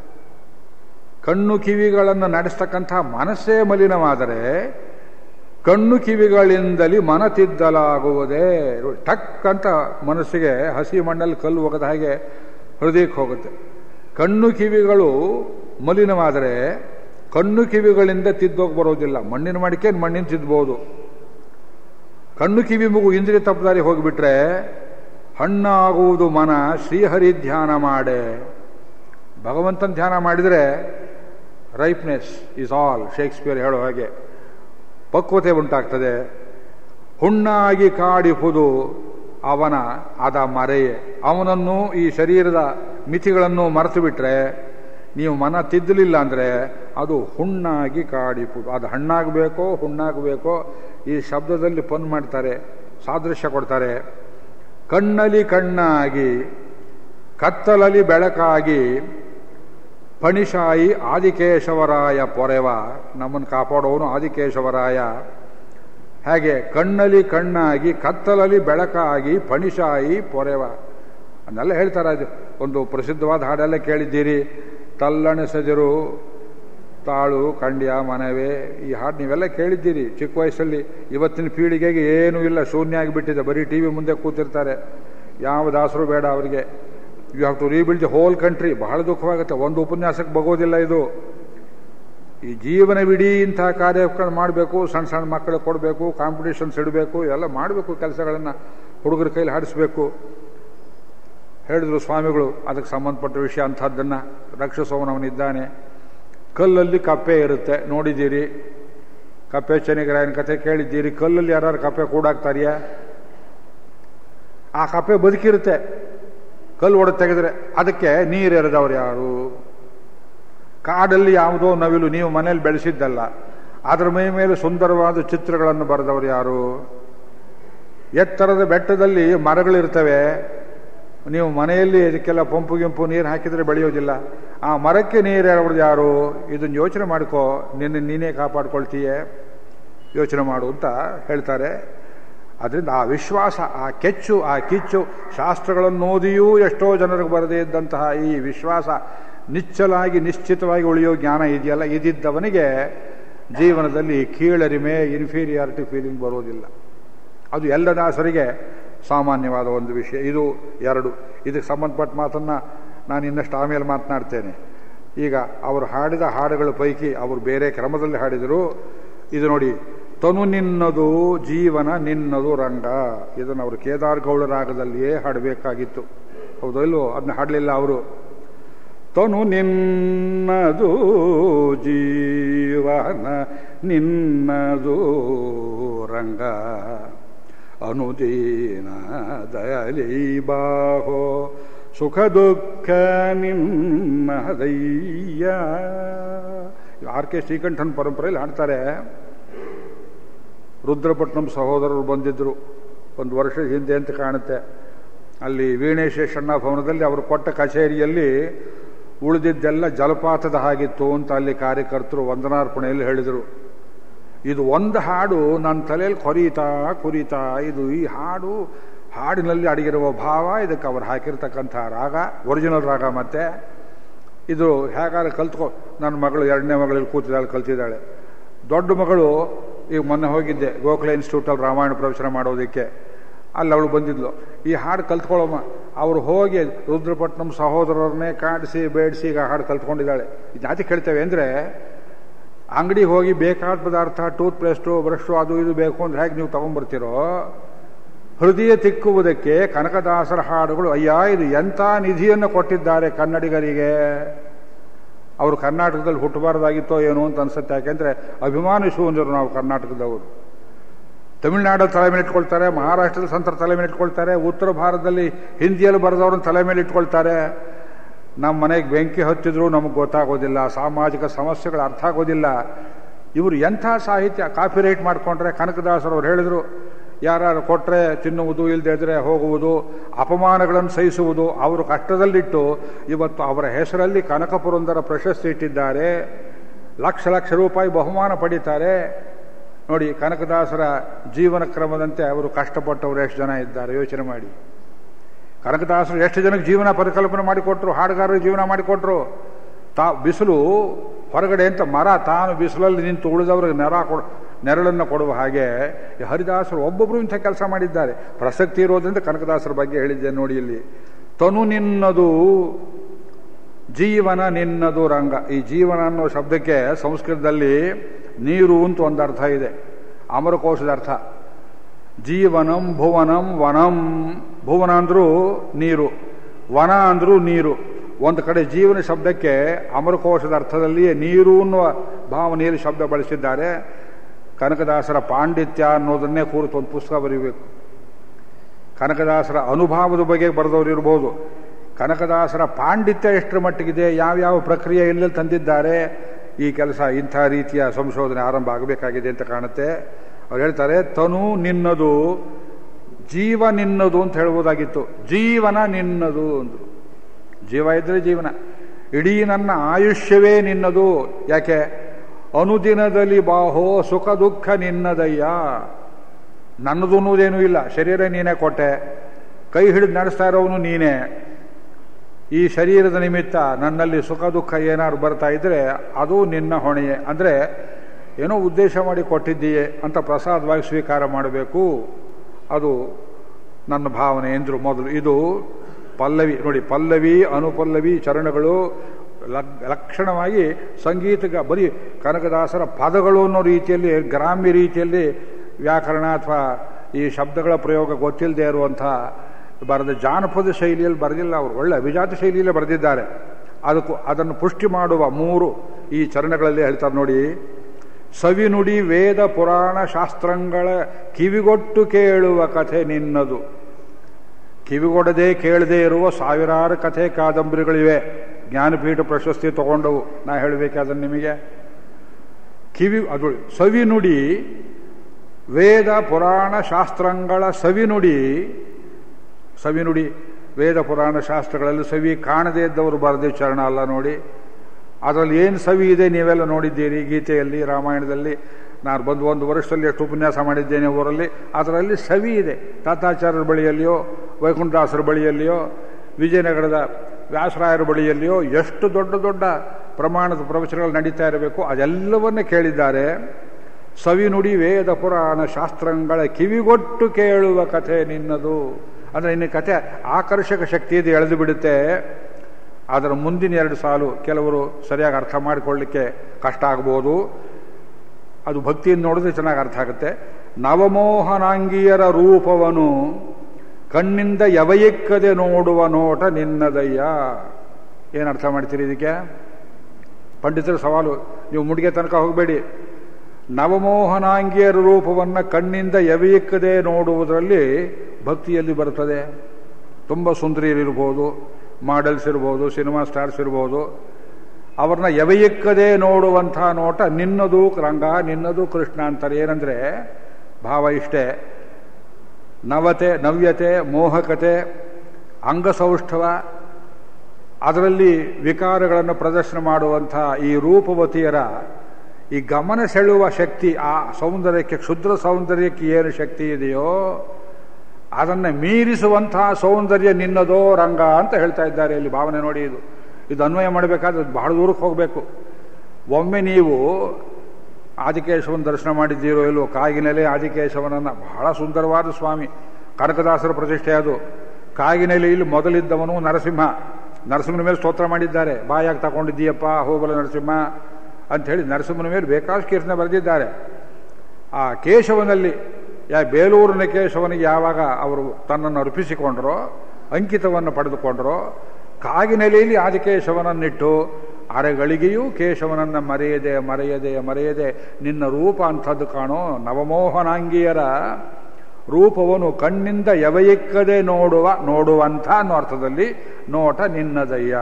ಕಣ್ಣು ಕಿವಿಗಳನ್ನು ನಡೆಸ್ತಕ್ಕಂಥ ಮನಸ್ಸೇ ಮಲಿನವಾದರೆ ಕಣ್ಣು ಕಿವಿಗಳಿಂದಲೇ ಮನ ತಿದ್ದಲಾಗುವುದೇ ಟಕ್ ಅಂತ ಮನಸ್ಸಿಗೆ ಹಸಿ ಮಣ್ಣಲ್ಲಿ ಕಲ್ಲು ಹೋಗದ ಹಾಗೆ ಹೃದಯಕ್ಕೆ ಹೋಗುತ್ತೆ ಕಣ್ಣು ಕಿವಿಗಳು ಮಲಿನವಾದರೆ ಕಣ್ಣು ಕಿವಿಗಳಿಂದ ತಿದ್ದೋಗಿ ಬರೋದಿಲ್ಲ ಮಣ್ಣಿನ ಮಡಿಕೆ ಮಣ್ಣಿನ ತಿದ್ದಬಹುದು ಕಣ್ಣು ಕಿವಿ ಮಗು ಇಂದ್ರಿಯ ತಪ್ಪದಾರಿ ಹೋಗಿಬಿಟ್ರೆ ಹಣ್ಣಾಗುವುದು ಮನ ಶ್ರೀಹರಿ ಧ್ಯಾನ ಮಾಡೆ ಭಗವಂತನ ಧ್ಯಾನ ಮಾಡಿದರೆ ರೈಪ್ನೆಸ್ ಈಸ್ ಆಲ್ ಶೇಕ್ಸ್ಪಿಯರ್ ಹೇಳೋ ಹಾಗೆ ಪಕ್ವತೆ ಉಂಟಾಗ್ತದೆ ಹುಣ್ಣಾಗಿ ಕಾಡಿಪುದು ಅವನ ಅದ ಮರೆಯೇ ಅವನನ್ನು ಈ ಶರೀರದ ಮಿತಿಗಳನ್ನು ಮರೆತು ಬಿಟ್ರೆ ನೀವು ಮನ ತಿದ್ದಲಿಲ್ಲ ಅಂದರೆ ಅದು ಹುಣ್ಣಾಗಿ ಕಾಡಿಪುದು ಅದು ಹಣ್ಣಾಗಬೇಕೋ ಹುಣ್ಣಾಗಬೇಕೋ ಈ ಶಬ್ದದಲ್ಲಿ ಪನ್ ಮಾಡ್ತಾರೆ ಸಾದೃಶ್ಯ ಕೊಡ್ತಾರೆ ಕಣ್ಣಲ್ಲಿ ಕಣ್ಣಾಗಿ ಕತ್ತಲಲ್ಲಿ ಬೆಳಕಾಗಿ ಫಣಿಶಾಯಿ ಆದಿಕೇಶವರಾಯ ಪೊರೆವ ನಮ್ಮನ್ನು ಕಾಪಾಡೋನು ಆದಿಕೇಶವರಾಯ ಹಾಗೆ ಕಣ್ಣಲ್ಲಿ ಕಣ್ಣಾಗಿ ಕತ್ತಲಲ್ಲಿ ಬೆಳಕಾಗಿ ಫಣಿಶಾಯಿ ಪೊರೆವ ಅದನ್ನೆಲ್ಲ ಹೇಳ್ತಾರೆ ಅದು ಒಂದು ಪ್ರಸಿದ್ಧವಾದ ಹಾಡೆಲ್ಲ ಕೇಳಿದ್ದೀರಿ ತಲ್ಲಣಿಸದಿರು ತಾಳು ಕಂಡ್ಯ ಮನವೇ ಈ ಹಾಡು ನೀವೆಲ್ಲ ಕೇಳಿದ್ದೀರಿ ಚಿಕ್ಕ ವಯಸ್ಸಲ್ಲಿ ಇವತ್ತಿನ ಪೀಳಿಗೆಗೆ ಏನೂ ಇಲ್ಲ ಶೂನ್ಯ ಆಗಿಬಿಟ್ಟಿದೆ ಬರೀ ಟಿ ವಿ ಮುಂದೆ ಕೂತಿರ್ತಾರೆ ಯಾವ ದಾಸರು ಬೇಡ ಅವರಿಗೆ you have to rebuild the whole country ಬಹಳ ದುಃಖವಾಗುತ್ತೆ ಒಂದು ಉಪನ್ಯಾಸಕ್ಕೆ ಬಗೋದಿಲ್ಲ ಇದು ಈ ಜೀವನವಿಡೀ ಇಂಥ ಕಾರ್ಯಕ್ರಮ ಮಾಡಬೇಕು ಸಣ್ಣ ಸಣ್ಣ ಮಕ್ಕಳಿಗೆ ಕೊಡಬೇಕು ಕಾಂಪಿಟೇಷನ್ಸ್ ಇಡಬೇಕು ಎಲ್ಲ ಮಾಡಬೇಕು ಕೆಲಸಗಳನ್ನು ಹುಡುಗರ ಕೈಲಿ ಹಾಡಿಸ್ಬೇಕು ಹೇಳಿದ್ರು ಸ್ವಾಮಿಗಳು ಅದಕ್ಕೆ ಸಂಬಂಧಪಟ್ಟ ವಿಷಯ ಅಂಥದ್ದನ್ನು ರಕ್ಷಿಸೋವನವನಿದ್ದಾನೆ ಕಲ್ಲಲ್ಲಿ ಕಪ್ಪೆ ಇರುತ್ತೆ ನೋಡಿದ್ದೀರಿ ಕಪ್ಪೆ ಚೆನ್ನಿಗರಾಯನ ಕಥೆ ಕೇಳಿದ್ದೀರಿ ಕಲ್ಲಲ್ಲಿ ಯಾರು ಕಪ್ಪೆ ಕೂಡಾಕ್ತಾರಿಯಾ ಆ ಕಪ್ಪೆ ಬದುಕಿರುತ್ತೆ ಕಲ್ಲು ಒಡೆದು ತೆಗೆದ್ರೆ ಅದಕ್ಕೆ ನೀರು ಎರೆದವ್ರು ಯಾರು ಕಾಡಲ್ಲಿ ಯಾವುದೋ ನವಿಲು ನೀವು ಮನೇಲಿ ಬೆಳೆಸಿದ್ದಲ್ಲ ಅದರ ಮೈ ಮೇಲೆ ಸುಂದರವಾದ ಚಿತ್ರಗಳನ್ನು ಬರೆದವರು ಯಾರು ಎತ್ತರದ ಬೆಟ್ಟದಲ್ಲಿ ಮರಗಳಿರ್ತವೆ ನೀವು ಮನೆಯಲ್ಲಿ ಇದಕ್ಕೆಲ್ಲ ಪಂಪು ಗಿಂಪು ನೀರು ಹಾಕಿದರೆ ಬೆಳೆಯೋದಿಲ್ಲ ಆ ಮರಕ್ಕೆ ನೀರು ಎರೆವ್ರದ್ದು ಯಾರು ಇದನ್ನು ಯೋಚನೆ ಮಾಡ್ಕೋ ನಿನ್ನ ನೀನೇ ಕಾಪಾಡ್ಕೊಳ್ತೀಯೇ ಯೋಚನೆ ಮಾಡು ಅಂತ ಹೇಳ್ತಾರೆ ಅದರಿಂದ ಆ ವಿಶ್ವಾಸ ಆ ಕೆಚ್ಚು ಆ ಕಿಚ್ಚು ಶಾಸ್ತ್ರಗಳನ್ನು ಓದಿಯೂ ಎಷ್ಟೋ ಜನರಿಗೆ ಬರದೇ ಇದ್ದಂತಹ ಈ ವಿಶ್ವಾಸ ನಿಚ್ಚಲಾಗಿ ನಿಶ್ಚಿತವಾಗಿ ಉಳಿಯೋ ಜ್ಞಾನ ಇದೆಯಲ್ಲ ಇದಿದ್ದವನಿಗೆ ಜೀವನದಲ್ಲಿ ಕೀಳರಿಮೆ ಇನ್ಫೀರಿಯಾರಿಟಿ ಫೀಲಿಂಗ್ ಬರೋದಿಲ್ಲ ಅದು ಎಲ್ಲ ದಾಸರಿಗೆ ಸಾಮಾನ್ಯವಾದ ಒಂದು ವಿಷಯ ಇದು ಎರಡು ಇದಕ್ಕೆ ಸಂಬಂಧಪಟ್ಟ ಮಾತನ್ನು ನಾನು ಇನ್ನಷ್ಟು ಆಮೇಲೆ ಮಾತನಾಡ್ತೇನೆ ಈಗ ಅವರು ಹಾಡಿದ ಹಾಡುಗಳ ಪೈಕಿ ಅವರು ಬೇರೆ ಕ್ರಮದಲ್ಲಿ ಹಾಡಿದರು ಇದು ನೋಡಿ ತನು ನಿನ್ನದು ಜೀವನ ನಿನ್ನದು ರಂಗ ಇದನ್ನು ಅವರು ಕೇದಾರ್ ಗೌಳ ರಾಗದಲ್ಲಿಯೇ ಹಾಡಬೇಕಾಗಿತ್ತು ಹೌದೋ ಇಲ್ವೋ ಅದನ್ನ ಹಾಡಲಿಲ್ಲ ಅವರು ತನು ನಿನ್ನದು ಜೀವನ ನಿನ್ನದು ರಂಗ ಅನುದೀನ ದಯಲಿ ಬಾಹೋ ಸುಖ ದುಃಖ ನಿನ್ನದಯ್ಯ ಆರ್ ಕೆ ಶ್ರೀಕಂಠನ್ ಪರಂಪರೆಯಲ್ಲಿ ಹಾಡ್ತಾರೆ ರುದ್ರಪಟ್ನಂ ಸಹೋದರರು ಬಂದಿದ್ದರು ಒಂದು ವರ್ಷದ ಹಿಂದೆ ಅಂತ ಕಾಣುತ್ತೆ ಅಲ್ಲಿ ವೀಣೇಶೇಷಣ್ಣ ಭವನದಲ್ಲಿ ಅವರು ಕೊಟ್ಟ ಕಚೇರಿಯಲ್ಲಿ ಉಳಿದಿದ್ದೆಲ್ಲ ಜಲಪಾತದ ಹಾಗಿತ್ತು ಅಂತ ಅಲ್ಲಿ ಕಾರ್ಯಕರ್ತರು ವಂದನಾರ್ಪಣೆಯಲ್ಲಿ ಹೇಳಿದರು ಇದು ಒಂದು ಹಾಡು ನನ್ನ ತಲೆಯಲ್ಲಿ ಕೊರೀತಾ ಕುರಿತಾ ಇದು ಈ ಹಾಡು ಹಾಡಿನಲ್ಲಿ ಅಡಗಿರುವ ಭಾವ ಇದಕ್ಕೆ ಅವರು ಹಾಕಿರ್ತಕ್ಕಂಥ ರಾಗ ಒರಿಜಿನಲ್ ರಾಗ ಮತ್ತೆ ಇದು ಹೇಗಾದ್ರೆ ಕಲ್ತ್ಕೊ ನನ್ನ ಮಗಳು ಎರಡನೇ ಮಗಳಲ್ಲಿ ಕೂತಿದ್ದಾಳೆ ಕಲ್ತಿದ್ದಾಳೆ ದೊಡ್ಡ ಮಗಳು ಈಗ ಮೊನ್ನೆ ಹೋಗಿದ್ದೆ ಗೋಖಲೆ ಇನ್ಸ್ಟಿಟ್ಯೂಟಲ್ಲಿ ರಾಮಾಯಣ ಪ್ರವಚನ ಮಾಡೋದಕ್ಕೆ ಅಲ್ಲಿ ಅವಳು ಬಂದಿದ್ಲು ಈ ಹಾಡು ಕಲ್ತ್ಕೊಳ್ಳೋಮ್ಮ ಅವರು ಹೋಗಿ ರುದ್ರಪಟ್ನಂ ಸಹೋದರರನ್ನೇ ಕಾಡಿಸಿ ಬೇಡಿಸಿ ಈಗ ಹಾಡು ಕಲ್ತ್ಕೊಂಡಿದ್ದಾಳೆ ಜಾತಿ ಕೇಳ್ತೇವೆ ಅಂದರೆ ಅಂಗಡಿಗೆ ಹೋಗಿ ಬೇಕಾದ ಪದಾರ್ಥ ಟೂತ್ ಪೇಸ್ಟು ಬ್ರಷು ಅದು ಇದು ಬೇಕು ಅಂದ್ರೆ ಹೇಗೆ ನೀವು ತಗೊಂಡ್ಬರ್ತೀರೋ ಹೃದಯ ತಿಕ್ಕುವುದಕ್ಕೆ ಕನಕದಾಸರ ಹಾಡುಗಳು ಅಯ್ಯ ಇದು ಎಂಥ ನಿಧಿಯನ್ನು ಕೊಟ್ಟಿದ್ದಾರೆ ಕನ್ನಡಿಗರಿಗೆ ಅವರು ಕರ್ನಾಟಕದಲ್ಲಿ ಹುಟ್ಟಬಾರ್ದಾಗಿತ್ತೋ ಏನೋ ಅಂತ ಅನ್ಸುತ್ತೆ ಯಾಕೆಂದ್ರೆ ಅಭಿಮಾನಿಸುವಂದರು ನಾವು ಕರ್ನಾಟಕದವರು ತಮಿಳುನಾಡಲ್ಲಿ ತಲೆ ಮೇಲೆ ಇಟ್ಕೊಳ್ತಾರೆ ಮಹಾರಾಷ್ಟ್ರದ ಸಂತರ ತಲೆ ಮೇಲೆ ಇಟ್ಕೊಳ್ತಾರೆ ಉತ್ತರ ಭಾರತದಲ್ಲಿ ಹಿಂದಿಯಲ್ಲಿ ಬರೆದವ್ರನ್ನ ತಲೆ ಮೇಲೆ ಇಟ್ಕೊಳ್ತಾರೆ ನಮ್ಮ ಮನೆಗೆ ಬೆಂಕಿ ಹತ್ತಿದ್ರು ನಮಗೆ ಗೊತ್ತಾಗೋದಿಲ್ಲ ಸಾಮಾಜಿಕ ಸಮಸ್ಯೆಗಳು ಅರ್ಥ ಆಗೋದಿಲ್ಲ ಇವರು ಎಂಥ ಸಾಹಿತ್ಯ ಕಾಪಿ ರೈಟ್ ಮಾಡಿಕೊಂಡ್ರೆ ಕನಕದಾಸರು ಅವ್ರು ಹೇಳಿದರು ಯಾರು ಕೊಟ್ಟರೆ ತಿನ್ನುವುದು ಇಲ್ಲದೆ ಇದ್ರೆ ಹೋಗುವುದು ಅಪಮಾನಗಳನ್ನು ಸಹಿಸುವುದು ಅವರು ಕಷ್ಟದಲ್ಲಿಟ್ಟು ಇವತ್ತು ಅವರ ಹೆಸರಲ್ಲಿ ಕನಕ ಪುರಂದರ ಪ್ರಶಸ್ತಿ ಇಟ್ಟಿದ್ದಾರೆ ಲಕ್ಷ ಲಕ್ಷ ರೂಪಾಯಿ ಬಹುಮಾನ ಪಡೀತಾರೆ ನೋಡಿ ಕನಕದಾಸರ ಜೀವನ ಕ್ರಮದಂತೆ ಅವರು ಕಷ್ಟಪಟ್ಟವರು ಎಷ್ಟು ಜನ ಇದ್ದಾರೆ ಯೋಚನೆ ಮಾಡಿ ಕನಕದಾಸರು ಎಷ್ಟು ಜನಕ್ಕೆ ಜೀವನ ಪರಿಕಲ್ಪನೆ ಮಾಡಿಕೊಟ್ರು ಹಾಡುಗಾರರಿಗೆ ಜೀವನ ಮಾಡಿಕೊಟ್ರು ತಾ ಬಿಸಿಲು ಹೊರಗಡೆ ಅಂತ ಮರ ತಾನು ಬಿಸಿಲಲ್ಲಿ ನಿಂತು ಉಳಿದವ್ರಿಗೆ ನೆರ ಕೊಡ ನೆರಳನ್ನು ಕೊಡುವ ಹಾಗೆ ಈ ಹರಿದಾಸರು ಒಬ್ಬೊಬ್ಬರು ಇಂಥ ಕೆಲಸ ಮಾಡಿದ್ದಾರೆ ಪ್ರಸಕ್ತಿ ಇರೋದ್ರಿಂದ ಕನಕದಾಸರ ಬಗ್ಗೆ ಹೇಳಿದ್ದೆ ನೋಡಿ ಇಲ್ಲಿ ತನು ನಿನ್ನದು ಜೀವನ ನಿನ್ನದು ರಂಗ ಈ ಜೀವನ ಅನ್ನೋ ಶಬ್ದಕ್ಕೆ ಸಂಸ್ಕೃತದಲ್ಲಿ ನೀರು ಅಂತ ಒಂದು ಅರ್ಥ ಇದೆ ಅಮರಕೋಶದ ಅರ್ಥ ಜೀವನಂ ಭುವನಂ ವನಂ ಭುವನ ಅಂದ್ರೂ ನೀರು ವನ ಅಂದ್ರೂ ನೀರು ಒಂದು ಕಡೆ ಜೀವನ ಶಬ್ದಕ್ಕೆ ಅಮರಕೋಶದ ಅರ್ಥದಲ್ಲಿಯೇ ನೀರು ಅನ್ನುವ ಭಾವನೆಯಲ್ಲಿ ಶಬ್ದ ಬಳಸಿದ್ದಾರೆ ಕನಕದಾಸರ ಪಾಂಡಿತ್ಯ ಅನ್ನೋದನ್ನೇ ಕೂರಿತು ಒಂದು ಪುಸ್ತಕ ಬರೀಬೇಕು ಕನಕದಾಸರ ಅನುಭವದ ಬಗ್ಗೆ ಬರೆದವರು ಇರ್ಬೋದು ಕನಕದಾಸರ ಪಾಂಡಿತ್ಯ ಎಷ್ಟರ ಮಟ್ಟಿಗಿದೆ ಯಾವ್ಯಾವ ಪ್ರಕ್ರಿಯೆ ಎಲ್ಲೆಲ್ಲಿ ತಂದಿದ್ದಾರೆ ಈ ಕೆಲಸ ಇಂಥ ರೀತಿಯ ಸಂಶೋಧನೆ ಆರಂಭ ಆಗಬೇಕಾಗಿದೆ ಅಂತ ಕಾಣುತ್ತೆ ಅವ್ರು ಹೇಳ್ತಾರೆ ತನು ನಿನ್ನದು ಜೀವ ನಿನ್ನದು ಅಂತ ಹೇಳ್ಬೋದಾಗಿತ್ತು ಜೀವನ ನಿನ್ನದು ಅಂದರು ಜೀವ ಇದ್ರೆ ಜೀವನ ಇಡೀ ನನ್ನ ಆಯುಷ್ಯವೇ ನಿನ್ನದು ಯಾಕೆ ಅನುದಿನದಲ್ಲಿ ಬಾಹೋ ಸುಖ ದುಃಖ ನಿನ್ನದಯ್ಯ ನನ್ನದು ಅನ್ನೋದೇನೂ ಇಲ್ಲ ಶರೀರ ನೀನೇ ಕೊಟ್ಟೆ ಕೈ ಹಿಡಿದು ನಡೆಸ್ತಾ ಇರೋವನು ನೀನೇ ಈ ಶರೀರದ ನಿಮಿತ್ತ ನನ್ನಲ್ಲಿ ಸುಖ ದುಃಖ ಏನಾದ್ರು ಬರ್ತಾ ಇದ್ರೆ ಅದು ನಿನ್ನ ಹೊಣೆಯೇ ಅಂದರೆ ಏನೋ ಉದ್ದೇಶ ಮಾಡಿ ಕೊಟ್ಟಿದ್ದೀಯೇ ಅಂತ ಪ್ರಸಾದವಾಗಿ ಸ್ವೀಕಾರ ಮಾಡಬೇಕು ಅದು ನನ್ನ ಭಾವನೆ ಎಂದರು ಮೊದಲು ಇದು ಪಲ್ಲವಿ ನೋಡಿ ಪಲ್ಲವಿ ಅನುಪಲ್ಲವಿ ಚರಣಗಳು ಲಕ್ಷಣವಾಗಿ ಸಂಗೀತಗ ಬರೀ ಕನಕದಾಸರ ಪದಗಳು ಅನ್ನೋ ರೀತಿಯಲ್ಲಿ ಗ್ರಾಮ್ಯ ರೀತಿಯಲ್ಲಿ ವ್ಯಾಕರಣ ಅಥವಾ ಈ ಶಬ್ದಗಳ ಪ್ರಯೋಗ ಗೊತ್ತಿಲ್ಲದೆ ಇರುವಂಥ ಬರೆದ ಜಾನಪದ ಶೈಲಿಯಲ್ಲಿ ಬರೆದಿಲ್ಲ ಅವರು ಒಳ್ಳೆ ಅಭಿಜಾತ ಶೈಲಿಯಲ್ಲೇ ಬರೆದಿದ್ದಾರೆ ಅದಕ್ಕೂ ಅದನ್ನು ಪುಷ್ಟಿ ಮಾಡುವ ಮೂರು ಈ ಚರಣಗಳಲ್ಲಿ ಹೇಳ್ತಾರೆ ನೋಡಿ ಸವಿನುಡಿ ವೇದ ಪುರಾಣ ಶಾಸ್ತ್ರಗಳ ಕಿವಿಗೊಟ್ಟು ಕೇಳುವ ಕಥೆ ನಿನ್ನದು ಕಿವಿಗೊಡದೆ ಕೇಳದೆ ಇರುವ ಸಾವಿರಾರು ಕಥೆ ಕಾದಂಬರಿಗಳಿವೆ ಜ್ಞಾನಪೀಠ ಪ್ರಶಸ್ತಿ ತಗೊಂಡವು ನಾ ಹೇಳಬೇಕಾದ್ರೆ ನಿಮಗೆ ಕಿವಿ ಅದು ಸವಿನುಡಿ ವೇದ ಪುರಾಣ ಶಾಸ್ತ್ರಗಳ ಸವಿನುಡಿ ಸವಿನುಡಿ ವೇದ ಪುರಾಣ ಶಾಸ್ತ್ರಗಳಲ್ಲಿ ಸವಿ ಕಾಣದೇ ಇದ್ದವರು ಬರೆದ ಚರಣ ಅಲ್ಲ ನೋಡಿ ಅದರಲ್ಲಿ ಏನು ಸವಿ ಇದೆ ನೀವೆಲ್ಲ ನೋಡಿದ್ದೀರಿ ಗೀತೆಯಲ್ಲಿ ರಾಮಾಯಣದಲ್ಲಿ ನಾನು ಬಂದು ಒಂದು ವರ್ಷದಲ್ಲಿ ಎಷ್ಟು ಉಪನ್ಯಾಸ ಮಾಡಿದ್ದೇನೆ ಊರಲ್ಲಿ ಅದರಲ್ಲಿ ಸವಿ ಇದೆ ತಾತಾಚಾರ್ಯರ ಬಳಿಯಲ್ಲಿಯೋ ವೈಕುಂಠದಾಸರ ಬಳಿಯಲ್ಲಿಯೋ ವಿಜಯನಗರದ ವ್ಯಾಸರಾಯರ ಬಳಿಯಲ್ಲಿಯೋ ಎಷ್ಟು ದೊಡ್ಡ ದೊಡ್ಡ ಪ್ರಮಾಣದ ಪ್ರವಚನಗಳು ನಡೀತಾ ಇರಬೇಕು ಅದೆಲ್ಲವನ್ನೇ ಕೇಳಿದ್ದಾರೆ ಸವಿನುಡಿ ವೇದ ಪುರಾಣ ಶಾಸ್ತ್ರಗಳ ಕಿವಿಗೊಟ್ಟು ಕೇಳುವ ಕಥೆ ನಿನ್ನದು ಅಂದರೆ ಇನ್ನು ಕಥೆ ಆಕರ್ಷಕ ಶಕ್ತಿ ಇದೆ ಎಳೆದು ಬಿಡುತ್ತೆ ಅದರ ಮುಂದಿನ ಎರಡು ಸಾಲು ಕೆಲವರು ಸರಿಯಾಗಿ ಅರ್ಥ ಮಾಡಿಕೊಳ್ಳಿಕ್ಕೆ ಕಷ್ಟ ಆಗ್ಬೋದು ಅದು ಭಕ್ತಿಯನ್ನು ನೋಡಿದ್ರೆ ಚೆನ್ನಾಗಿ ಅರ್ಥ ಆಗುತ್ತೆ ನವಮೋಹನಾಂಗಿಯರ ರೂಪವನು ಕಣ್ಣಿಂದ ಯವಯಿಕ್ಕದೆ ನೋಡುವ ನೋಟ ನಿನ್ನದಯ್ಯ ಏನು ಅರ್ಥ ಮಾಡ್ತೀರಿ ಇದಕ್ಕೆ ಪಂಡಿತರ ಸವಾಲು ನೀವು ಮುಡಿಗೆ ತನಕ ಹೋಗಬೇಡಿ ನವಮೋಹನಾಂಗಿಯರ ರೂಪವನ್ನು ಕಣ್ಣಿಂದ ಎವೆಯಿಕ್ಕದೆ ನೋಡುವುದರಲ್ಲಿ ಭಕ್ತಿಯಲ್ಲಿ ಬರ್ತದೆ ತುಂಬ ಸುಂದರಿಯರಿರ್ಬೋದು ಮಾಡೆಲ್ಸ್ ಇರ್ಬೋದು ಸಿನಿಮಾ ಸ್ಟಾರ್ಸ್ ಇರ್ಬೋದು ಅವ್ರನ್ನ ಎವೆಯಿಕ್ಕದೆ ನೋಡುವಂಥ ನೋಟ ನಿನ್ನದು ರಂಗ ನಿನ್ನದು ಕೃಷ್ಣ ಅಂತಾರೆ ಏನಂದರೆ ಭಾವ ಇಷ್ಟೇ ನವತೆ ನವ್ಯತೆ ಮೋಹಕತೆ ಅಂಗಸೌಷ್ಠವ ಅದರಲ್ಲಿ ವಿಕಾರಗಳನ್ನು ಪ್ರದರ್ಶನ ಮಾಡುವಂಥ ಈ ರೂಪವತಿಯರ ಈ ಗಮನ ಸೆಳೆಯುವ ಶಕ್ತಿ ಆ ಸೌಂದರ್ಯಕ್ಕೆ ಕ್ಷುದ್ರ ಸೌಂದರ್ಯಕ್ಕೆ ಏನು ಶಕ್ತಿ ಇದೆಯೋ ಅದನ್ನು ಮೀರಿಸುವಂತಹ ಸೌಂದರ್ಯ ನಿನ್ನದೋ ರಂಗ ಅಂತ ಹೇಳ್ತಾ ಇದ್ದಾರೆ ಇಲ್ಲಿ ಭಾವನೆ ನೋಡಿ ಇದು ಇದು ಅನ್ವಯ ಮಾಡಬೇಕಾದ್ರೆ ಬಹಳ ದೂರಕ್ಕೆ ಹೋಗಬೇಕು ಒಮ್ಮೆ ನೀವು ಆದಿಕೇಶವನ ದರ್ಶನ ಮಾಡಿದ್ದೀರೋ ಇಲ್ಲೋ ಕಾಗಿನೆಲೆ ಆದಿಕೇಶವನನ್ನು ಬಹಳ ಸುಂದರವಾದ ಸ್ವಾಮಿ ಕನಕದಾಸರ ಪ್ರತಿಷ್ಠೆ ಅದು ಕಾಗಿನೆಲೆಯಲ್ಲಿ ಮೊದಲಿದ್ದವನು ನರಸಿಂಹ ನರಸಿಂಹನ ಮೇಲೆ ಸ್ತೋತ್ರ ಮಾಡಿದ್ದಾರೆ ಬಾಯಾಗಿ ತಗೊಂಡಿದ್ದೀಯಪ್ಪ ಹೋಗಲ ನರಸಿಂಹ ಅಂಥೇಳಿ ನರಸಿಂಹನ ಮೇಲೆ ಬೇಕಾದಷ್ಟು ಕೀರ್ತನೆ ಬರೆದಿದ್ದಾರೆ ಆ ಕೇಶವನಲ್ಲಿ ಯಾ ಬೇಲೂರಿನ ಕೇಶವನಿಗೆ ಯಾವಾಗ ಅವರು ತನ್ನನ್ನು ಅರ್ಪಿಸಿಕೊಂಡ್ರೋ ಅಂಕಿತವನ್ನು ಪಡೆದುಕೊಂಡ್ರೋ ಕಾಗಿನೆಲೆಯಲ್ಲಿ ಆದಿಕೇಶವನನ್ನಿಟ್ಟು ಅರೆಗಳಿಗೆಯೂ ಕೇಶವನನ್ನು ಮರೆಯದೆ ಮರೆಯದೆ ಮರೆಯದೆ ನಿನ್ನ ರೂಪ ಅಂಥದ್ದು ಕಾಣೋ ನವಮೋಹನಾಂಗಿಯರ ರೂಪವನ್ನು ಕಣ್ಣಿಂದ ಎವೆಯಿಕ್ಕದೆ ನೋಡುವ ನೋಡುವಂಥ ಅನ್ನೋ ಅರ್ಥದಲ್ಲಿ ನೋಟ ನಿನ್ನದಯ್ಯ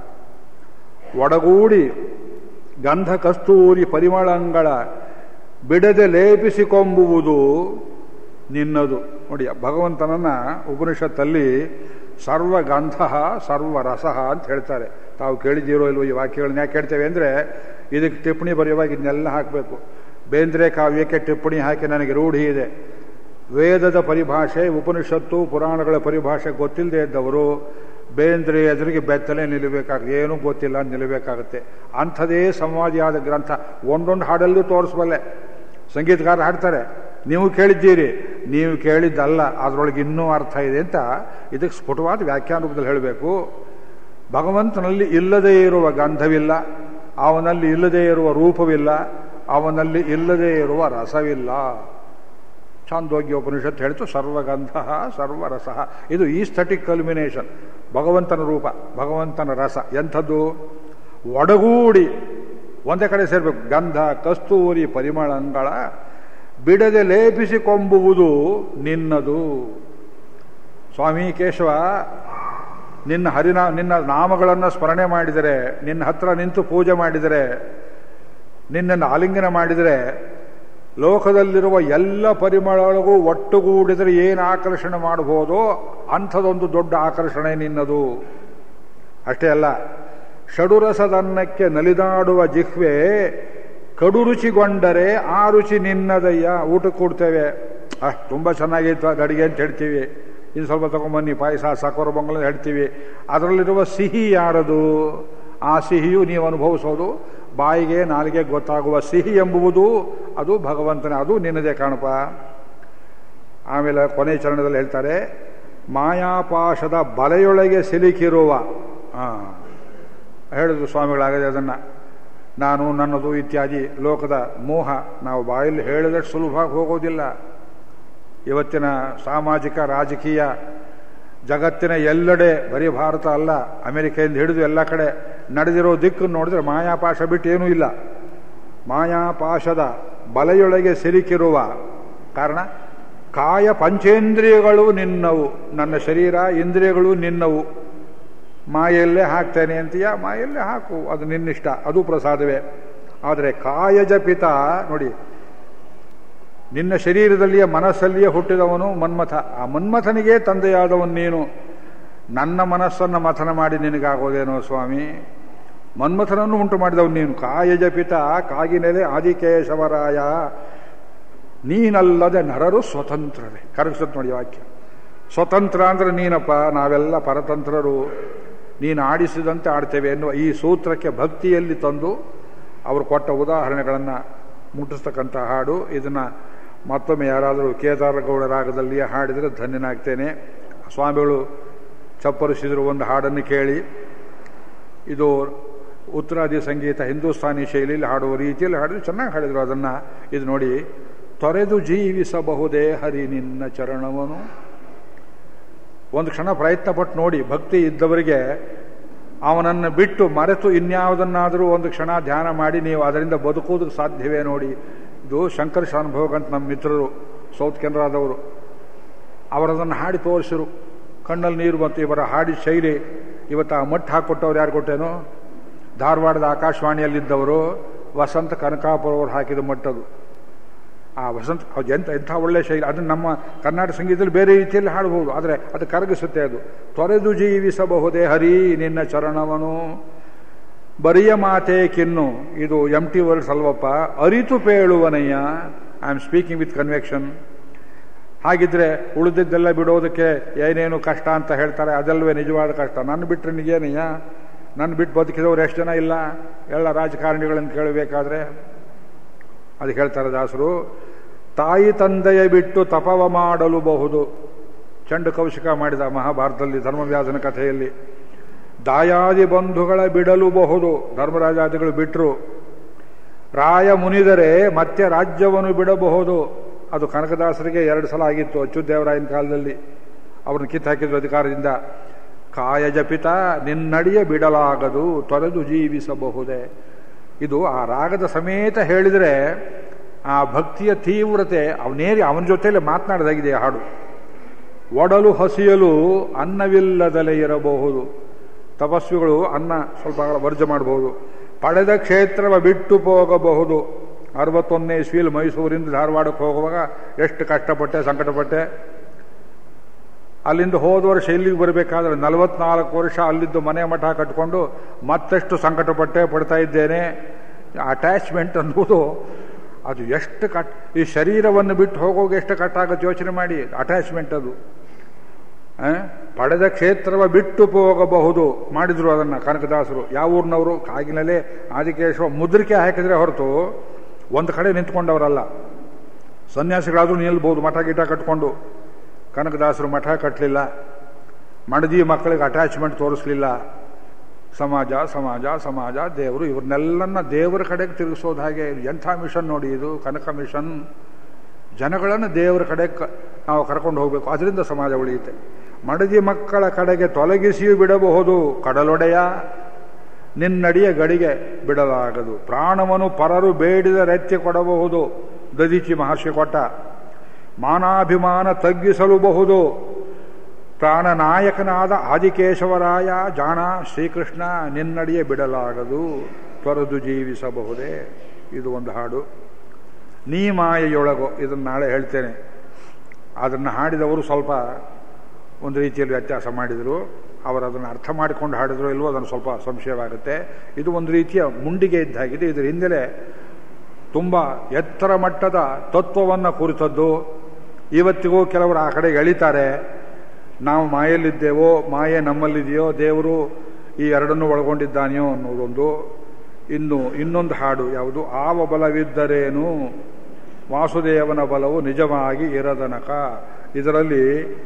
ಒಡಗೂಡಿ ಗಂಧ ಕಸ್ತೂರಿ ಪರಿಮಳಂಗಳ ಬಿಡದೆ ಲೇಪಿಸಿಕೊಂಬುವುದು ನಿನ್ನದು ನೋಡಿ ಭಗವಂತನನ್ನ ಉಪನಿಷತ್ತಲ್ಲಿ ಸರ್ವಗಂಧ ಸರ್ವರಸ ಅಂತ ಹೇಳ್ತಾರೆ ತಾವು ಕೇಳಿದ್ದೀರೋ ಇಲ್ವೋ ಈ ವಾಕ್ಯಗಳನ್ನ ಯಾಕೆ ಹೇಳ್ತೇವೆ ಅಂದರೆ ಇದಕ್ಕೆ ಟಿಪ್ಪಣಿ ಬರೆಯುವಾಗ ಇದನ್ನೆಲ್ಲ ಹಾಕಬೇಕು ಬೇಂದ್ರೆ ಕಾವ್ಯಕ್ಕೆ ಟಿಪ್ಪಣಿ ಹಾಕಿ ನನಗೆ ರೂಢಿ ಇದೆ ವೇದದ ಪರಿಭಾಷೆ ಉಪನಿಷತ್ತು ಪುರಾಣಗಳ ಪರಿಭಾಷೆ ಗೊತ್ತಿಲ್ಲದೆ ಇದ್ದವರು ಬೇಂದ್ರೆ ಎದುರಿಗೆ ಬೆತ್ತಲೆ ನಿಲ್ಲಬೇಕಾಗುತ್ತೆ ಏನೂ ಗೊತ್ತಿಲ್ಲ ನಿಲ್ಲಬೇಕಾಗುತ್ತೆ ಅಂಥದೇ ಸಂವಾದಿಯಾದ ಗ್ರಂಥ ಒಂದೊಂದು ಹಾಡಲ್ಲೂ ತೋರಿಸ್ಬಲ್ಲೆ ಸಂಗೀತಗಾರ ಹಾಡ್ತಾರೆ ನೀವು ಕೇಳಿದ್ದೀರಿ ನೀವು ಕೇಳಿದ್ದಲ್ಲ ಅದರೊಳಗೆ ಇನ್ನೂ ಅರ್ಥ ಇದೆ ಅಂತ ಇದಕ್ಕೆ ಸ್ಫುಟವಾದ ವ್ಯಾಖ್ಯಾನ ರೂಪದಲ್ಲಿ ಹೇಳಬೇಕು ಭಗವಂತನಲ್ಲಿ ಇಲ್ಲದೇ ಇರುವ ಗಂಧವಿಲ್ಲ ಅವನಲ್ಲಿ ಇಲ್ಲದೇ ಇರುವ ರೂಪವಿಲ್ಲ ಅವನಲ್ಲಿ ಇಲ್ಲದೇ ಇರುವ ರಸವಿಲ್ಲ ಚಾಂದೋಗ್ಯ ಉಪನಿಷತ್ತು ಹೇಳ್ತು ಸರ್ವಗಂಧ ಸರ್ವರಸ ಇದು ಈಸ್ಥೆಟಿಕ್ ಕಲ್ಮಿನೇಷನ್ ಭಗವಂತನ ರೂಪ ಭಗವಂತನ ರಸ ಎಂಥದ್ದು ಒಡಗೂಡಿ ಒಂದೇ ಕಡೆ ಸೇರಬೇಕು ಗಂಧ ಕಸ್ತೂರಿ ಪರಿಮಳಗಳ ಬಿಡದೆ ಲೇಪಿಸಿಕೊಂಬುವುದು ನಿನ್ನದು ಸ್ವಾಮಿ ಕೇಶವ ನಿನ್ನ ಹರಿನಾ ನಿನ್ನ ನಾಮಗಳನ್ನು ಸ್ಮರಣೆ ಮಾಡಿದರೆ ನಿನ್ನ ಹತ್ರ ನಿಂತು ಪೂಜೆ ಮಾಡಿದರೆ ನಿನ್ನನ್ನು ಆಲಿಂಗನ ಮಾಡಿದರೆ ಲೋಕದಲ್ಲಿರುವ ಎಲ್ಲ ಪರಿಮಳಗಳಿಗೂ ಒಟ್ಟುಗೂಡಿದರೆ ಏನು ಆಕರ್ಷಣೆ ಮಾಡಬಹುದೋ ಅಂಥದೊಂದು ದೊಡ್ಡ ಆಕರ್ಷಣೆ ನಿನ್ನದು ಅಷ್ಟೇ ಅಲ್ಲ ಷಡುರಸದನ್ನಕ್ಕೆ ನಲಿದಾಡುವ ಜಿಹ್ವೆ ಕಡು ರುಚಿಗೊಂಡರೆ ಆ ರುಚಿ ನಿನ್ನದಯ್ಯ ಊಟಕ್ಕೆ ಕೊಡ್ತೇವೆ ಅಷ್ಟು ತುಂಬ ಚೆನ್ನಾಗಿತ್ತು ಅದು ಅಡಿಗೆ ಅಂತ ಹೇಳ್ತೀವಿ ಇನ್ನು ಸ್ವಲ್ಪ ತಗೊಂಬನ್ನಿ ಪಾಯಸ ಸಕೋರ ಬೊಂಗಲ ಹೇಳ್ತೀವಿ ಅದರಲ್ಲಿರುವ ಸಿಹಿ ಯಾರದು ಆ ಸಿಹಿಯು ನೀವು ಅನುಭವಿಸೋದು ಬಾಯಿಗೆ ನಾಲಿಗೆ ಗೊತ್ತಾಗುವ ಸಿಹಿ ಎಂಬುವುದು ಅದು ಭಗವಂತನ ಅದು ನಿನ್ನದೇ ಕಾಣಪ ಆಮೇಲೆ ಕೊನೆ ಚರಣದಲ್ಲಿ ಹೇಳ್ತಾರೆ ಮಾಯಾಪಾಶದ ಬಲೆಯೊಳಗೆ ಸಿಲುಕಿರುವ ಹೇಳಿದ್ರು ಸ್ವಾಮಿಗಳಾಗದೆ ಅದನ್ನು ನಾನು ನನ್ನದು ಇತ್ಯಾದಿ ಲೋಕದ ಮೋಹ ನಾವು ಬಾಯಲ್ಲಿ ಹೇಳಿದಷ್ಟು ಸುಲಭವಾಗಿ ಹೋಗೋದಿಲ್ಲ ಇವತ್ತಿನ ಸಾಮಾಜಿಕ ರಾಜಕೀಯ ಜಗತ್ತಿನ ಎಲ್ಲೆಡೆ ಬರೀ ಭಾರತ ಅಲ್ಲ ಅಮೆರಿಕೆಯಿಂದ ಹಿಡಿದು ಎಲ್ಲ ಕಡೆ ನಡೆದಿರೋ ದಿಕ್ಕು ನೋಡಿದ್ರೆ ಮಾಯಾಪಾಶ ಬಿಟ್ಟು ಏನೂ ಇಲ್ಲ ಮಾಯಾಪಾಶದ ಬಲೆಯೊಳಗೆ ಸಿಲುಕಿರುವ ಕಾರಣ ಕಾಯ ಪಂಚೇಂದ್ರಿಯಗಳು ನಿನ್ನವು ನನ್ನ ಶರೀರ ಇಂದ್ರಿಯಗಳು ನಿನ್ನವು ಮಾಯಲ್ಲೇ ಹಾಕ್ತೇನೆ ಅಂತೀಯ ಮಾಯಲ್ಲೇ ಹಾಕು ಅದು ನಿನ್ನಿಷ್ಟ ಅದು ಪ್ರಸಾದವೇ ಆದರೆ ಕಾಯಜ ಪಿತ ನೋಡಿ ನಿನ್ನ ಶರೀರದಲ್ಲಿಯೇ ಮನಸ್ಸಲ್ಲಿಯೇ ಹುಟ್ಟಿದವನು ಮನ್ಮಥ ಆ ಮನ್ಮಥನಿಗೆ ತಂದೆಯಾದವನು ನೀನು ನನ್ನ ಮನಸ್ಸನ್ನು ಮಥನ ಮಾಡಿ ನಿನಗಾಗೋದೇನೋ ಸ್ವಾಮಿ ಮನ್ಮಥನನ್ನು ಉಂಟು ಮಾಡಿದವನು ನೀನು ಕಾಯಜ ಪಿತ ಕಾಗಿನೆಲೆ ಆದಿಕೇಶವರಾಯ ನೀನಲ್ಲದೆ ನರರು ಸ್ವತಂತ್ರರೇ ಕರಗಿಸುತ್ತೆ ನೋಡಿ ವಾಕ್ಯ ಸ್ವತಂತ್ರ ಅಂದ್ರೆ ನೀನಪ್ಪ ನಾವೆಲ್ಲ ಪರತಂತ್ರರು ನೀನು ಆಡಿಸಿದಂತೆ ಆಡ್ತೇವೆ ಎನ್ನುವ ಈ ಸೂತ್ರಕ್ಕೆ ಭಕ್ತಿಯಲ್ಲಿ ತಂದು ಅವರು ಕೊಟ್ಟ ಉದಾಹರಣೆಗಳನ್ನು ಮುಟ್ಟಿಸ್ತಕ್ಕಂಥ ಹಾಡು ಇದನ್ನು ಮತ್ತೊಮ್ಮೆ ಯಾರಾದರೂ ಕೇದಾರಗೌಡ ರಾಗದಲ್ಲಿಯೇ ಹಾಡಿದರೆ ಧನ್ಯನಾಗ್ತೇನೆ ಸ್ವಾಮಿಗಳು ಚಪ್ಪರಿಸಿದ್ರು ಒಂದು ಹಾಡನ್ನು ಕೇಳಿ ಇದು ಉತ್ತರಾದಿ ಸಂಗೀತ ಹಿಂದೂಸ್ತಾನಿ ಶೈಲಿಯಲ್ಲಿ ಹಾಡುವ ರೀತಿಯಲ್ಲಿ ಹಾಡಿದ್ರು ಚೆನ್ನಾಗಿ ಹಾಡಿದ್ರು ಅದನ್ನು ಇದು ನೋಡಿ ತೊರೆದು ಜೀವಿಸಬಹುದೇ ಹರಿ ನಿನ್ನ ಚರಣವನು ಒಂದು ಕ್ಷಣ ಪ್ರಯತ್ನ ಪಟ್ಟು ನೋಡಿ ಭಕ್ತಿ ಇದ್ದವರಿಗೆ ಅವನನ್ನು ಬಿಟ್ಟು ಮರೆತು ಇನ್ಯಾವುದನ್ನಾದರೂ ಒಂದು ಕ್ಷಣ ಧ್ಯಾನ ಮಾಡಿ ನೀವು ಅದರಿಂದ ಬದುಕುವುದಕ್ಕೆ ಸಾಧ್ಯವೇ ನೋಡಿ ಇದು ಶಂಕರ ಶಾನುಭೋಗಂತ ನಮ್ಮ ಮಿತ್ರರು ಸೌತ್ ಕೆನರಾದವರು ಅವರದನ್ನು ಹಾಡಿ ತೋರಿಸಿರು ಕಣ್ಣಲ್ಲಿ ನೀರು ಬಂತು ಇವರ ಹಾಡಿ ಶೈಲಿ ಇವತ್ತು ಆ ಮಟ್ಟು ಹಾಕೊಟ್ಟವ್ರು ಯಾರು ಕೊಟ್ಟೇನೋ ಧಾರವಾಡದ ಆಕಾಶವಾಣಿಯಲ್ಲಿದ್ದವರು ವಸಂತ ಕನಕಾಪುರ ಅವರು ಹಾಕಿದ ಮಟ್ಟದು ಆ ವಸಂತ ಅದು ಎಂಥ ಎಂಥ ಒಳ್ಳೆಯ ಶೈಲಿ ಅದನ್ನು ನಮ್ಮ ಕರ್ನಾಟಕ ಸಂಗೀತದಲ್ಲಿ ಬೇರೆ ರೀತಿಯಲ್ಲಿ ಹಾಡಬಹುದು ಆದರೆ ಅದು ಕರಗಿಸುತ್ತೆ ಅದು ತೊರೆದು ಜೀವಿಸಬಹುದೇ ಹರಿ ನಿನ್ನ ಚರಣವನು ಬರಿಯ ಮಾತೆ ಕಿನ್ನು ಇದು ಎಂ ಟಿ ವರ್ಡ್ಸ್ ಅಲ್ವಪ್ಪ ಅರಿತು ಪೇಳುವನಯ್ಯ I am speaking with conviction ಹಾಗಿದ್ರೆ ಉಳಿದಿದ್ದೆಲ್ಲ ಬಿಡೋದಕ್ಕೆ ಏನೇನು ಕಷ್ಟ ಅಂತ ಹೇಳ್ತಾರೆ ಅದೆಲ್ಲವೇ ನಿಜವಾದ ಕಷ್ಟ ನನ್ನ ಬಿಟ್ಟರೆ ನಿಗೇನಯ್ಯ ನನ್ನ ಬಿಟ್ಟು ಬದುಕಿದವ್ರು ಎಷ್ಟು ಜನ ಇಲ್ಲ ಎಲ್ಲ ರಾಜಕಾರಣಿಗಳನ್ನು ಕೇಳಬೇಕಾದ್ರೆ ಅದು ಹೇಳ್ತಾರೆ ದಾಸರು ತಾಯಿ ತಂದೆಯ ಬಿಟ್ಟು ತಪವ ಮಾಡಲು ಬಹುದು ಚಂಡು ಕೌಶಿಕ ಮಾಡಿದ ಮಹಾಭಾರತದಲ್ಲಿ ಧರ್ಮವ್ಯಾಸನ ಕಥೆಯಲ್ಲಿ ದಾಯಾದಿ ಬಂಧುಗಳ ಬಿಡಲುಬಹುದು ಧರ್ಮರಾಜಾದಿಗಳು ಬಿಟ್ಟರು ರಾಯ ಮುನಿದರೆ ಮತ್ತೆ ರಾಜ್ಯವನ್ನು ಬಿಡಬಹುದು ಅದು ಕನಕದಾಸರಿಗೆ ಎರಡು ಸಲ ಆಗಿತ್ತು ಅಚ್ಯುದೇವರಾಯನ ಕಾಲದಲ್ಲಿ ಅವ್ರನ್ನ ಕಿತ್ತು ಹಾಕಿದ್ರು ಅಧಿಕಾರದಿಂದ ಕಾಯಜಪಿತ ನಿನ್ನಡಿಯ ಬಿಡಲಾಗದು ತೊರೆದು ಜೀವಿಸಬಹುದೇ ಇದು ಆ ರಾಗದ ಸಮೇತ ಹೇಳಿದರೆ ಆ ಭಕ್ತಿಯ ತೀವ್ರತೆ ಅವನೇರಿ ಅವನ ಜೊತೆಯಲ್ಲೇ ಮಾತನಾಡದಾಗಿದೆ ಆ ಹಾಡು ಒಡಲು ಹಸಿಯಲು ಅನ್ನವಿಲ್ಲದಲೇ ಇರಬಹುದು ತಪಸ್ವಿಗಳು ಅನ್ನ ಸ್ವಲ್ಪ ವರ್ಜ ಮಾಡಬಹುದು ಪಡೆದ ಕ್ಷೇತ್ರವ ಬಿಟ್ಟು ಹೋಗಬಹುದು ಅರವತ್ತೊಂದನೇ ಇಸ್ವಿಲ್ ಮೈಸೂರಿಂದ ಧಾರವಾಡಕ್ಕೆ ಹೋಗುವಾಗ ಎಷ್ಟು ಕಷ್ಟಪಟ್ಟೆ ಸಂಕಟಪಟ್ಟೆ ಅಲ್ಲಿಂದ ಹೋದ ವರ್ಷ ಇಲ್ಲಿಗೆ ಬರಬೇಕಾದ್ರೆ ನಲವತ್ನಾಲ್ಕು ವರ್ಷ ಅಲ್ಲಿದ್ದು ಮನೆ ಮಠ ಕಟ್ಕೊಂಡು ಮತ್ತಷ್ಟು ಸಂಕಟಪಟ್ಟೆ ಪಡ್ತಾ ಇದ್ದೇನೆ ಅಟ್ಯಾಚ್ಮೆಂಟ್ ಅನ್ನೋದು ಅದು ಎಷ್ಟು ಕಟ್ ಈ ಶರೀರವನ್ನು ಬಿಟ್ಟು ಹೋಗೋಕೆ ಎಷ್ಟು ಕಟ್ಟಾಗುತ್ತೆ ಯೋಚನೆ ಮಾಡಿ ಅಟ್ಯಾಚ್ಮೆಂಟ್ ಅದು ಪಡೆದ ಕ್ಷೇತ್ರವ ಬಿಟ್ಟು ಹೋಗಬಹುದು ಮಾಡಿದ್ರು ಅದನ್ನು ಕನಕದಾಸರು ಯಾವ ಊರಿನವರು ಕಾಗಿನಲ್ಲೇ ಆದಿಕೇಶವ ಮುದ್ರಿಕೆ ಹಾಕಿದ್ರೆ ಹೊರತು ಒಂದು ಕಡೆ ನಿಂತ್ಕೊಂಡವರಲ್ಲ ಸನ್ಯಾಸಿಗಳಾದರೂ ನಿಲ್ಬೋದು ಮಠ ಗಿಟ ಕಟ್ಕೊಂಡು ಕನಕದಾಸರು ಮಠ ಕಟ್ಟಲಿಲ್ಲ ಮಡದಿ ಮಕ್ಕಳಿಗೆ ಅಟ್ಯಾಚ್ಮೆಂಟ್ ತೋರಿಸ್ಲಿಲ್ಲ ಸಮಾಜ ಸಮಾಜ ಸಮಾಜ ದೇವರು ಇವ್ರನ್ನೆಲ್ಲನ್ನ ದೇವರ ಕಡೆಗೆ ತಿರುಗಿಸೋದು ಹಾಗೆ ಎಂಥ ಮಿಷನ್ ನೋಡಿ ಇದು ಕನಕ ಮಿಷನ್ ಜನಗಳನ್ನು ದೇವರ ಕಡೆ ನಾವು ಕರ್ಕೊಂಡು ಹೋಗಬೇಕು ಅದರಿಂದ ಸಮಾಜ ಉಳಿಯುತ್ತೆ ಮಡದಿ ಮಕ್ಕಳ ಕಡೆಗೆ ತೊಲಗಿಸಿಯೂ ಬಿಡಬಹುದು ಕಡಲೊಡೆಯ ನಿನ್ನಡಿಯ ಗಡಿಗೆ ಬಿಡಲಾಗದು ಪ್ರಾಣವನ್ನು ಪರರು ಬೇಡಿದ ರೆತ್ತಿ ಕೊಡಬಹುದು ದದೀಚಿ ಮಹರ್ಷಿ ಕೊಟ್ಟ ಮಾನಾಭಿಮಾನ ತಗ್ಗಿಸಲುಬಹುದು ಪ್ರಾಣನಾಯಕನಾದ ಆದಿಕೇಶವರಾಯ ಜಾಣ ಶ್ರೀಕೃಷ್ಣ ನಿನ್ನಡಿಯೇ ಬಿಡಲಾಗದು ತೊರೆದು ಜೀವಿಸಬಹುದೇ ಇದು ಒಂದು ಹಾಡು ನೀ ಮಾಯೆಯೊಳಗೋ ಇದನ್ನು ನಾಳೆ ಹೇಳ್ತೇನೆ ಅದನ್ನು ಹಾಡಿದವರು ಸ್ವಲ್ಪ ಒಂದು ರೀತಿಯಲ್ಲಿ ವ್ಯತ್ಯಾಸ ಮಾಡಿದರು ಅವರು ಅದನ್ನು ಅರ್ಥ ಮಾಡಿಕೊಂಡು ಹಾಡಿದ್ರು ಇಲ್ವೋ ಅದನ್ನು ಸ್ವಲ್ಪ ಸಂಶಯವಾಗುತ್ತೆ ಇದು ಒಂದು ರೀತಿಯ ಮುಂಡಿಗೆ ಇದ್ದಾಗಿದೆ ಇದರ ಹಿನ್ನೆಲೆ ತುಂಬ ಎತ್ತರ ಮಟ್ಟದ ತತ್ವವನ್ನು ಕುರಿತದ್ದು ಇವತ್ತಿಗೂ ಕೆಲವರು ಆ ಕಡೆಗೆ ಎಳಿತಾರೆ ನಾವು ಮಾಯಲ್ಲಿದ್ದೇವೋ ಮಾಯೆ ನಮ್ಮಲ್ಲಿದೆಯೋ ದೇವರು ಈ ಎರಡನ್ನು ಒಳಗೊಂಡಿದ್ದಾನೆಯೋ ಅನ್ನೋದೊಂದು ಇನ್ನು ಇನ್ನೊಂದು ಹಾಡು ಯಾವುದು ಆವ ಬಲವಿದ್ದರೇನು ವಾಸುದೇವನ ಬಲವು ನಿಜವಾಗಿ ಇರದನಕ ಇದರಲ್ಲಿ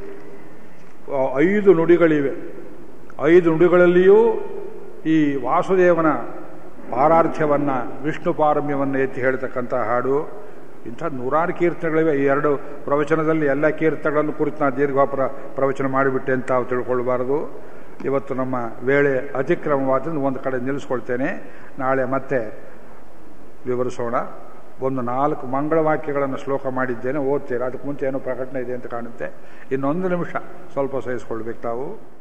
ಐದು ನುಡಿಗಳಿವೆ ಐದು ನುಡಿಗಳಲ್ಲಿಯೂ ಈ ವಾಸುದೇವನ ಪಾರಾರ್ಥ್ಯವನ್ನು ವಿಷ್ಣು ಪಾರಮ್ಯವನ್ನು ಎತ್ತಿ ಹೇಳ್ತಕ್ಕಂಥ ಹಾಡು ಇಂಥ ನೂರಾರು ಕೀರ್ತನೆಗಳಿವೆ ಈ ಎರಡು ಪ್ರವಚನದಲ್ಲಿ ಎಲ್ಲ ಕೀರ್ತನೆಗಳನ್ನು ಕುರಿತು ನಾನು ದೀರ್ಘ ಪ್ರ ಪ್ರವಚನ ಮಾಡಿಬಿಟ್ಟೆ ಅಂತ ತಾವು ತಿಳ್ಕೊಳ್ಬಾರದು ಇವತ್ತು ನಮ್ಮ ವೇಳೆ ಅತಿಕ್ರಮವಾದ್ರಿಂದ ಒಂದು ಕಡೆ ನಿಲ್ಲಿಸ್ಕೊಳ್ತೇನೆ ನಾಳೆ ಮತ್ತೆ ವಿವರಿಸೋಣ ಒಂದು ನಾಲ್ಕು ಮಂಗಳವಾಕ್ಯಗಳನ್ನು ಶ್ಲೋಕ ಮಾಡಿದ್ದೇನೆ ಓದ್ತೀರಾ ಅದಕ್ಕೆ ಮುಂಚೆ ಏನೋ ಪ್ರಕಟಣೆ ಇದೆ ಅಂತ ಕಾಣುತ್ತೆ ಇನ್ನೊಂದು ನಿಮಿಷ ಸ್ವಲ್ಪ ಸಹಿಸ್ಕೊಳ್ಬೇಕು ತಾವು